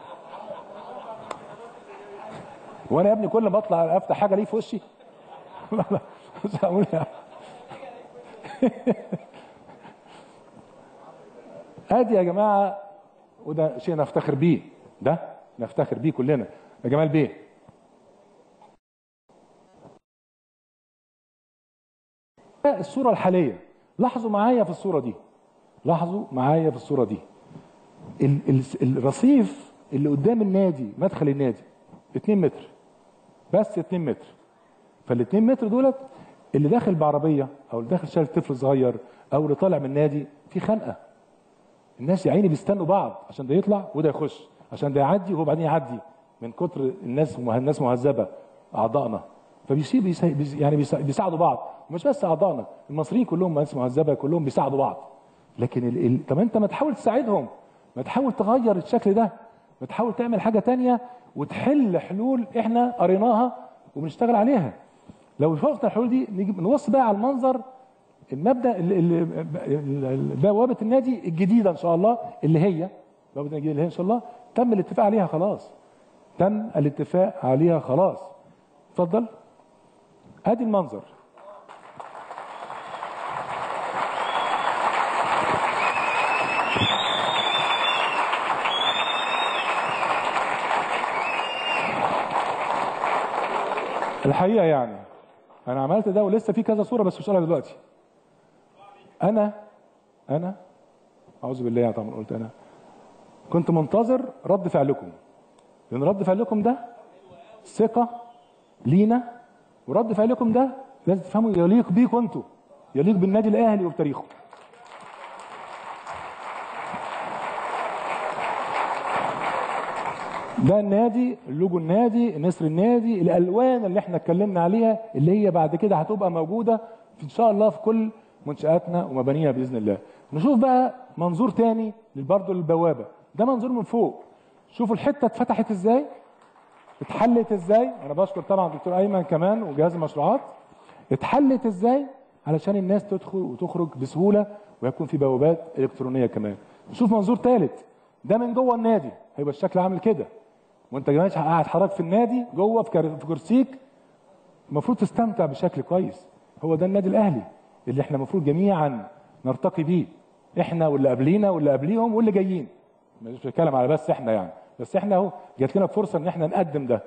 وانا يا ابني كل ما اطلع افتح حاجه ليه في وشي لا لا مش هقول يعني. ادي يا جماعه وده شيء نفتخر بيه ده نفتخر بيه كلنا يا جمال بيه ده الصوره الحاليه لاحظوا معايا في الصوره دي لاحظوا معايا في الصوره دي ال- ال- الرصيف اللي قدام النادي مدخل النادي 2 متر بس 2 متر فال 2 متر دولت اللي داخل بعربيه او اللي داخل شايل طفل صغير او اللي طالع من النادي في خنقه الناس يا عيني بيستنوا بعض عشان ده يطلع وده يخش عشان ده يعدي وهو بعدين يعدي من كتر الناس مه- الناس مهذبه اعضائنا فبيسيب بيسا- بيس- يعني بيسا- بيساعدوا بعض ومش بس اعضائنا المصريين كلهم ناس مهذبه كلهم بيساعدوا بعض لكن ال... ال... طب انت ما تحاول تساعدهم ما تحاول تغير الشكل ده ما تحاول تعمل حاجه تانية وتحل حلول احنا قريناها وبنشتغل عليها لو شفنا الحلول دي نيجي نبص بقى على المنظر المبدا ال- ال- ال- بوابه النادي الجديده ان شاء الله اللي هي بوابه النادي الجديده اللي هي ان شاء الله تم الاتفاق عليها خلاص تم الاتفاق عليها خلاص اتفضل ادي المنظر الحقيقه يعني انا عملت ده ولسه في كذا صوره بس مش هقولها دلوقتي انا انا اعوذ بالله يعني طبعا قلت انا كنت منتظر رد فعلكم لان رد فعلكم ده ثقه لينا ورد فعلكم ده لازم تفهموا يليق بيكم انتوا يليق بالنادي الاهلي وبتاريخه ده النادي اللوجو النادي نسر النادي الالوان اللي احنا اتكلمنا عليها اللي هي بعد كده هتبقى موجوده في ان شاء الله في كل منشاتنا ومبانينا باذن الله نشوف بقى منظور تاني برضه للبوابه ده منظور من فوق شوفوا الحته اتفتحت ازاي اتحلت ازاي انا بشكر طبعا الدكتور ايمن كمان وجهاز المشروعات اتحلت ازاي علشان الناس تدخل وتخرج بسهوله ويكون في بوابات الكترونيه كمان نشوف منظور ثالث ده من جوه النادي هيبقى الشكل عامل كده وانت جماعه قاعد حضرتك في النادي جوه في كر- في كرسيك المفروض تستمتع بشكل كويس هو ده النادي الاهلي اللي احنا المفروض جميعا نرتقي بيه احنا واللي قبلينا واللي قبليهم واللي جايين مش بتكلم على بس احنا يعني بس احنا اهو جات لنا فرصه ان احنا نقدم ده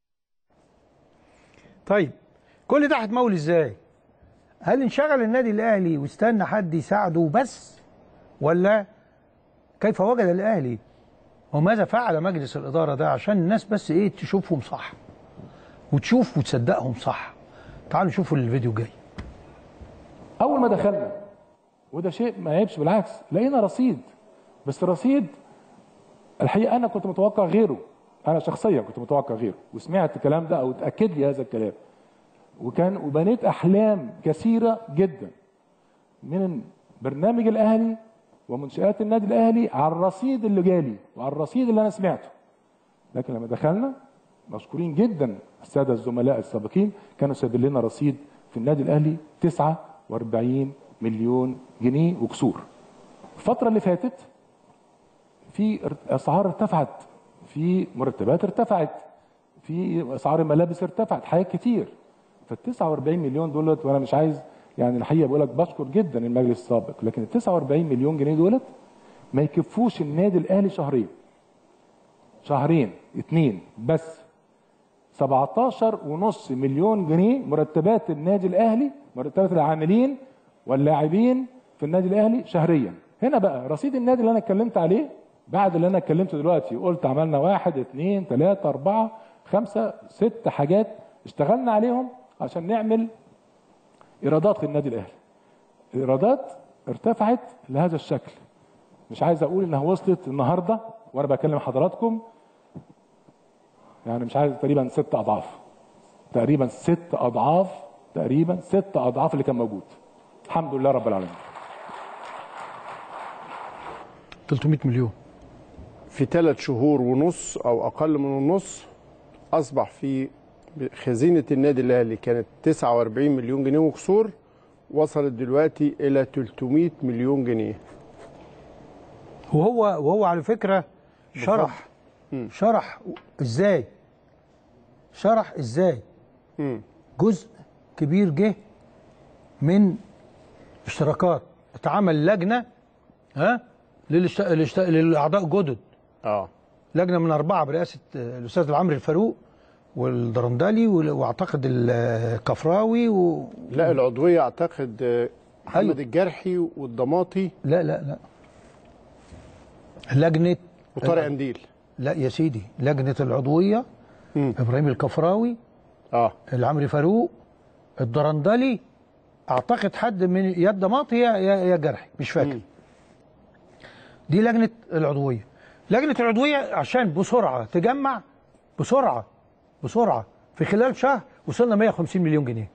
طيب كل ده هتمول ازاي؟ هل انشغل النادي الاهلي واستنى حد يساعده بس ولا كيف وجد الاهلي وماذا فعل مجلس الاداره ده عشان الناس بس ايه تشوفهم صح وتشوف وتصدقهم صح تعالوا نشوفوا الفيديو الجاي اول ما دخلنا وده شيء ما يعيبش بالعكس لقينا رصيد بس الرصيد الحقيقه انا كنت متوقع غيره انا شخصيا كنت متوقع غيره وسمعت الكلام ده او اتاكد لي هذا الكلام وكان وبنيت احلام كثيره جدا من برنامج الاهلي ومنشات النادي الاهلي على الرصيد اللي جالي وعلى الرصيد اللي انا سمعته لكن لما دخلنا مشكورين جدا الساده الزملاء السابقين كانوا سايبين لنا رصيد في النادي الاهلي 49 مليون جنيه وكسور الفتره اللي فاتت في ارت- اسعار ارتفعت في مرتبات ارتفعت في اسعار الملابس ارتفعت حاجات كتير فال 49 مليون دولت وانا مش عايز يعني الحقيقه بقول لك بشكر جدا المجلس السابق لكن ال 49 مليون جنيه دولت ما يكفوش النادي الاهلي شهرين شهرين اتنين بس 17 ونص مليون جنيه مرتبات النادي الاهلي مرتبات العاملين واللاعبين في النادي الاهلي شهريا هنا بقى رصيد النادي اللي انا اتكلمت عليه بعد اللي انا اتكلمته دلوقتي قلت عملنا واحد اثنين ثلاثة أربعة خمسة ست حاجات اشتغلنا عليهم عشان نعمل إيرادات للنادي الأهلي الإيرادات ارتفعت لهذا الشكل مش عايز أقول إنها وصلت النهاردة وأنا بكلم حضراتكم يعني مش عايز تقريبا ست أضعاف تقريبا ست أضعاف تقريبا ست أضعاف اللي كان موجود الحمد لله رب العالمين 300 مليون في ثلاث شهور ونص او اقل من النص اصبح في خزينه النادي الاهلي كانت 49 مليون جنيه وكسور وصلت دلوقتي الى 300 مليون جنيه وهو وهو على فكره شرح شرح ازاي شرح ازاي مم. جزء كبير جه من اشتراكات اتعمل لجنه ها للاشت... للاشت... للاعضاء جدد اه لجنه من اربعه برئاسه آه، الاستاذ العمري الفاروق والدرندلي وال- واعتقد الكفراوي و... لا العضويه اعتقد آه، محمد أيوة. الجرحي والضماطي لا لا لا لجنه وطارق انديل لا يا سيدي لجنه العضويه مم. ابراهيم الكفراوي اه العمري فاروق الدرندلي اعتقد حد من يا الضماطي يا يا يا جرحي مش فاكر مم. دي لجنه العضويه لجنه العضويه عشان بسرعه تجمع بسرعه بسرعه في خلال شهر وصلنا 150 مليون جنيه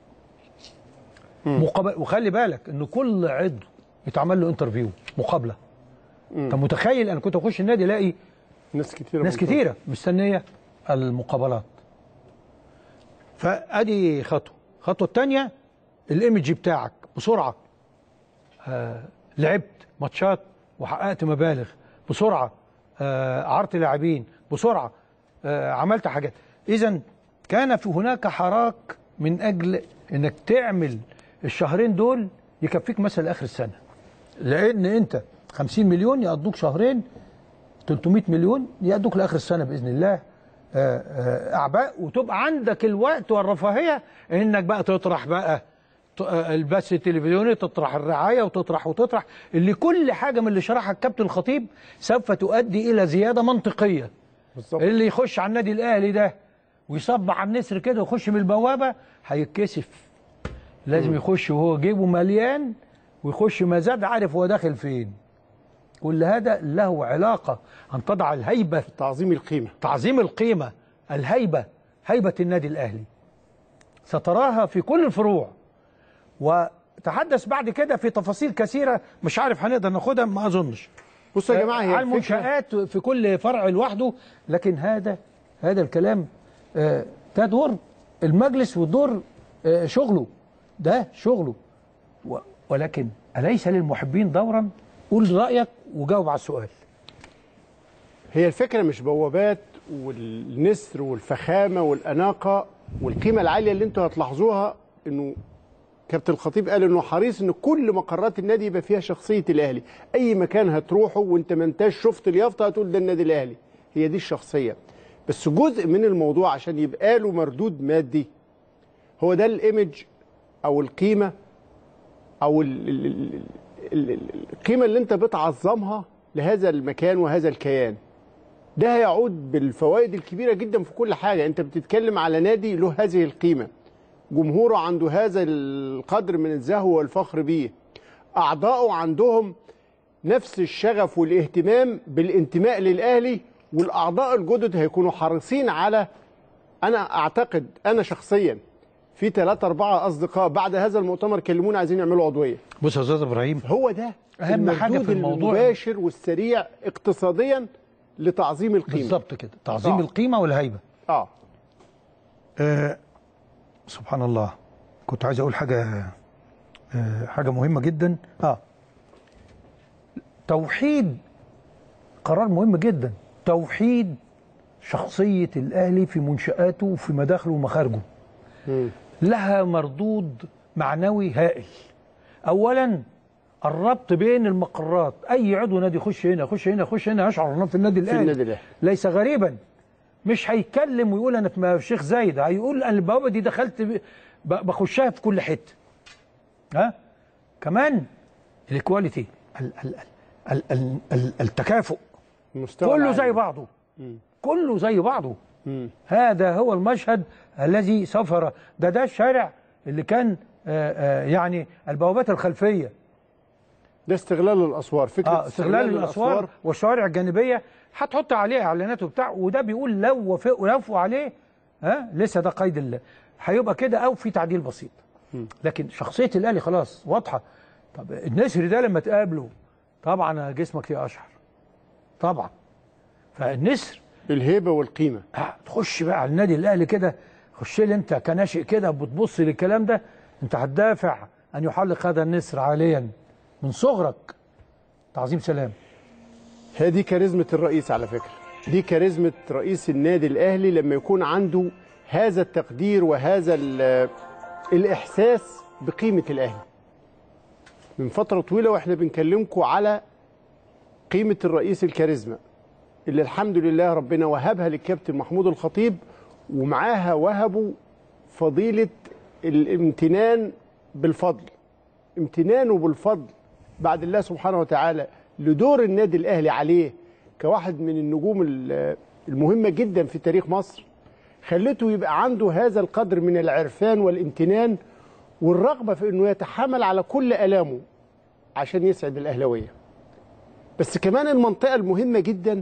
مقابل وخلي بالك ان كل عضو يتعمل له انترفيو مقابله انت متخيل انا كنت اخش النادي الاقي ناس كتيره ناس منتظرة. كتيره مستنيه المقابلات فادي خطوه الخطوه الثانيه الايمج بتاعك بسرعه آه لعبت ماتشات وحققت مبالغ بسرعه آه عرضت لاعبين بسرعه آه عملت حاجات اذا كان في هناك حراك من اجل انك تعمل الشهرين دول يكفيك مثلا اخر السنه لان انت 50 مليون يقضوك شهرين 300 مليون يأدوك لآخر السنة بإذن الله آه، آه، أعباء وتبقى عندك الوقت والرفاهية إنك بقى تطرح بقى ت- آه، البث التلفزيوني تطرح الرعاية وتطرح وتطرح اللي كل حاجة من اللي شرحها الكابتن الخطيب سوف تؤدي إلى زيادة منطقية بالظبط اللي يخش على النادي الأهلي ده ويصب على النسر كده ويخش من البوابة هيتكسف لازم يخش وهو جيبه مليان ويخش مزاد عارف هو داخل فين كل هذا له علاقة أن تضع الهيبة تعظيم القيمه تعظيم القيمة الهيبة هيبة النادي الأهلي ستراها في كل الفروع وتحدث بعد كده في تفاصيل كثيرة مش عارف هنقدر ناخدها ما أظنش بصوا يا جماعه على هي الفكره المنشآت في كل فرع لوحده لكن هذا هذا الكلام آه، ده دور المجلس ودور آه، شغله ده شغله و- ولكن أليس للمحبين دورا قول رأيك وجاوب على السؤال هي الفكرة مش بوابات والنسر والفخامة والأناقة والقيمة العالية اللي انتوا هتلاحظوها انه كابتن الخطيب قال انه حريص ان كل مقرات النادي يبقى فيها شخصية الاهلي اي مكان هتروحه وانت ما انتش شفت اليافطة هتقول ده النادي الاهلي هي دي الشخصية بس جزء من الموضوع عشان يبقى له مردود مادي هو ده الايمج او القيمة او ال- ال- ال- ال- ال- القيمة اللي انت بتعظمها لهذا المكان وهذا الكيان ده هيعود بالفوائد الكبيرة جدا في كل حاجة انت بتتكلم على نادي له هذه القيمة جمهوره عنده هذا القدر من الزهو والفخر بيه أعضاؤه عندهم نفس الشغف والاهتمام بالانتماء للأهلي والأعضاء الجدد هيكونوا حريصين على أنا أعتقد أنا شخصيا في ثلاثة أربعة أصدقاء بعد هذا المؤتمر كلمونا عايزين يعملوا عضوية بص يا أستاذ إبراهيم هو ده أهم حاجة المردود في الموضوع المباشر والسريع اقتصاديا لتعظيم القيمة بالظبط كده تعظيم آه. القيمة والهيبة اه آه سبحان الله كنت عايز اقول حاجه آه حاجه مهمه جدا اه توحيد قرار مهم جدا توحيد شخصيه الاهلي في منشاته وفي مداخله ومخارجه لها مردود معنوي هائل اولا الربط بين المقرات اي عضو نادي يخش هنا يخش هنا يخش هنا يشعر انه في النادي الاهلي النادي الأهلي. ليس غريبا مش هيتكلم ويقول انا في الشيخ زايد هيقول انا البوابه دي دخلت ب- ب- بخشها في كل حته ها كمان الايكواليتي ال- ال- ال- ال- ال- التكافؤ المستوى كله العالي. زي بعضه كله زي بعضه هذا هو المشهد الذي سفر ده ده الشارع اللي كان آه، آه، يعني البوابات الخلفيه ده استغلال الاسوار فكره اه استغلال الاسوار والشوارع الجانبيه هتحط عليها اعلانات وبتاع وده بيقول لو وافقوا يوافقوا عليه ها لسه ده قيد الله هيبقى كده او في تعديل بسيط لكن شخصيه الاهلي خلاص واضحه طب النسر ده لما تقابله طبعا جسمك يقشعر طبعا فالنسر الهيبه والقيمه آه، تخش بقى على النادي الاهلي كده خش لي انت كناشئ كده بتبص للكلام ده انت هتدافع ان يحلق هذا النسر عاليا من صغرك تعظيم سلام هي دي كاريزما الرئيس على فكره دي كاريزما رئيس النادي الاهلي لما يكون عنده هذا التقدير وهذا ال- الاحساس بقيمه الاهلي من فتره طويله واحنا بنكلمكم على قيمه الرئيس الكاريزما اللي الحمد لله ربنا وهبها للكابتن محمود الخطيب ومعاها وهبوا فضيله الامتنان بالفضل امتنانه بالفضل بعد الله سبحانه وتعالى لدور النادي الاهلي عليه كواحد من النجوم ال- المهمه جدا في تاريخ مصر خلته يبقى عنده هذا القدر من العرفان والامتنان والرغبه في انه يتحمل على كل الامه عشان يسعد الاهلاويه بس كمان المنطقه المهمه جدا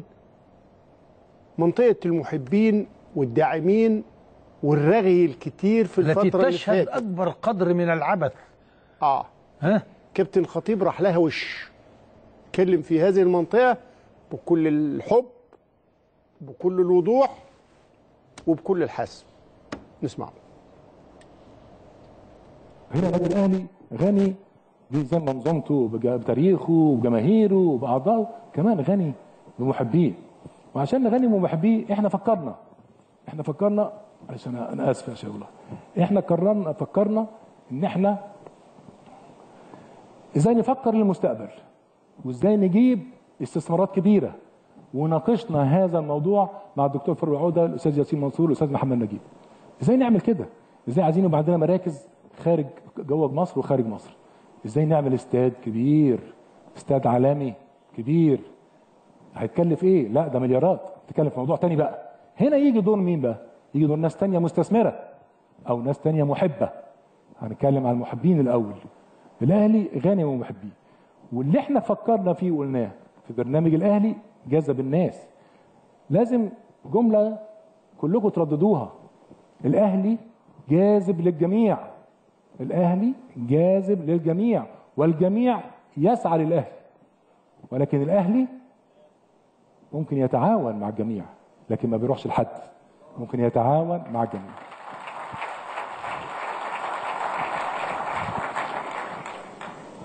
منطقه المحبين والداعمين والرغي الكتير في التي الفتره اللي تشهد فاتت اكبر قدر من العبث اه ها كابتن الخطيب راح لها وش اتكلم في هذه المنطقة بكل الحب بكل الوضوح وبكل الحسم نسمعه هنا النادي الاهلي غني زي منظومته بج- بتاريخه وبجماهيره وباعضائه كمان غني بمحبيه وعشان غني بمحبيه احنا فكرنا احنا فكرنا معلش انا انا اسف يا شيخ الله احنا قررنا فكرنا ان احنا ازاي نفكر للمستقبل وازاي نجيب استثمارات كبيره وناقشنا هذا الموضوع مع الدكتور فاروق عوده الاستاذ ياسين منصور الاستاذ محمد نجيب ازاي نعمل كده ازاي عايزين يبقى عندنا مراكز خارج جوه مصر وخارج مصر ازاي نعمل استاد كبير استاد عالمي كبير هيتكلف ايه لا ده مليارات تتكلم في موضوع تاني بقى هنا يجي دور مين بقى يجي دور ناس تانية مستثمرة او ناس تانية محبة هنتكلم عن المحبين الاول الاهلي غني ومحبين واللي احنا فكرنا فيه وقلناه في برنامج الاهلي جذب الناس لازم جملة كلكم ترددوها الاهلي جاذب للجميع الاهلي جاذب للجميع والجميع يسعى للاهلي ولكن الاهلي ممكن يتعاون مع الجميع لكن ما بيروحش لحد ممكن يتعاون مع الجميع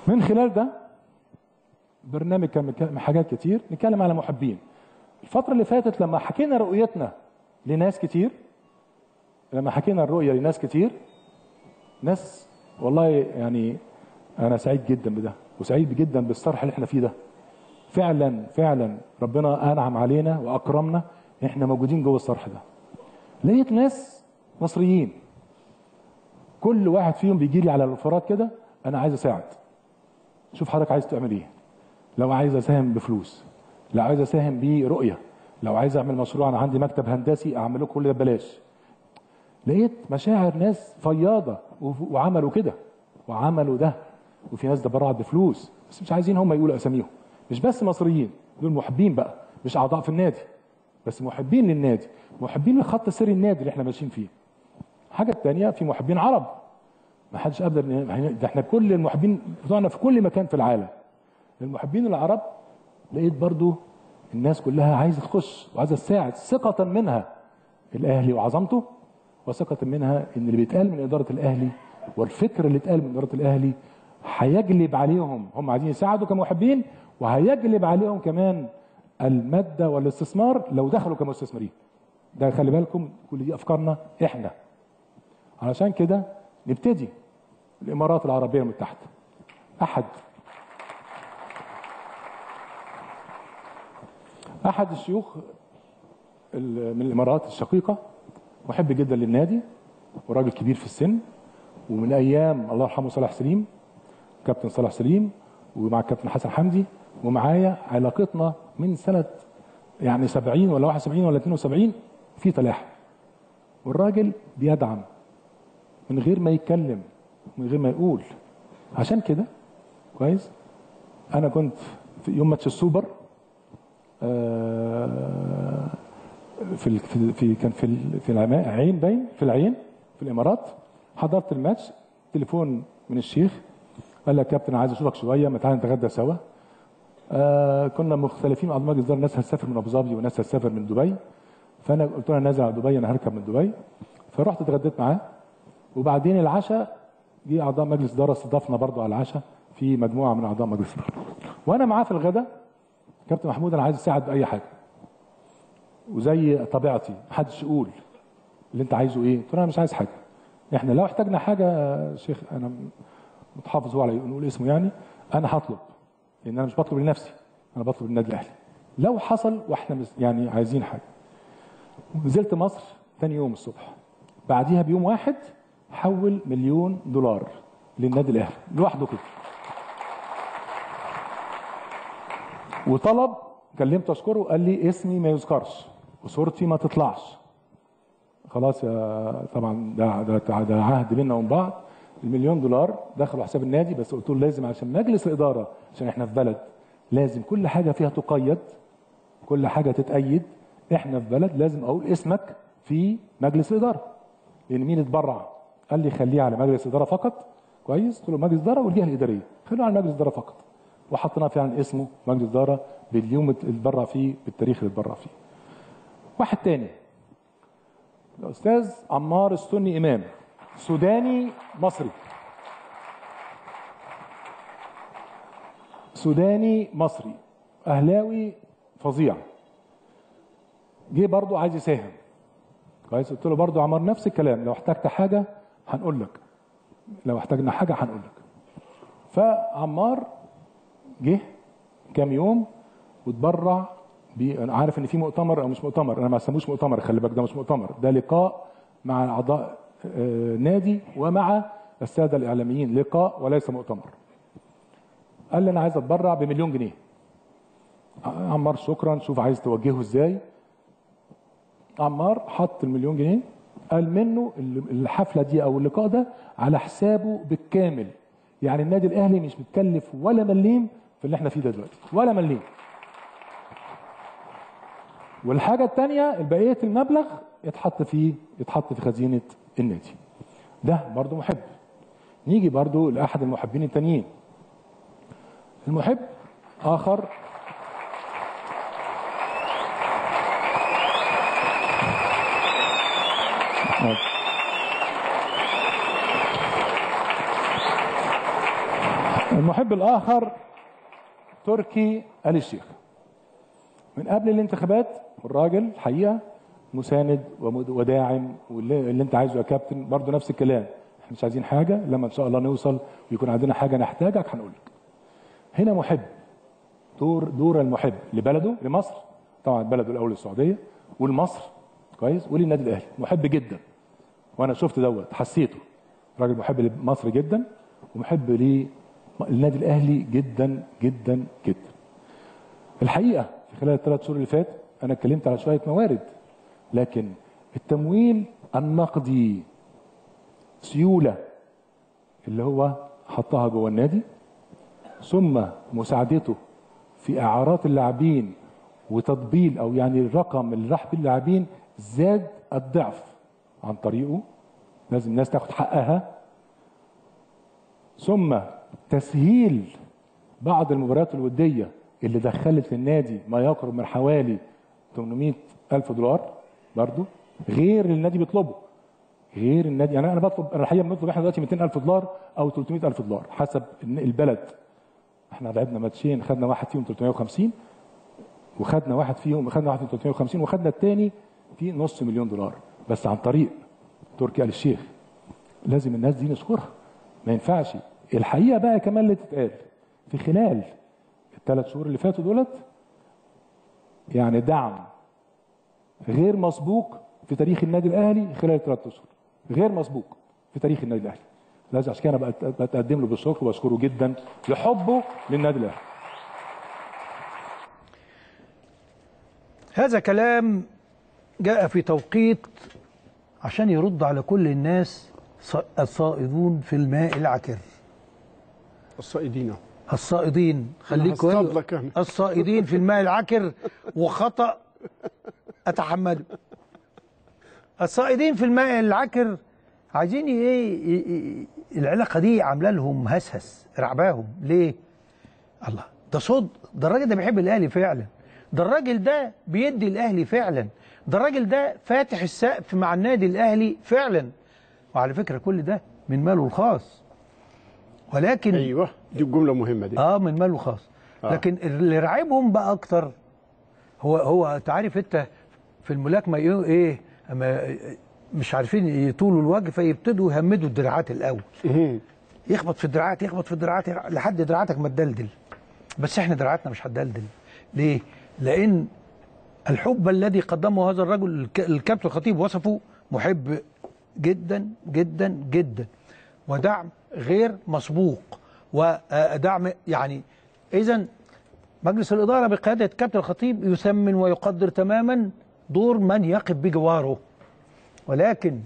من خلال ده برنامج كان مك- حاجات كتير نتكلم على محبين الفترة اللي فاتت لما حكينا رؤيتنا لناس كتير لما حكينا الرؤية لناس كتير ناس والله يعني أنا سعيد جدا بده وسعيد جدا بالصرح اللي احنا فيه ده فعلا فعلا ربنا أنعم علينا وأكرمنا احنا موجودين جوه الصرح ده لقيت ناس مصريين كل واحد فيهم بيجي لي على الانفراد كده انا عايز اساعد شوف حضرتك عايز تعمل ايه لو عايز اساهم بفلوس لو عايز اساهم برؤيه لو عايز اعمل مشروع انا عندي مكتب هندسي اعمله كل ده ببلاش لقيت مشاعر ناس فياضه وف- وعملوا كده وعملوا ده وفي ناس تبرعت بفلوس بس مش عايزين هم يقولوا اساميهم مش بس مصريين دول محبين بقى مش اعضاء في النادي بس محبين للنادي محبين لخط سير النادي اللي احنا ماشيين فيه الحاجه الثانيه في محبين عرب ما حدش ابدا ده احنا كل المحبين بتوعنا في كل مكان في العالم المحبين العرب لقيت برضو الناس كلها عايزه تخش وعايزه تساعد ثقه منها الاهلي وعظمته وثقه منها ان اللي بيتقال من اداره الاهلي والفكر اللي اتقال من اداره الاهلي هيجلب عليهم هم عايزين يساعدوا كمحبين وهيجلب عليهم كمان الماده والاستثمار لو دخلوا كمستثمرين ده خلي بالكم كل دي افكارنا احنا علشان كده نبتدي الامارات العربيه المتحده احد احد الشيوخ ال- من الامارات الشقيقه محب جدا للنادي وراجل كبير في السن ومن ايام الله يرحمه صلاح سليم كابتن صلاح سليم ومع الكابتن حسن حمدي ومعايا علاقتنا من سنه يعني 70 ولا 71 ولا 72 في تلاحم والراجل بيدعم من غير ما يتكلم من غير ما يقول عشان كده كويس انا كنت في يوم ماتش السوبر آه، في ال- في في- كان في ال- في العما- عين باين في العين في الامارات حضرت الماتش تليفون من الشيخ قال لك يا كابتن عايز اشوفك شويه ما تعالى نتغدى سوا آه كنا مختلفين مع مجلس الاداره ناس هتسافر من ابو ظبي وناس هتسافر من دبي فانا قلت له انا نازل على دبي انا هركب من دبي فرحت اتغديت معاه وبعدين العشاء جه اعضاء مجلس اداره استضافنا برضو على العشاء في مجموعه من اعضاء مجلس الاداره وانا معاه في الغداء كابتن محمود انا عايز اساعد باي حاجه وزي طبيعتي محدش يقول اللي انت عايزه ايه قلت له انا مش عايز حاجه احنا لو احتاجنا حاجه يا شيخ انا متحافظ هو على نقول اسمه يعني انا هطلب لان انا مش بطلب لنفسي انا بطلب للنادي الاهلي لو حصل واحنا مس- يعني عايزين حاجه نزلت مصر تاني يوم الصبح بعديها بيوم واحد حول مليون دولار للنادي الاهلي لوحده كده وطلب كلمته اشكره قال لي اسمي ما يذكرش وصورتي ما تطلعش خلاص يا طبعا ده ده, ده عهد بيننا وبين بعض المليون دولار دخلوا حساب النادي بس قلت له لازم عشان مجلس الاداره عشان احنا في بلد لازم كل حاجه فيها تقيد كل حاجه تتأيد احنا في بلد لازم اقول اسمك في مجلس الاداره لان مين اتبرع قال لي خليه على مجلس الاداره فقط كويس قلت له مجلس الاداره والجهه الاداريه خلوه على مجلس الاداره فقط وحطينا فعلا اسمه في مجلس الاداره باليوم اللي اتبرع فيه بالتاريخ اللي اتبرع فيه واحد تاني الاستاذ عمار السني امام سوداني مصري سوداني مصري اهلاوي فظيع جه برضو عايز يساهم كويس قلت له برضو عمار نفس الكلام لو احتجت حاجه هنقول لك لو احتاجنا حاجه هنقول لك فعمار جه كام يوم واتبرع بي انا عارف ان في مؤتمر او مش مؤتمر انا ما اسموش مؤتمر خلي بالك ده مش مؤتمر ده لقاء مع اعضاء آه، نادي ومع الساده الاعلاميين لقاء وليس مؤتمر قال لي انا عايز اتبرع بمليون جنيه عمار شكرا شوف عايز توجهه ازاي عمار حط المليون جنيه قال منه الحفله دي او اللقاء ده على حسابه بالكامل يعني النادي الاهلي مش متكلف ولا مليم في اللي احنا فيه ده دلوقتي ولا مليم والحاجه الثانيه بقيه المبلغ يتحط فيه يتحط في خزينه النادي ده برضو محب نيجي برضو لاحد المحبين التانيين المحب اخر المحب الآخر تركي آل الشيخ من قبل الانتخابات الراجل الحقيقة مساند ومد- وداعم واللي اللي انت عايزه يا كابتن برضه نفس الكلام احنا مش عايزين حاجة لما ان شاء الله نوصل ويكون عندنا حاجة نحتاجك هنقول لك هنا محب دور دور المحب لبلده لمصر طبعا بلده الاول السعوديه ولمصر كويس وللنادي الاهلي محب جدا وانا شفت دوت حسيته راجل محب لمصر جدا ومحب للنادي الاهلي جدا جدا جدا الحقيقه في خلال الثلاث شهور اللي فات انا اتكلمت على شويه موارد لكن التمويل النقدي سيوله اللي هو حطها جوه النادي ثم مساعدته في اعارات اللاعبين وتطبيل او يعني الرقم اللي راح باللاعبين زاد الضعف عن طريقه لازم الناس تاخد حقها ثم تسهيل بعض المباريات الوديه اللي دخلت للنادي ما يقرب من حوالي 800 الف دولار برضو غير اللي النادي بيطلبه غير النادي يعني انا بطلب انا الحقيقه بنطلب احنا دلوقتي 200 الف دولار او 300 الف دولار حسب البلد احنا لعبنا ماتشين خدنا واحد فيهم 350 وخدنا واحد فيهم خدنا واحد فيهم 350 وخدنا الثاني في نص مليون دولار بس عن طريق تركي آل الشيخ لازم الناس دي نشكرها ما ينفعش الحقيقه بقى كمان اللي تتقال في خلال الثلاث شهور اللي فاتوا دولت يعني دعم غير مسبوق في تاريخ النادي الاهلي خلال الثلاث اشهر غير مسبوق في تاريخ النادي الاهلي لازم عشان كده انا بت- بتقدم له بالشكر وبشكره جدا لحبه للنادي الاهلي هذا كلام جاء في توقيت عشان يرد على كل الناس ص- الصائدون في الماء العكر الصائدين الصائدين خليك هصطاد كويس. لك أنا. الصائدين في الماء العكر وخطأ أتحمله الصائدين في الماء العكر عايزين ايه ي- ي- العلاقه دي عامله لهم هسهس رعباهم ليه؟ الله ده صد ده الراجل ده بيحب الاهلي فعلا ده الراجل ده بيدي الاهلي فعلا ده الراجل ده فاتح السقف مع النادي الاهلي فعلا وعلى فكره كل ده من ماله الخاص ولكن ايوه دي الجمله مهمه دي اه من ماله خاص آه. لكن اللي راعبهم بقى اكتر هو هو انت عارف انت في الملاكمه ايه ايه أما مش عارفين يطولوا الوجه فيبتدوا يهمدوا الدراعات الاول مهم. يخبط في الدراعات يخبط في الدراعات لحد دراعاتك ما تدلدل بس احنا دراعاتنا مش هتدلدل ليه؟ لان الحب الذي قدمه هذا الرجل الك- الكابتن الخطيب وصفه محب جدا جدا جدا ودعم غير مسبوق ودعم يعني اذا مجلس الاداره بقياده كابتن الخطيب يثمن ويقدر تماما دور من يقف بجواره ولكن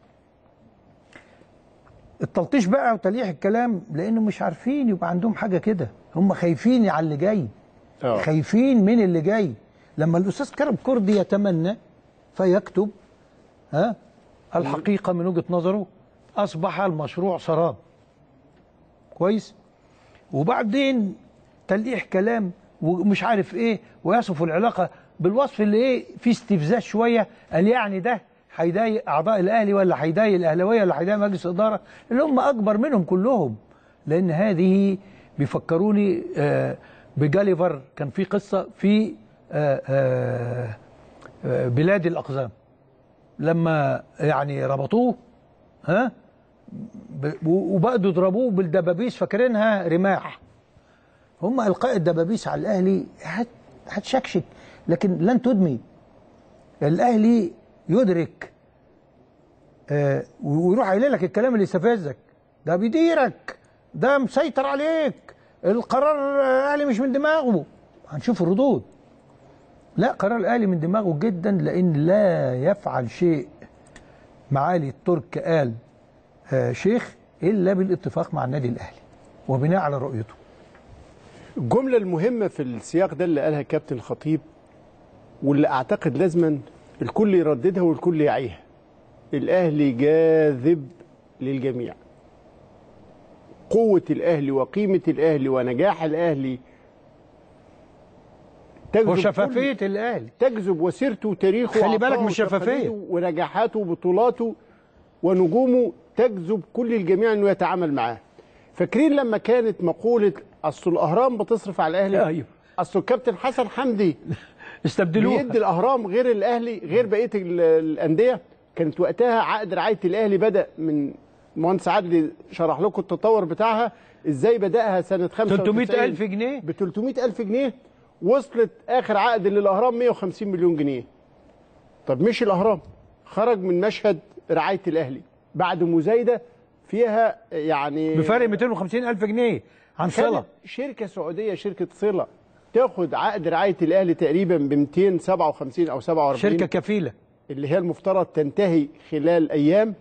التلطيش بقى وتلقيح الكلام لانه مش عارفين يبقى عندهم حاجه كده هم خايفين على اللي جاي آه. خايفين من اللي جاي لما الاستاذ كرم كردي يتمنى فيكتب ها الحقيقه من وجهه نظره اصبح المشروع سراب كويس وبعدين تلقيح كلام ومش عارف ايه ويصف العلاقه بالوصف اللي ايه فيه استفزاز شويه قال يعني ده هيضايق اعضاء الاهلي ولا هيضايق الاهلاويه ولا هيضايق مجلس الاداره اللي هم اكبر منهم كلهم لان هذه بيفكروني آه بجاليفر كان في قصه في آه آه آه بلاد الاقزام لما يعني ربطوه ها ب- وبقوا يضربوه بالدبابيس فاكرينها رماح هم القاء الدبابيس على الاهلي هت- هتشكشك لكن لن تدمي الاهلي يدرك آه ويروح قايل لك الكلام اللي يستفزك ده بيديرك ده مسيطر عليك القرار آه، الاهلي مش من دماغه هنشوف الردود لا قرار الاهلي من دماغه جدا لان لا يفعل شيء معالي الترك قال آه شيخ الا بالاتفاق مع النادي الاهلي وبناء على رؤيته الجمله المهمه في السياق ده اللي قالها كابتن الخطيب واللي اعتقد لازما الكل يرددها والكل يعيها الاهلي جاذب للجميع قوه الاهلي وقيمه الاهلي ونجاح الاهلي تجذب وشفافيه كل- الاهلي تجذب وسيرته وتاريخه خلي بالك وعطائه من الشفافية. وتقاليده ونجاحاته وبطولاته ونجومه تجذب كل الجميع انه يتعامل معاه فاكرين لما كانت مقوله اصل الاهرام بتصرف على الاهلي ايوه اصل الكابتن حسن حمدي استبدلوها بيدي الاهرام غير الاهلي غير بقيه ال- الانديه كانت وقتها عقد رعايه الاهلي بدا من مهندس عدلي شرح لكم التطور بتاعها ازاي بداها سنه 95 300,000 جنيه ب 300000 جنيه وصلت اخر عقد للاهرام 150 مليون جنيه طب مشي الاهرام خرج من مشهد رعايه الاهلي بعد مزايده فيها يعني بفرق 250 الف جنيه عن صله كانت شركه سعوديه شركه صله تاخد عقد رعايه الاهلي تقريبا ب 257 او 47 شركه كفيله اللي هي المفترض تنتهي خلال ايام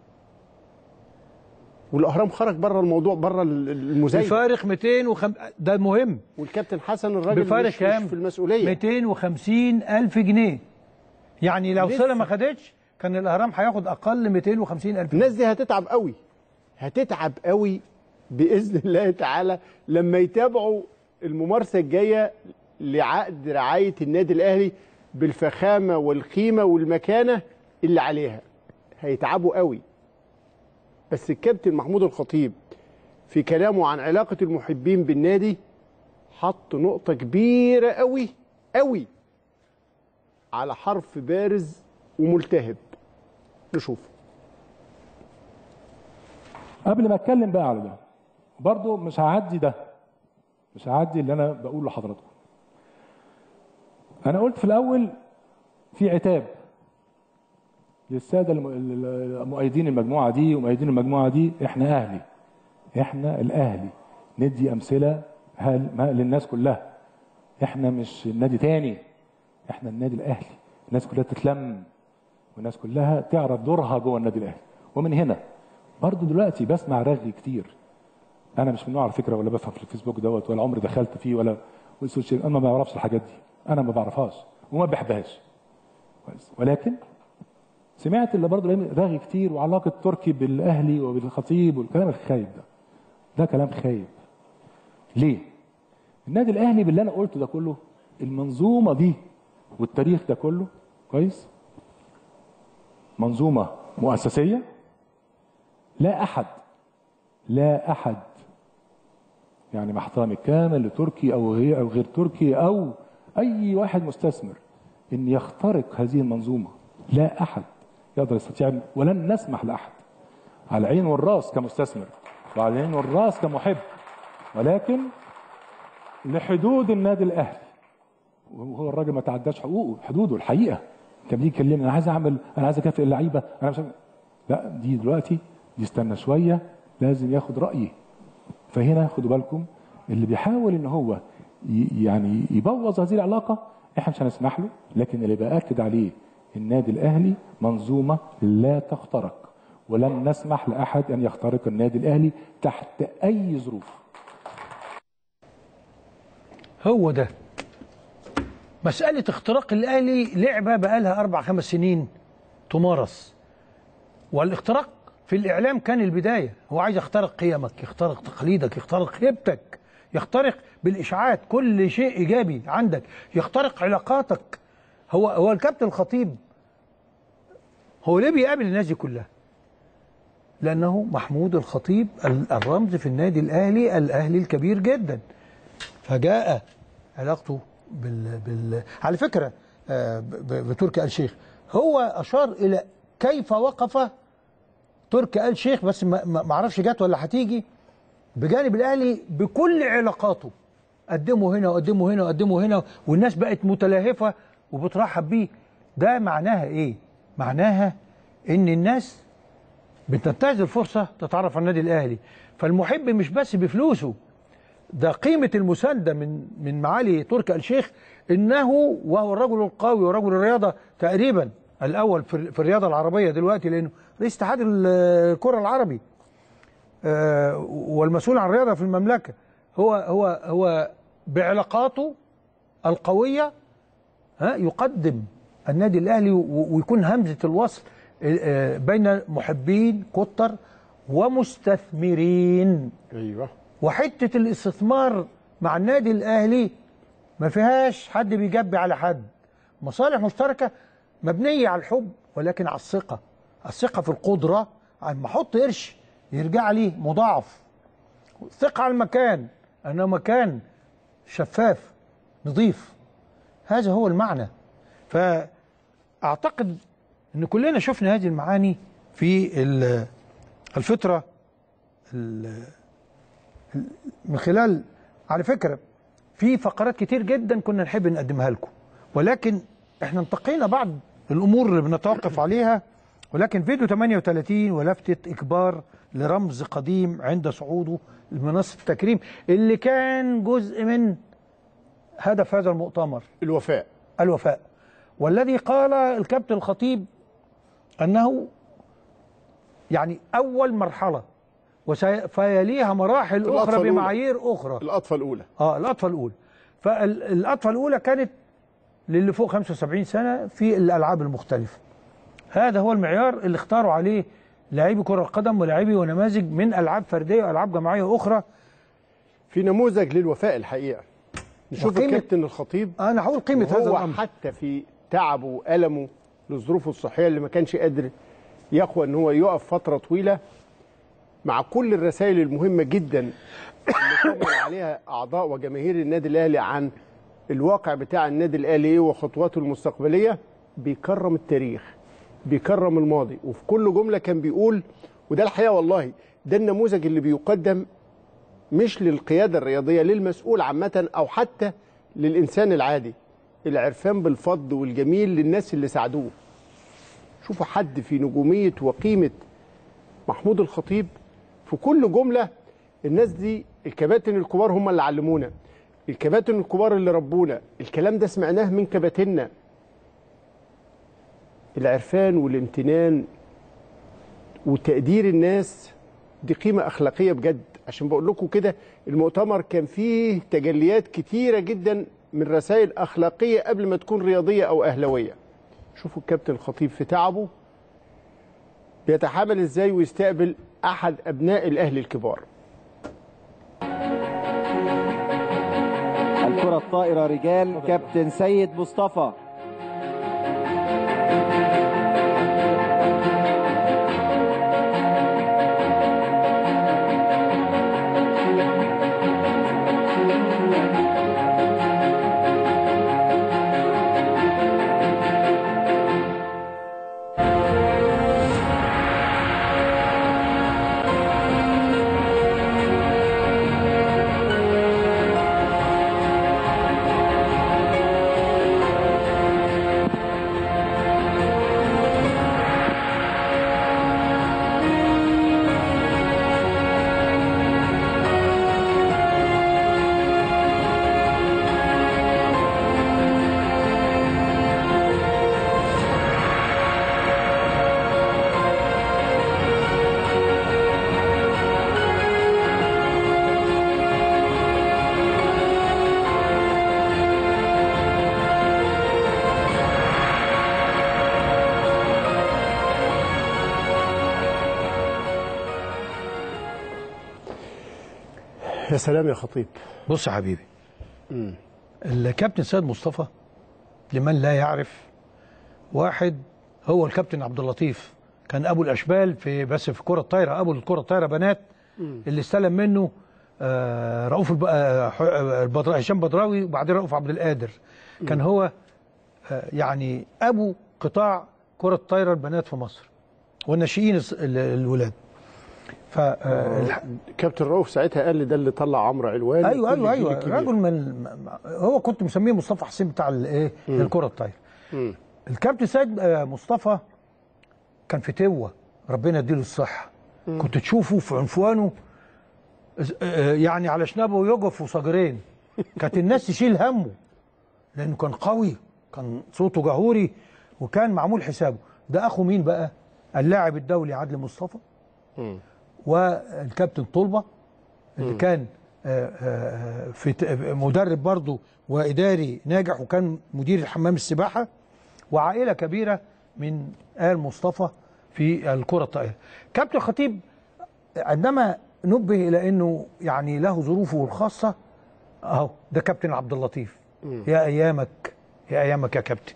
والاهرام خرج بره الموضوع بره المزايده بفارق 205 ده مهم والكابتن حسن الراجل بفارق مش, كام؟ مش في المسؤوليه 250 الف جنيه يعني لو لسه. صله ما خدتش كان الاهرام هياخد اقل 250 الف الناس دي هتتعب قوي هتتعب قوي باذن الله تعالى لما يتابعوا الممارسه الجايه لعقد رعايه النادي الاهلي بالفخامه والقيمه والمكانه اللي عليها هيتعبوا قوي بس الكابتن محمود الخطيب في كلامه عن علاقه المحبين بالنادي حط نقطه كبيره قوي قوي على حرف بارز وملتهب نشوف قبل ما اتكلم بقى على ده برضو مش هعدي ده مش هعدي اللي انا بقوله لحضراتكم انا قلت في الاول في عتاب للساده الم- ال- مؤيدين المجموعه دي ومؤيدين المجموعه دي احنا اهلي احنا الاهلي ندي امثله هل- ما- للناس كلها احنا مش نادي تاني احنا النادي الاهلي الناس كلها تتلم والناس كلها تعرف دورها جوه النادي الاهلي ومن هنا برضو دلوقتي بسمع رغي كتير انا مش من النوع على فكره ولا بفهم في الفيسبوك دوت ولا عمري دخلت فيه ولا والسوشيال انا ما بعرفش الحاجات دي انا ما بعرفهاش وما بحبهاش كويس ولكن سمعت اللي برضه رغي كتير وعلاقه تركي بالاهلي وبالخطيب والكلام الخايب ده ده كلام خايب ليه النادي الاهلي باللي انا قلته ده كله المنظومه دي والتاريخ ده كله كويس منظومه مؤسسيه لا احد لا احد يعني مع احترامي الكامل لتركي او غير او غير تركي او اي واحد مستثمر ان يخترق هذه المنظومه لا احد يقدر يستطيع ولن نسمح لاحد على العين والراس كمستثمر وعلى العين والراس كمحب ولكن لحدود النادي الاهلي وهو الراجل ما تعداش حقوقه حدوده الحقيقه كان بيجي يكلمني انا عايز اعمل انا عايز اكافئ اللعيبه انا مش عارف- لا دي دلوقتي دي استنى شويه لازم ياخد رايي فهنا خدوا بالكم اللي بيحاول ان هو ي- يعني يبوظ هذه العلاقه احنا مش هنسمح له لكن اللي باكد عليه النادي الاهلي منظومه لا تخترق ولن نسمح لاحد ان يخترق النادي الاهلي تحت اي ظروف هو ده مسألة اختراق الأهلي لعبة بقالها أربع خمس سنين تمارس والاختراق في الإعلام كان البداية هو عايز يخترق قيمك يخترق تقاليدك يخترق هيبتك يخترق بالإشاعات كل شيء إيجابي عندك يخترق علاقاتك هو هو الكابتن الخطيب هو ليه بيقابل الناس دي كلها لأنه محمود الخطيب ال- الرمز في النادي الأهلي الأهلي الكبير جدا فجاء علاقته بال, بال... على فكرة آه، ب- ب- بتركي آل شيخ هو أشار إلى كيف وقف تركي آل شيخ بس ما ما- ما اعرفش جت ولا هتيجي بجانب الأهلي بكل علاقاته قدمه هنا وقدمه هنا وقدمه هنا والناس بقت متلهفة وبترحب بيه ده معناها إيه؟ معناها إن الناس بتنتهز الفرصة تتعرف على النادي الأهلي فالمحب مش بس بفلوسه ده قيمة المساندة من من معالي تركي آل الشيخ إنه وهو الرجل القوي ورجل الرياضة تقريبا الأول في في الرياضة العربية دلوقتي لأنه رئيس اتحاد ال- الكرة العربي آه، والمسؤول عن الرياضة في المملكة هو هو هو بعلاقاته القوية ها يقدم النادي الأهلي و- ويكون همزة الوصل آه، بين محبين كتر ومستثمرين ايوه وحته الاستثمار مع النادي الاهلي ما فيهاش حد بيجبي على حد مصالح مشتركه مبنيه على الحب ولكن على الثقه الثقه في القدره اما احط قرش يرجع لي مضاعف ثق على المكان انه مكان شفاف نظيف هذا هو المعنى فاعتقد ان كلنا شفنا هذه المعاني في ال- الفتره ال- ال- من خلال على فكره في فقرات كتير جدا كنا نحب نقدمها لكم ولكن احنا انتقينا بعض الامور اللي بنتوقف عليها ولكن فيديو 38 ولفتة إجبار لرمز قديم عند صعوده لمنصة التكريم اللي كان جزء من هدف هذا المؤتمر الوفاء الوفاء والذي قال الكابتن الخطيب أنه يعني أول مرحلة وسيليها مراحل الأطفال أخرى الأولى. بمعايير أخرى الأطفال الأولى اه الأطفال الأولى فالأطفال الأولى كانت للي فوق 75 سنة في الألعاب المختلفة هذا هو المعيار اللي اختاروا عليه لاعبي كرة القدم ولاعبي ونماذج من ألعاب فردية وألعاب جماعية أخرى في نموذج للوفاء الحقيقة نشوف وقيمة- الكابتن الخطيب أنا هقول قيمة هذا هو الأمر حتى في تعبه وألمه لظروفه الصحية اللي ما كانش قادر يقوى ان هو يقف فترة طويلة مع كل الرسائل المهمة جدا اللي كمل عليها أعضاء وجماهير النادي الأهلي عن الواقع بتاع النادي الأهلي إيه وخطواته المستقبلية بيكرم التاريخ بيكرم الماضي وفي كل جملة كان بيقول وده الحقيقة والله ده النموذج اللي بيقدم مش للقيادة الرياضية للمسؤول عامة أو حتى للإنسان العادي العرفان بالفضل والجميل للناس اللي ساعدوه شوفوا حد في نجومية وقيمة محمود الخطيب في كل جملة الناس دي الكباتن الكبار هم اللي علمونا الكباتن الكبار اللي ربونا الكلام ده سمعناه من كباتننا العرفان والامتنان وتقدير الناس دي قيمة أخلاقية بجد عشان بقول لكم كده المؤتمر كان فيه تجليات كتيرة جدا من رسائل أخلاقية قبل ما تكون رياضية أو أهلوية شوفوا الكابتن الخطيب في تعبه بيتحامل ازاي ويستقبل أحد أبناء الأهلي الكبار الكرة الطائرة رجال كابتن سيد مصطفى يا سلام يا خطيب بص يا حبيبي الكابتن سيد مصطفى لمن لا يعرف واحد هو الكابتن عبد اللطيف كان ابو الاشبال في بس في كره الطايره ابو الكره الطايره بنات اللي استلم منه آه رؤوف الب... آه ح- آه، البدر... هشام بدراوي وبعدين رؤوف عبد القادر كان هو آه يعني ابو قطاع كره الطايره البنات في مصر والناشئين الص- ال- الولاد ف آه، الح- كابتن رؤوف ساعتها قال لي ده اللي طلع عمرو علوان ايوه وكل ايوه الجيل ايوه الكبير. راجل من م- هو كنت مسميه مصطفى حسين بتاع الايه الكره الطايره مم. الكابتن سيد آه، مصطفى كان في توه ربنا يديله الصحه كنت تشوفه في عنفوانه آه، يعني على شنبه يقف وصاجرين كانت الناس تشيل همه لانه كان قوي كان صوته جهوري وكان معمول حسابه ده اخو مين بقى اللاعب الدولي عادل مصطفى والكابتن طلبه اللي كان آه، آه، في ت- مدرب برضه واداري ناجح وكان مدير حمام السباحه وعائله كبيره من ال مصطفى في الكره الطائره. كابتن خطيب عندما نبه الى انه يعني له ظروفه الخاصه اهو ده كابتن عبد اللطيف يا ايامك يا ايامك يا كابتن.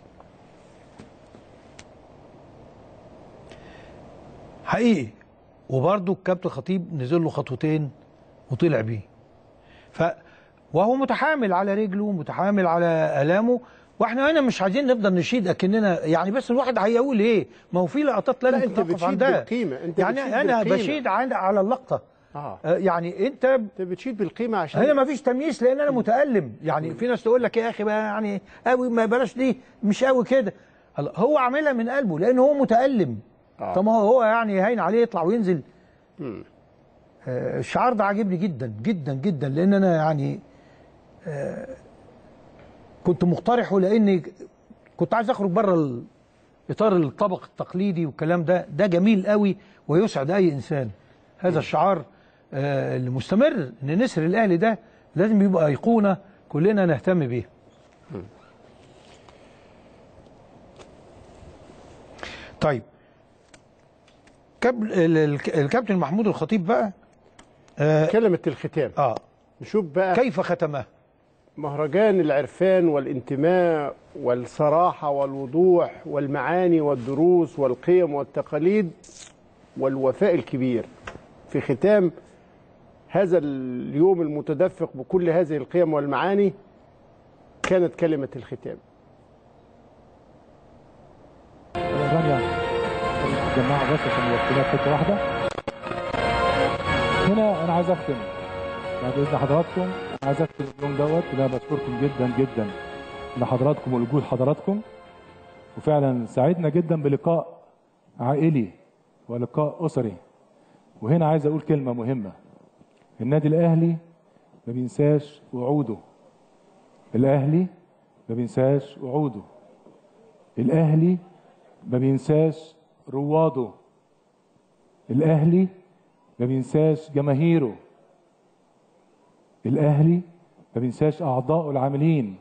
حقيقي وبرضه الكابتن خطيب نزل له خطوتين وطلع بيه ف وهو متحامل على رجله متحامل على الامه واحنا هنا مش عايزين نفضل نشيد اكننا يعني بس الواحد هيقول ايه ما هو في لقطات لازم لا، أنت تتوقف بتشيد عندها. بالقيمة، أنت يعني بتشيد انا بالقيمة. بشيد عن- على اللقطه اه آه، يعني انت انت بتشيد بالقيمه عشان هنا ما فيش تمييز لان انا متالم يعني في ناس تقول لك يا اخي بقى يعني قوي ما بلاش دي مش قوي كده الله، هو عاملها من قلبه لان هو متالم آه. طب ما هو هو يعني هين عليه يطلع وينزل آه، الشعار ده عاجبني جدا جدا جدا لان انا يعني آه، كنت مقترحه لاني كنت عايز اخرج بره اطار الطبق التقليدي والكلام ده ده جميل قوي ويسعد اي انسان هذا الشعار آه، المستمر ان نسر الاهلي ده لازم يبقى ايقونه كلنا نهتم بيها طيب كاب- ال- ال- الكابتن محمود الخطيب بقى آه, كلمه الختام اه نشوف بقى كيف ختمه مهرجان العرفان والانتماء والصراحة والوضوح والمعاني والدروس والقيم والتقاليد والوفاء الكبير في ختام هذا اليوم المتدفق بكل هذه القيم والمعاني كانت كلمة الختام الأغنية جماعة بس عشان الوكيلات حتة واحدة هنا أنا عايز أختم بعد إذن حضراتكم عايز أختم اليوم دوت وأنا بشكركم جدا جدا لحضراتكم ولوجود حضراتكم وفعلا سعدنا جدا بلقاء عائلي ولقاء أسري وهنا عايز أقول كلمة مهمة النادي الأهلي ما بينساش وعوده الأهلي ما بينساش وعوده الأهلي ما بينساش رواده الأهلي ما بينساش جماهيره الأهلي ما بينساش أعضائه العاملين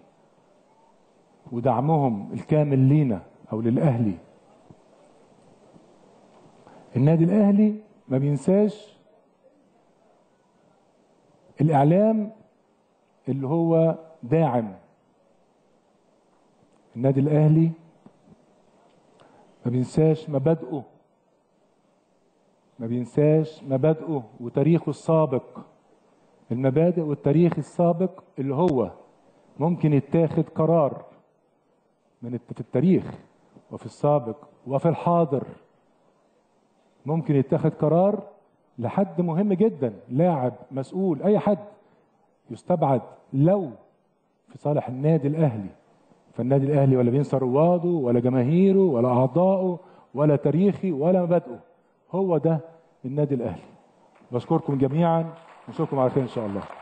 ودعمهم الكامل لينا أو للأهلي النادي الأهلي ما بينساش الإعلام اللي هو داعم النادي الأهلي ما بينساش مبادئه ما بينساش مبادئه وتاريخه السابق المبادئ والتاريخ السابق اللي هو ممكن يتاخد قرار من الت- في التاريخ وفي السابق وفي الحاضر ممكن يتاخد قرار لحد مهم جدا لاعب مسؤول اي حد يستبعد لو في صالح النادي الاهلي فالنادي الاهلي ولا بينسى رواده ولا جماهيره ولا اعضائه ولا تاريخي ولا مبادئه هو ده النادي الاهلي بشكركم جميعا ونشوفكم على خير ان شاء الله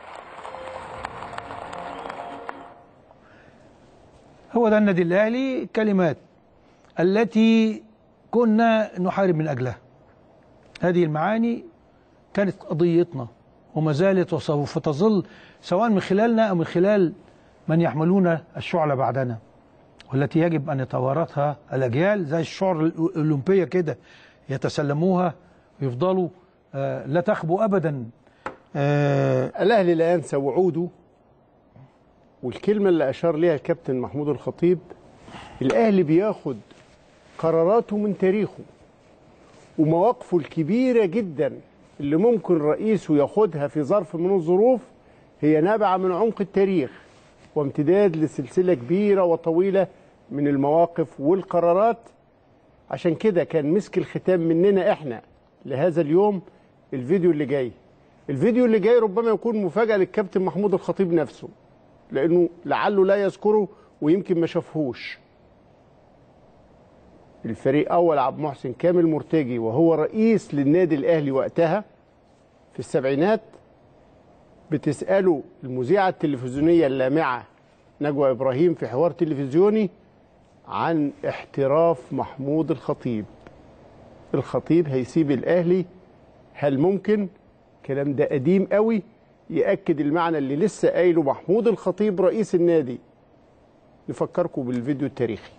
هو ده النادي الاهلي كلمات التي كنا نحارب من اجلها هذه المعاني كانت قضيتنا وما زالت وسوف تظل سواء من خلالنا او من خلال من يحملون الشعلة بعدنا والتي يجب ان يتوارثها الاجيال زي الشعر الاولمبيه كده يتسلموها ويفضلوا آه، لا تخبو ابدا آه، الأهلي لا ينسى وعوده والكلمة اللي أشار ليها الكابتن محمود الخطيب الأهلي بياخد قراراته من تاريخه ومواقفه الكبيرة جدا اللي ممكن رئيسه ياخدها في ظرف من الظروف هي نابعة من عمق التاريخ وامتداد لسلسلة كبيرة وطويلة من المواقف والقرارات عشان كده كان مسك الختام مننا احنا لهذا اليوم الفيديو اللي جاي الفيديو اللي جاي ربما يكون مفاجأة للكابتن محمود الخطيب نفسه لأنه لعله لا يذكره ويمكن ما شافهوش الفريق أول عبد محسن كامل مرتجي وهو رئيس للنادي الأهلي وقتها في السبعينات بتسأله المذيعة التلفزيونية اللامعة نجوى إبراهيم في حوار تلفزيوني عن احتراف محمود الخطيب الخطيب هيسيب الأهلي هل ممكن الكلام ده قديم قوي يأكد المعنى اللي لسه قايله محمود الخطيب رئيس النادي نفكركم بالفيديو التاريخي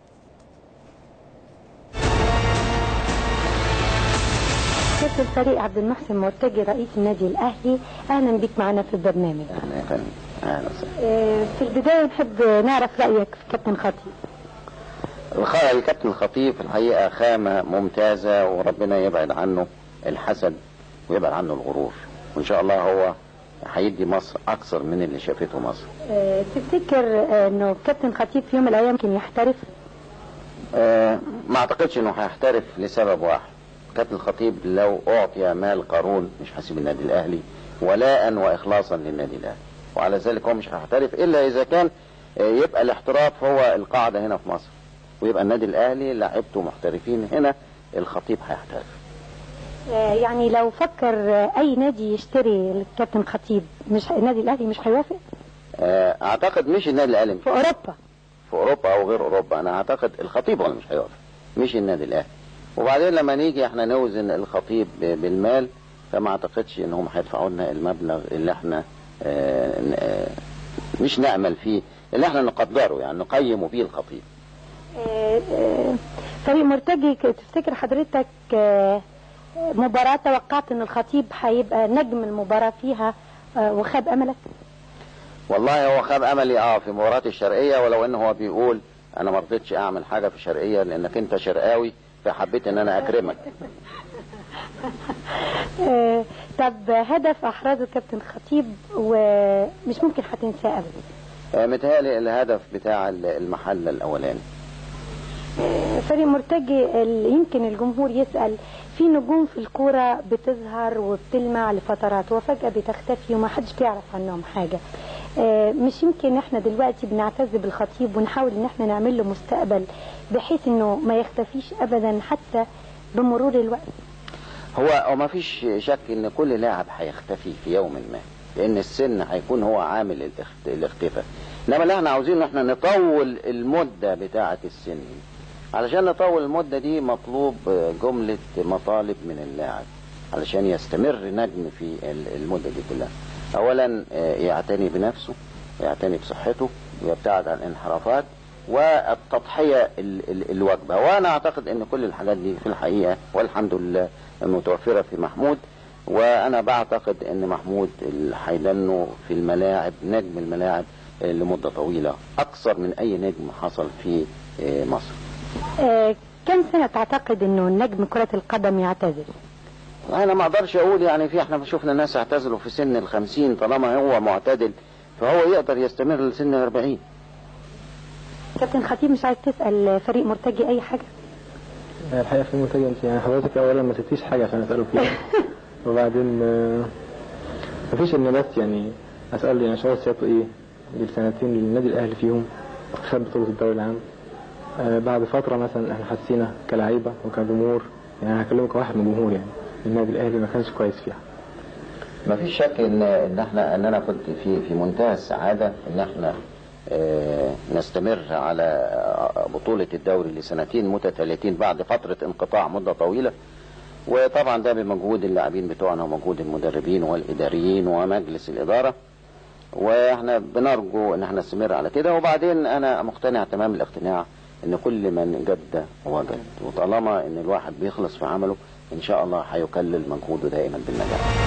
كابتن الفريق عبد المحسن مرتجي رئيس النادي الاهلي اهلا بك معنا في البرنامج اهلا يا فندم اهلا وسهلا آه، في البدايه نحب نعرف رايك في كابتن خطيب الخ- الكابتن الخطيب في الحقيقه خامه ممتازه وربنا يبعد عنه الحسد ويبعد عنه الغرور وان شاء الله هو هيدي مصر اكثر من اللي شافته مصر آه، تفتكر آه، انه كابتن خطيب في يوم من الايام ممكن يحترف آه، ما اعتقدش انه هيحترف لسبب واحد كابتن الخطيب لو اعطي مال قارون مش هسيب النادي الاهلي ولاء واخلاصا للنادي الاهلي وعلى ذلك هو مش هيحترف الا اذا كان آه، يبقى الاحتراف هو القاعده هنا في مصر ويبقى النادي الاهلي لعيبته محترفين هنا الخطيب هيحترف آه، يعني لو فكر آه، اي نادي يشتري الكابتن خطيب مش النادي الاهلي مش هيوافق آه، اعتقد مش النادي الاهلي في اوروبا في اوروبا او غير اوروبا انا اعتقد الخطيب هو اللي مش هيوافق مش النادي الاهلي وبعدين لما نيجي احنا نوزن الخطيب ب- بالمال فما اعتقدش ان هم هيدفعوا لنا المبلغ اللي احنا آه، ن- آه، مش نامل فيه اللي احنا نقدره يعني نقيم فيه الخطيب آه، آه، فريق مرتجي ك- تفتكر حضرتك آه، مباراة توقعت ان الخطيب هيبقى نجم المباراة فيها آه، وخاب املك والله هو خاب املي اه في مباراه الشرقيه ولو ان هو بيقول انا ما رضيتش اعمل حاجه في الشرقيه لانك انت شرقاوي فحبيت ان انا اكرمك آه، طب هدف احرزه كابتن خطيب ومش ممكن هتنساه ابدا آه، متهيألي الهدف بتاع المحل الاولاني آه، فريق مرتجي ال- يمكن الجمهور يسأل في نجوم في الكورة بتظهر وبتلمع لفترات وفجأة بتختفي وما حدش بيعرف عنهم حاجة آه، مش يمكن احنا دلوقتي بنعتز بالخطيب ونحاول ان احنا نعمل له مستقبل بحيث انه ما يختفيش ابدا حتى بمرور الوقت هو هو ما فيش شك ان كل لاعب هيختفي في يوم ما لان السن هيكون هو عامل الاخت- الاختفاء انما اللي احنا عاوزين ان احنا نطول المده بتاعه السن دي. علشان نطول المده دي مطلوب آه، جمله مطالب من اللاعب علشان يستمر نجم في ال- المده دي كلها اولا آه، يعتني بنفسه يعتني بصحته ويبتعد عن الانحرافات والتضحيه ال- ال- الواجبه وانا اعتقد ان كل الحاجات دي في الحقيقه والحمد لله متوفره في محمود وانا بعتقد ان محمود ال- هيدنه في الملاعب نجم الملاعب آه، لمده طويله اكثر من اي نجم حصل في آه، مصر آه، كم سنة تعتقد انه نجم كرة القدم يعتزل انا ما اقدرش اقول يعني في احنا شفنا ناس اعتزلوا في سن الخمسين طالما هو معتدل فهو يقدر يستمر لسن الأربعين كابتن خطيب مش عايز تسأل فريق مرتجي اي حاجة الحقيقة في المنتج انت يعني حضرتك اولا ما سبتيش حاجة عشان اسأله فيها وبعدين آه، مفيش ان بس يعني اسأل يعني شعور سيادته ايه للسنتين اللي النادي الاهلي فيهم خد بطولة الدوري العام آه، بعد فترة مثلا احنا حسينا كلاعيبة وكجمهور يعني هكلمك كواحد من الجمهور يعني النادي الاهلي ما كانش كويس فيها ما فيش شك ان ان احنا ان انا كنت في في منتهى السعاده ان احنا آه، نستمر على آه، بطوله الدوري لسنتين متتاليتين بعد فتره انقطاع مده طويله وطبعا ده بمجهود اللاعبين بتوعنا ومجهود المدربين والاداريين ومجلس الاداره واحنا بنرجو ان احنا نستمر على كده وبعدين انا مقتنع تمام الاقتناع ان كل من جد وجد وطالما ان الواحد بيخلص في عمله ان شاء الله هيكلل مجهوده دائما بالنجاح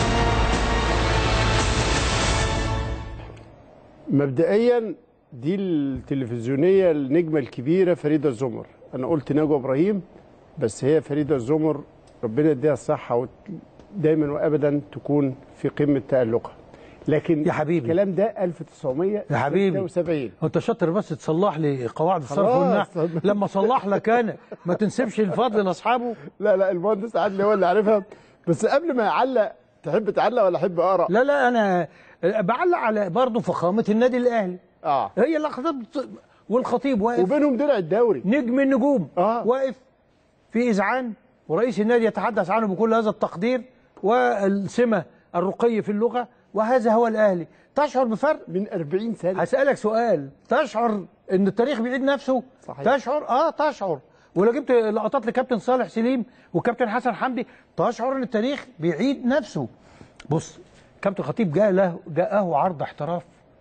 مبدئيا دي التلفزيونيه النجمه الكبيره فريده الزمر انا قلت نجوى ابراهيم بس هي فريده الزمر ربنا يديها الصحه ودايما وابدا تكون في قمه تالقها لكن يا حبيبي الكلام ده 1976 يا حبيبي انت شاطر بس تصلح لي قواعد الصرف خلاص. والنحو لما صلح لك انا ما تنسبش الفضل لاصحابه لا لا المهندس عادل هو اللي عارفها بس قبل ما يعلق تحب تعلق ولا احب اقرا لا لا انا بعلق على برضه فخامه النادي الاهلي اه هي اللي خطبت والخطيب واقف وبينهم درع الدوري نجم النجوم آه. واقف في اذعان ورئيس النادي يتحدث عنه بكل هذا التقدير والسمه الرقي في اللغه وهذا هو الاهلي تشعر بفرق من 40 سنه هسالك سؤال تشعر ان التاريخ بيعيد نفسه صحيح. تشعر اه تشعر ولو جبت لقطات لكابتن صالح سليم وكابتن حسن حمدي تشعر ان التاريخ بيعيد نفسه بص كابتن خطيب جاء له جاءه عرض احتراف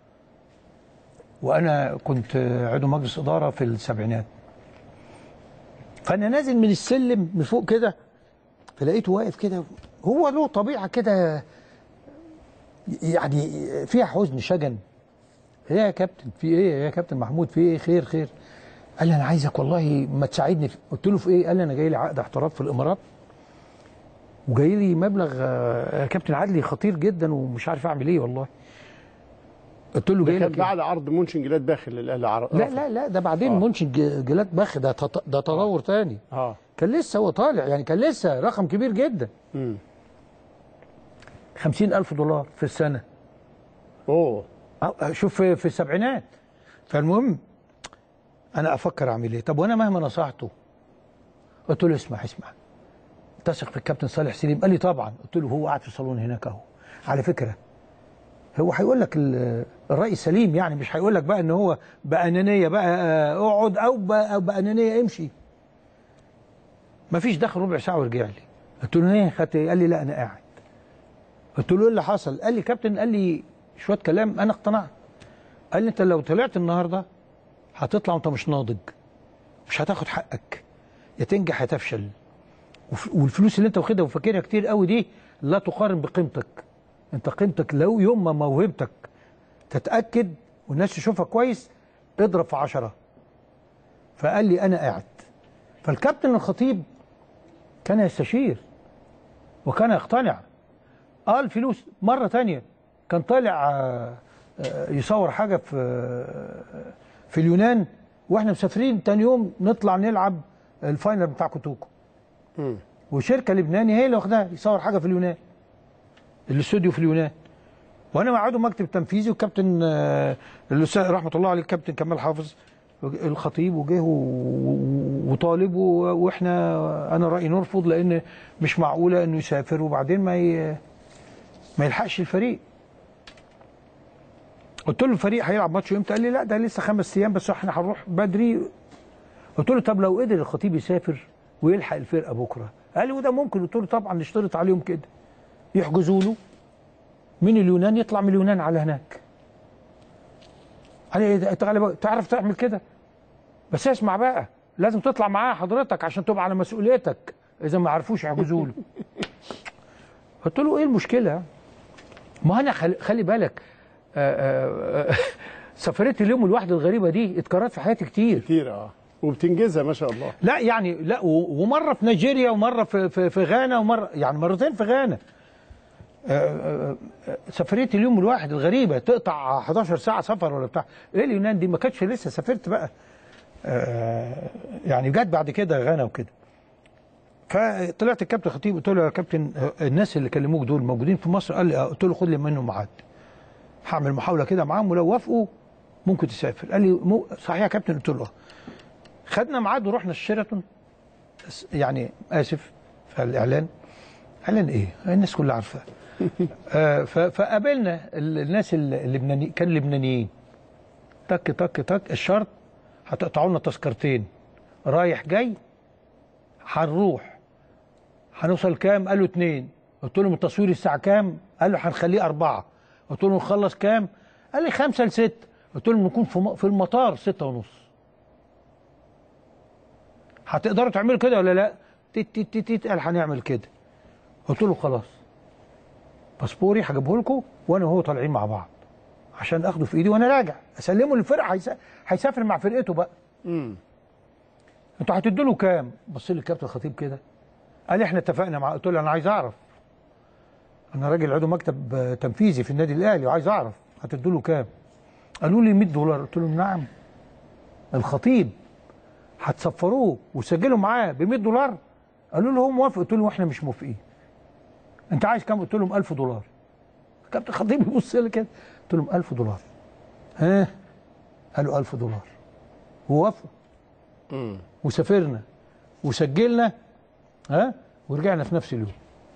وانا كنت عضو مجلس اداره في السبعينات فانا نازل من السلم من فوق كده فلقيته واقف كده هو له طبيعه كده يعني فيها حزن شجن ايه يا كابتن في ايه يا كابتن محمود في ايه خير خير قال لي انا عايزك والله ما تساعدني في- قلت له في ايه قال لي انا جاي لي عقد احتراف في الامارات وجاي لي مبلغ آه، يا كابتن عدلي خطير جدا ومش عارف اعمل ايه والله قلت له ده جاي كان لك بعد عرض منشن جلاد باخر للاهلي عرض لا لا لا ده بعدين آه. منشن ج- جلاد بخ ده تط- ده تطور تاني اه كان لسه هو طالع يعني كان لسه رقم كبير جدا امم خمسين ألف دولار في السنة اوه أه، شوف في, في السبعينات فالمهم أنا أفكر أعمل إيه طب وأنا مهما نصحته قلت له اسمع اسمع تثق في الكابتن صالح سليم قال لي طبعا قلت له هو قاعد في الصالون هناك أهو على فكرة هو هيقول لك ال- الرأي سليم يعني مش هيقول لك بقى ان هو بأنانية بقى آه، اقعد او ب- أو بأنانية امشي مفيش دخل ربع ساعة ورجع لي قلت له ايه خدت إيه؟ قال لي لا انا قاعد قلت له ايه اللي حصل قال لي كابتن قال لي شويه كلام انا اقتنعت قال لي انت لو طلعت النهارده هتطلع وانت مش ناضج مش هتاخد حقك يا تنجح يا تفشل وف- والفلوس اللي انت واخدها وفاكرها كتير قوي دي لا تقارن بقيمتك انت قيمتك لو يوم ما موهبتك تتاكد والناس تشوفها كويس اضرب في عشرة فقال لي انا قاعد فالكابتن الخطيب كان يستشير وكان يقتنع قال فلوس مرة تانية كان طالع آه، آه، يصور حاجة في آه، في اليونان واحنا مسافرين تاني يوم نطلع نلعب الفاينل بتاع كوتوكو امم وشركة لبناني هي اللي واخداها يصور حاجة في اليونان الاستوديو في اليونان وانا معاده مكتب تنفيذي وكابتن آه، الاستاذ رحمه الله عليه الكابتن كمال حافظ الخطيب وجه و- و- وطالب و- واحنا انا رايي نرفض لان مش معقوله انه يسافر وبعدين ما ي... ما يلحقش الفريق قلت له الفريق هيلعب ماتش امتى قال لي لا ده لسه خمس ايام بس احنا هنروح بدري قلت له طب لو قدر الخطيب يسافر ويلحق الفرقه بكره قال لي وده ممكن قلت له طبعا نشترط عليهم كده يحجزوا له من اليونان يطلع من اليونان على هناك قال لي إيه ده؟ تعالى بقى، تعرف تعمل كده بس اسمع بقى لازم تطلع معاه حضرتك عشان تبقى على مسؤوليتك اذا ما عرفوش يحجزوا له قلت له ايه المشكله ما انا خلي, خلي بالك آه، آه، آه، سفريه اليوم الواحده الغريبه دي اتكررت في حياتي كتير كتير اه وبتنجزها ما شاء الله لا يعني لا و- ومره في نيجيريا ومره في في, في غانا ومره يعني مرتين في غانا آه، آه، آه، سفريه اليوم الواحد الغريبه تقطع 11 ساعه سفر ولا بتاع ايه اليونان دي ما كانتش لسه سافرت بقى آه، يعني جت بعد كده غانا وكده فطلعت الكابتن خطيب قلت له يا كابتن آه، الناس اللي كلموك دول موجودين في مصر قال لي آه. قلت له خد لي منهم ميعاد هعمل محاوله كده معاهم ولو وافقوا ممكن تسافر قال لي مو صحيح يا كابتن قلت له آه. خدنا ميعاد ورحنا الشيراتون بس- يعني اسف في الاعلان اعلان ايه الناس كلها عارفاه آه، ف- فقابلنا ال- الناس ال- اللبناني كان لبنانيين تك تك تك الشرط هتقطعوا لنا تذكرتين رايح جاي هنروح هنوصل كام قالوا اتنين قلت لهم التصوير الساعة كام قالوا هنخليه أربعة قلت لهم نخلص كام قال لي خمسة لست قلت لهم نكون في م- في المطار ستة ونص هتقدروا تعملوا كده ولا لا تيت تيت تيت تيت قال هنعمل كده قلت له خلاص باسبوري هجيبه لكم وانا وهو طالعين مع بعض عشان اخده في ايدي وانا راجع اسلمه للفرقه هيسا- هيسافر مع فرقته بقى امم انتوا هتدوا له كام بص لي الكابتن الخطيب كده قال لي احنا اتفقنا مع قلت له انا عايز اعرف انا راجل عضو مكتب آه، تنفيذي في النادي الاهلي وعايز اعرف هتدوا له كام قالوا لي 100 دولار قلت لهم نعم الخطيب هتسفروه وتسجلوا معاه ب 100 دولار قالوا له هو موافق قلت لهم احنا مش موافقين انت عايز كام قلت لهم 1000 دولار كابتن الخطيب يبص لي كده قلت لهم 1000 دولار ها قالوا 1000 دولار ووافقوا امم وسافرنا وسجلنا ها ورجعنا في نفس اليوم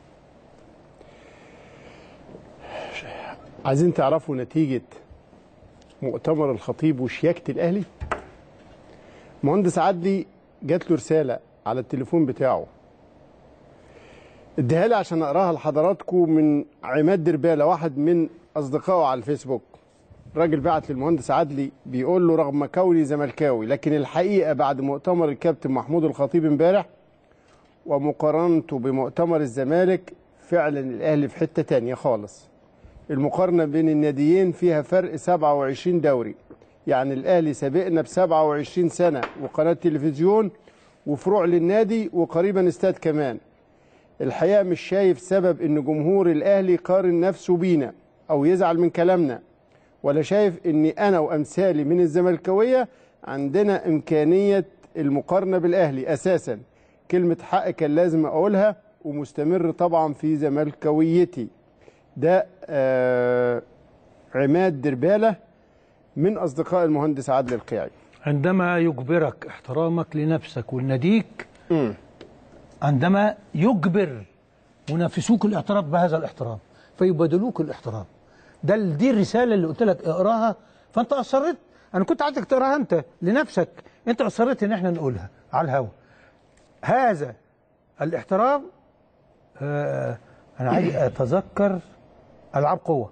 عايزين تعرفوا نتيجة مؤتمر الخطيب وشياكة الأهلي مهندس عدلي جات له رسالة على التليفون بتاعه اديها لي عشان اقراها لحضراتكم من عماد دربالة واحد من اصدقائه على الفيسبوك راجل بعت للمهندس عدلي بيقول له رغم كوني زملكاوي لكن الحقيقة بعد مؤتمر الكابتن محمود الخطيب امبارح ومقارنته بمؤتمر الزمالك فعلا الاهلي في حتة تانية خالص المقارنة بين الناديين فيها فرق 27 دوري يعني الأهلي سابقنا ب 27 سنة وقناة تلفزيون وفروع للنادي وقريبا استاد كمان الحقيقه مش شايف سبب ان جمهور الاهلي يقارن نفسه بينا او يزعل من كلامنا ولا شايف اني انا وامثالي من الزملكاويه عندنا امكانيه المقارنه بالاهلي اساسا كلمه حق كان لازم اقولها ومستمر طبعا في زملكاويتي ده آه عماد درباله من اصدقاء المهندس عادل القيعي عندما يجبرك احترامك لنفسك ولناديك عندما يجبر منافسوك الاعتراف بهذا الاحترام فيبادلوك الاحترام ده ال- دي الرساله اللي قلت لك اقراها فانت اصريت انا كنت عايزك تقراها انت لنفسك انت اصريت ان احنا نقولها على الهوا هذا الاحترام آه انا عايز اتذكر العاب قوه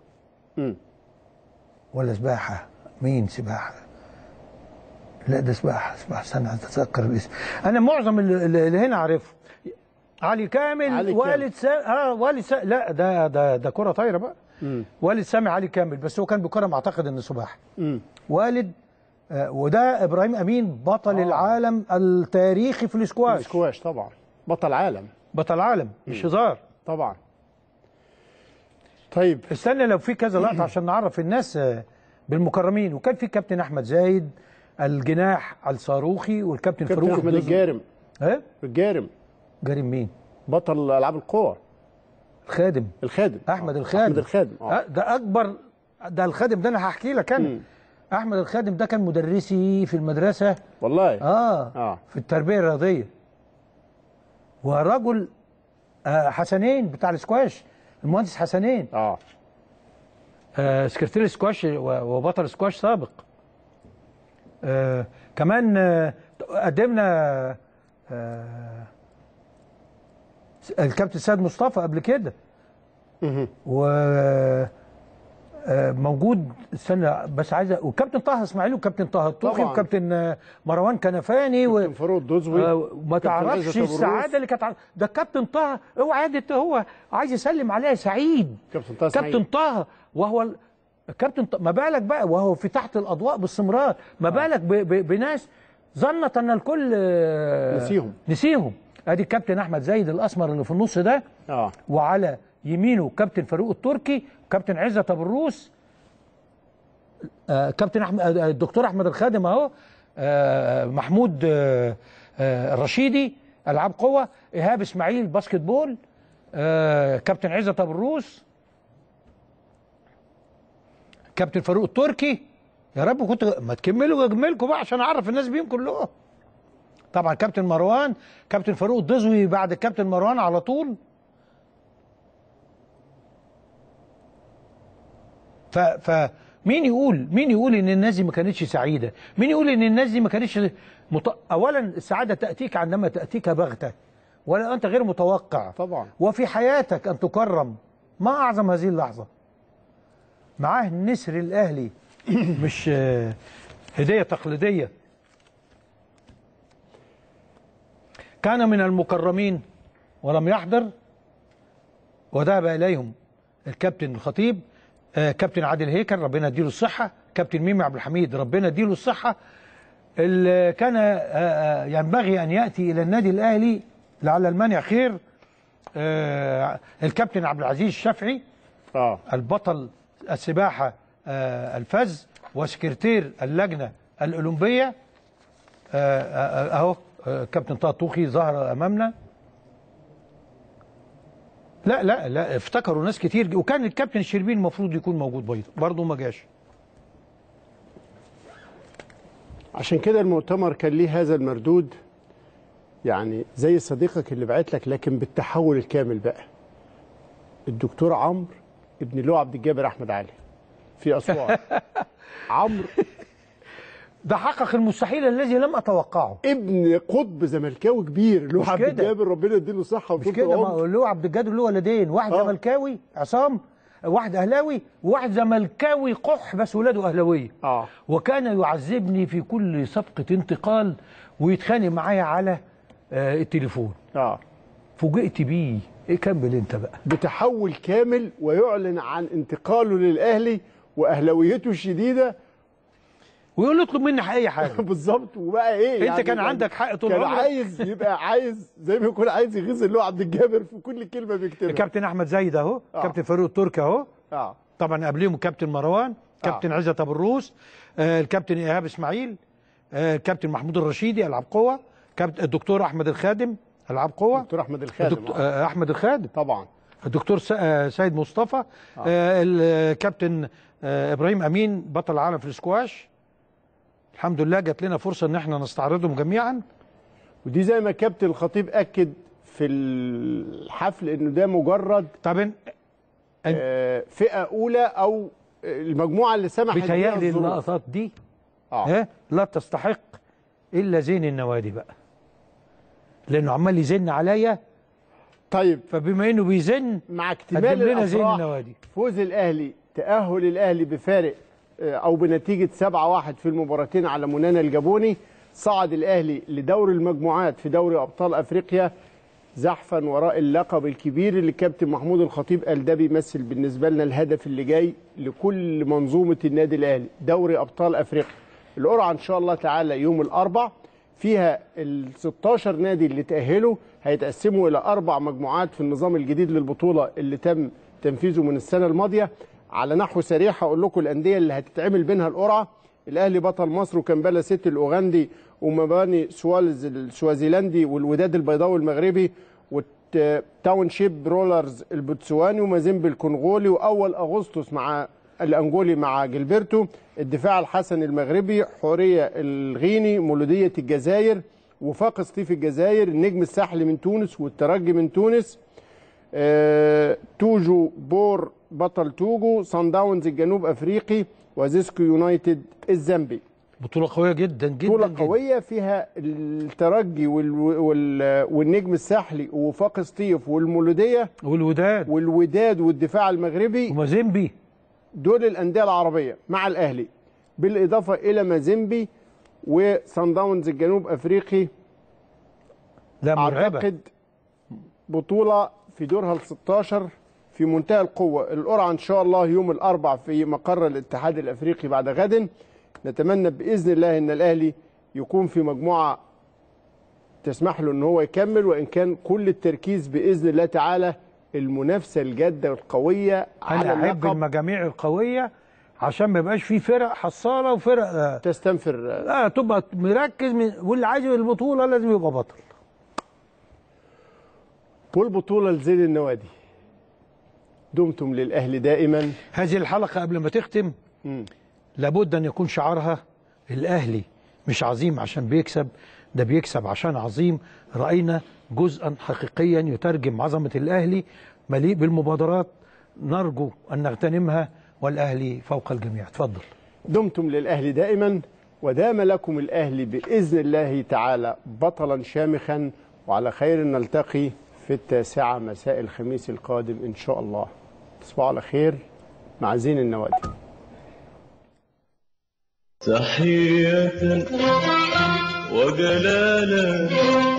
ولا سباحه مين سباحه لا ده سباحه سباحه استنى اتذكر الاسم انا معظم اللي, اللي هنا عارفه علي كامل علي والد كامل. سا... اه والد سا... لا ده ده ده كره طايره بقى والد سامي علي كامل بس هو كان بكره اعتقد انه سباحه والد آه وده ابراهيم امين بطل آه. العالم التاريخي في الاسكواش الاسكواش طبعا بطل عالم بطل عالم مش هزار طبعا طيب استنى لو في كذا لقطه عشان نعرف الناس آه، بالمكرمين وكان في كابتن احمد زايد الجناح الصاروخي والكابتن كابتن فاروق احمد الدزر. الجارم ايه الجارم جارم مين بطل العاب القوى الخادم الخادم احمد الخادم احمد الخادم اه آه، ده اكبر ده الخادم ده انا هحكي لك انا احمد الخادم ده كان مدرسي في المدرسه والله اه, آه. في التربيه الرياضيه ورجل آه حسنين بتاع السكواش المهندس حسنين اه آه سكرتير سكواش و- وبطل سكواش سابق آه كمان آه قدمنا آه الكابتن سيد مصطفى قبل كده و آه، موجود استنى بس عايز أ- والكابتن طه اسماعيل وكابتن طه الطوخي طبعاً. وكابتن آه، مروان كنفاني و... كابتن فاروق الدزوي آه، ما كابتن تعرفش عزت أبو الروس. السعاده اللي كانت ع- ده الكابتن طه اوعى ده هو عايز يسلم عليها سعيد كابتن طه كابتن سعيد. طه وهو ال- الكابتن طه ما بالك بقى وهو في تحت الاضواء باستمرار ما بالك ب... ب... بناس ظنت ان الكل آه، نسيهم. نسيهم ادي الكابتن احمد زايد الاسمر اللي في النص ده اه وعلى يمينه كابتن فاروق التركي كابتن عزت ابو الروس آه، كابتن احمد آه، الدكتور احمد الخادم اهو آه، محمود آه، آه، الرشيدي العاب قوه ايهاب اسماعيل باسكت بول آه، كابتن عزت ابو الروس كابتن فاروق التركي يا رب كنت ما تكملوا اجملكم بقى عشان اعرف الناس بيهم كلهم طبعا كابتن مروان كابتن فاروق الدزوي بعد الكابتن مروان على طول ف فمين يقول مين يقول ان الناس دي ما كانتش سعيده مين يقول ان الناس دي ما كانتش مط... اولا السعاده تاتيك عندما تاتيك بغته ولا انت غير متوقع طبعا وفي حياتك ان تكرم ما اعظم هذه اللحظه معاه النسر الاهلي مش آه، هديه تقليديه كان من المكرمين ولم يحضر وذهب اليهم الكابتن الخطيب آه، كابتن عادل هيكل ربنا يديله الصحه كابتن ميمي عبد الحميد ربنا يديله الصحه اللي كان آه، آه، ينبغي ان ياتي الى النادي الاهلي لعل المانع خير آه، الكابتن عبد العزيز الشافعي اه البطل السباحه آه، الفز وسكرتير اللجنه الاولمبيه آه، آه، اهو آه، كابتن طه طوخي ظهر امامنا لا لا لا افتكروا ناس كتير وكان الكابتن الشربين المفروض يكون موجود برضه برضه ما جاش عشان كده المؤتمر كان ليه هذا المردود يعني زي صديقك اللي بعت لك لكن بالتحول الكامل بقى الدكتور عمرو ابن له عبد الجابر احمد علي في اسوان عمرو ده حقق المستحيل الذي لم اتوقعه ابن قطب زملكاوي كبير له مش عبد كده. الجابر ربنا يديله الصحه مش وطول كده العمر ما له عبد الجاد له ولدين واحد آه. زملكاوي عصام واحد اهلاوي وواحد زملكاوي قح بس ولاده اهلاويه اه وكان يعذبني في كل صفقه انتقال ويتخانق معايا على آه التليفون اه فوجئت بيه ايه كمل انت بقى بتحول كامل ويعلن عن انتقاله للاهلي واهلاويته الشديده ويقول له اطلب مني اي حاجه بالظبط وبقى ايه انت كان عندك حق طول كان عمرك. عايز يبقى عايز زي ما يكون عايز يغيظ اللي هو عبد الجابر في كل كلمه بيكتبها الكابتن احمد زايد اهو آه. كابتن فاروق التركي اهو اه طبعا قبليهم الكابتن مروان كابتن عزت ابو الروس آه الكابتن ايهاب اسماعيل آه الكابتن محمود الرشيدي العاب قوه كابتن الدكتور احمد الخادم العاب قوه دكتور احمد الخادم الدكتور آه. آه احمد الخادم طبعا الدكتور س- آه، سيد مصطفى آه. الكابتن آه ابراهيم امين بطل العالم في السكواش الحمد لله جات لنا فرصه ان احنا نستعرضهم جميعا ودي زي ما كابتن الخطيب اكد في الحفل انه ده مجرد طب آه فئه اولى او المجموعه اللي سمحت بيها بيتهيألي الظروف. اللقطات دي آه. ها لا تستحق الا زين النوادي بقى لانه عمال يزن عليا طيب فبما انه بيزن مع قدم اكتمال لنا زين الافراح النوادي فوز الاهلي تاهل الاهلي بفارق آه، او بنتيجه 7-1 في المباراتين على منانا الجابوني صعد الاهلي لدور المجموعات في دوري ابطال افريقيا زحفا وراء اللقب الكبير اللي كابتن محمود الخطيب قال ده بيمثل بالنسبه لنا الهدف اللي جاي لكل منظومه النادي الاهلي دوري ابطال افريقيا القرعه ان شاء الله تعالى يوم الاربع فيها ال 16 نادي اللي تاهلوا هيتقسموا الى اربع مجموعات في النظام الجديد للبطوله اللي تم تنفيذه من السنه الماضيه على نحو سريع هقول لكم الانديه اللي هتتعمل بينها القرعه الاهلي بطل مصر وكمبالا سيتي الاوغندي ومباني سوالز السوازيلندي والوداد البيضاوي المغربي والتاون شيب رولرز البوتسواني ومازيمبي الكونغولي واول اغسطس مع الانجولي مع جilberto الدفاع الحسن المغربي حوريه الغيني مولوديه الجزائر وفاق سطيف الجزائر النجم الساحلي من تونس والترجي من تونس آه، توجو بور بطل توجو صن داونز الجنوب افريقي وزيسكو يونايتد الزامبي بطوله قويه جدا جدا بطولة جدا. قوية فيها الترجي وال... وال... والنجم الساحلي ووفاق سطيف والمولودية والوداد والوداد والدفاع المغربي ومازيمبي دول الأندية العربية مع الأهلي بالإضافة إلى مازيمبي وصن داونز الجنوب أفريقي لا مرعبه أعتقد بطولة في دورها ال 16 في منتهى القوة القرعة إن شاء الله يوم الأربع في مقر الاتحاد الأفريقي بعد غد نتمنى بإذن الله أن الأهلي يكون في مجموعة تسمح له أن هو يكمل وإن كان كل التركيز بإذن الله تعالى المنافسة الجادة والقوية على انا احب اللقب المجاميع القويه عشان ما يبقاش في فرق حصاله وفرق آه، تستنفر لا تبقى مركز من واللي عايز البطوله لازم يبقى بطل والبطولة لزين النوادي دمتم للأهلي دائما هذه الحلقه قبل ما تختم لابد ان يكون شعارها الاهلي مش عظيم عشان بيكسب ده بيكسب عشان عظيم راينا جزءا حقيقيا يترجم عظمه الاهلي مليء بالمبادرات نرجو ان نغتنمها والاهلي فوق الجميع اتفضل دمتم للأهلي دائما ودام لكم الأهلي بإذن الله تعالى بطلا شامخا وعلى خير نلتقي في التاسعة مساء الخميس القادم إن شاء الله تصبحوا على خير مع زين النوادي تحية وجلالا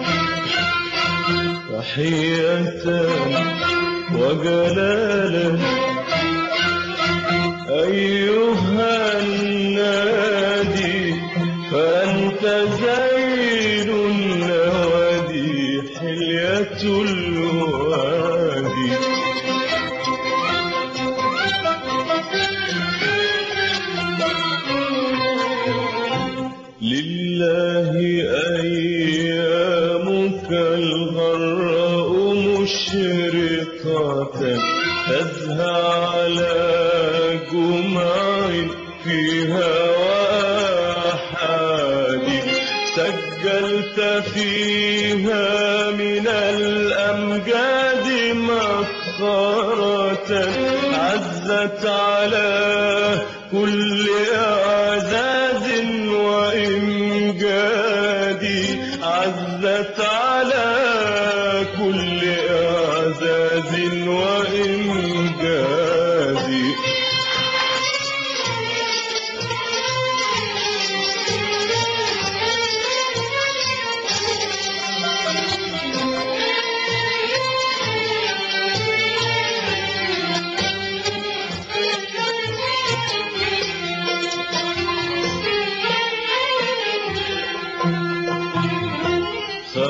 تحية وجلالا أيها النادي فأنت زين النوادي حلية الوادي لله أيامك الغراء مشرقة تزهى على جمع فيها وآحاد سجلت فيها من الأمجاد مسخرة عزت على كل أعزاز وإمجاد عزت على كل أعزاز وإمجاد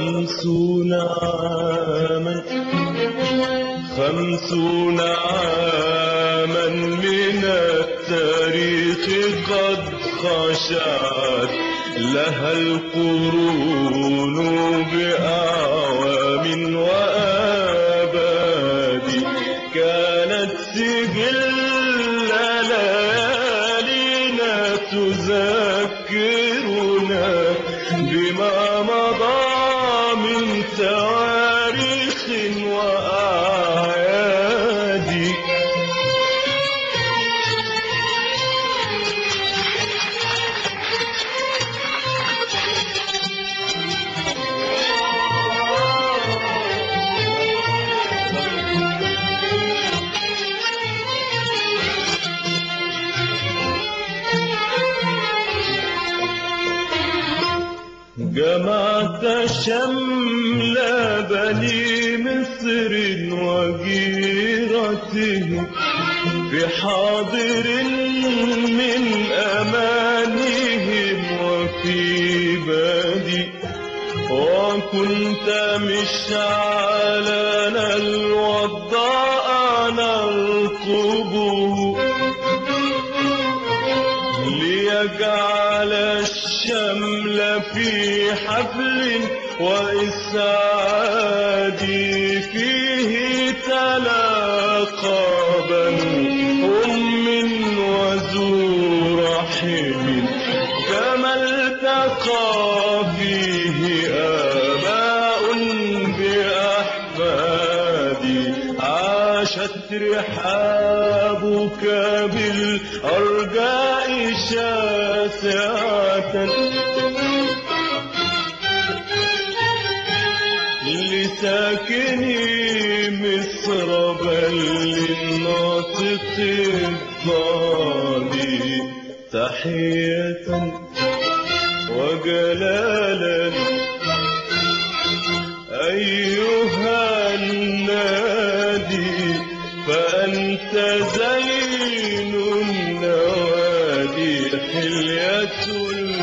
خمسون عاما خمسون عاما من التاريخ قد خشعت لها القرون بأعوام وآباد كانت سجل ليالينا تذكرنا بما مضى من تواريخ وأعياد جمعت شمل بني مصر وجيرتهم في حاضر من أمانهم وفي بادي وكنت مشعلنا الوضاء نرقبه ليجعل الشمل في حفل وإسعاد فيه تلاقى بنو أم وذو رحم كما التقى فيه آباء بأحفاد عاشت رحابك بالأرجاء شاسعة لساكني مصر بل للناطق الضالي تحية وجلالا أيها النادي فأنت زين النوادي حلية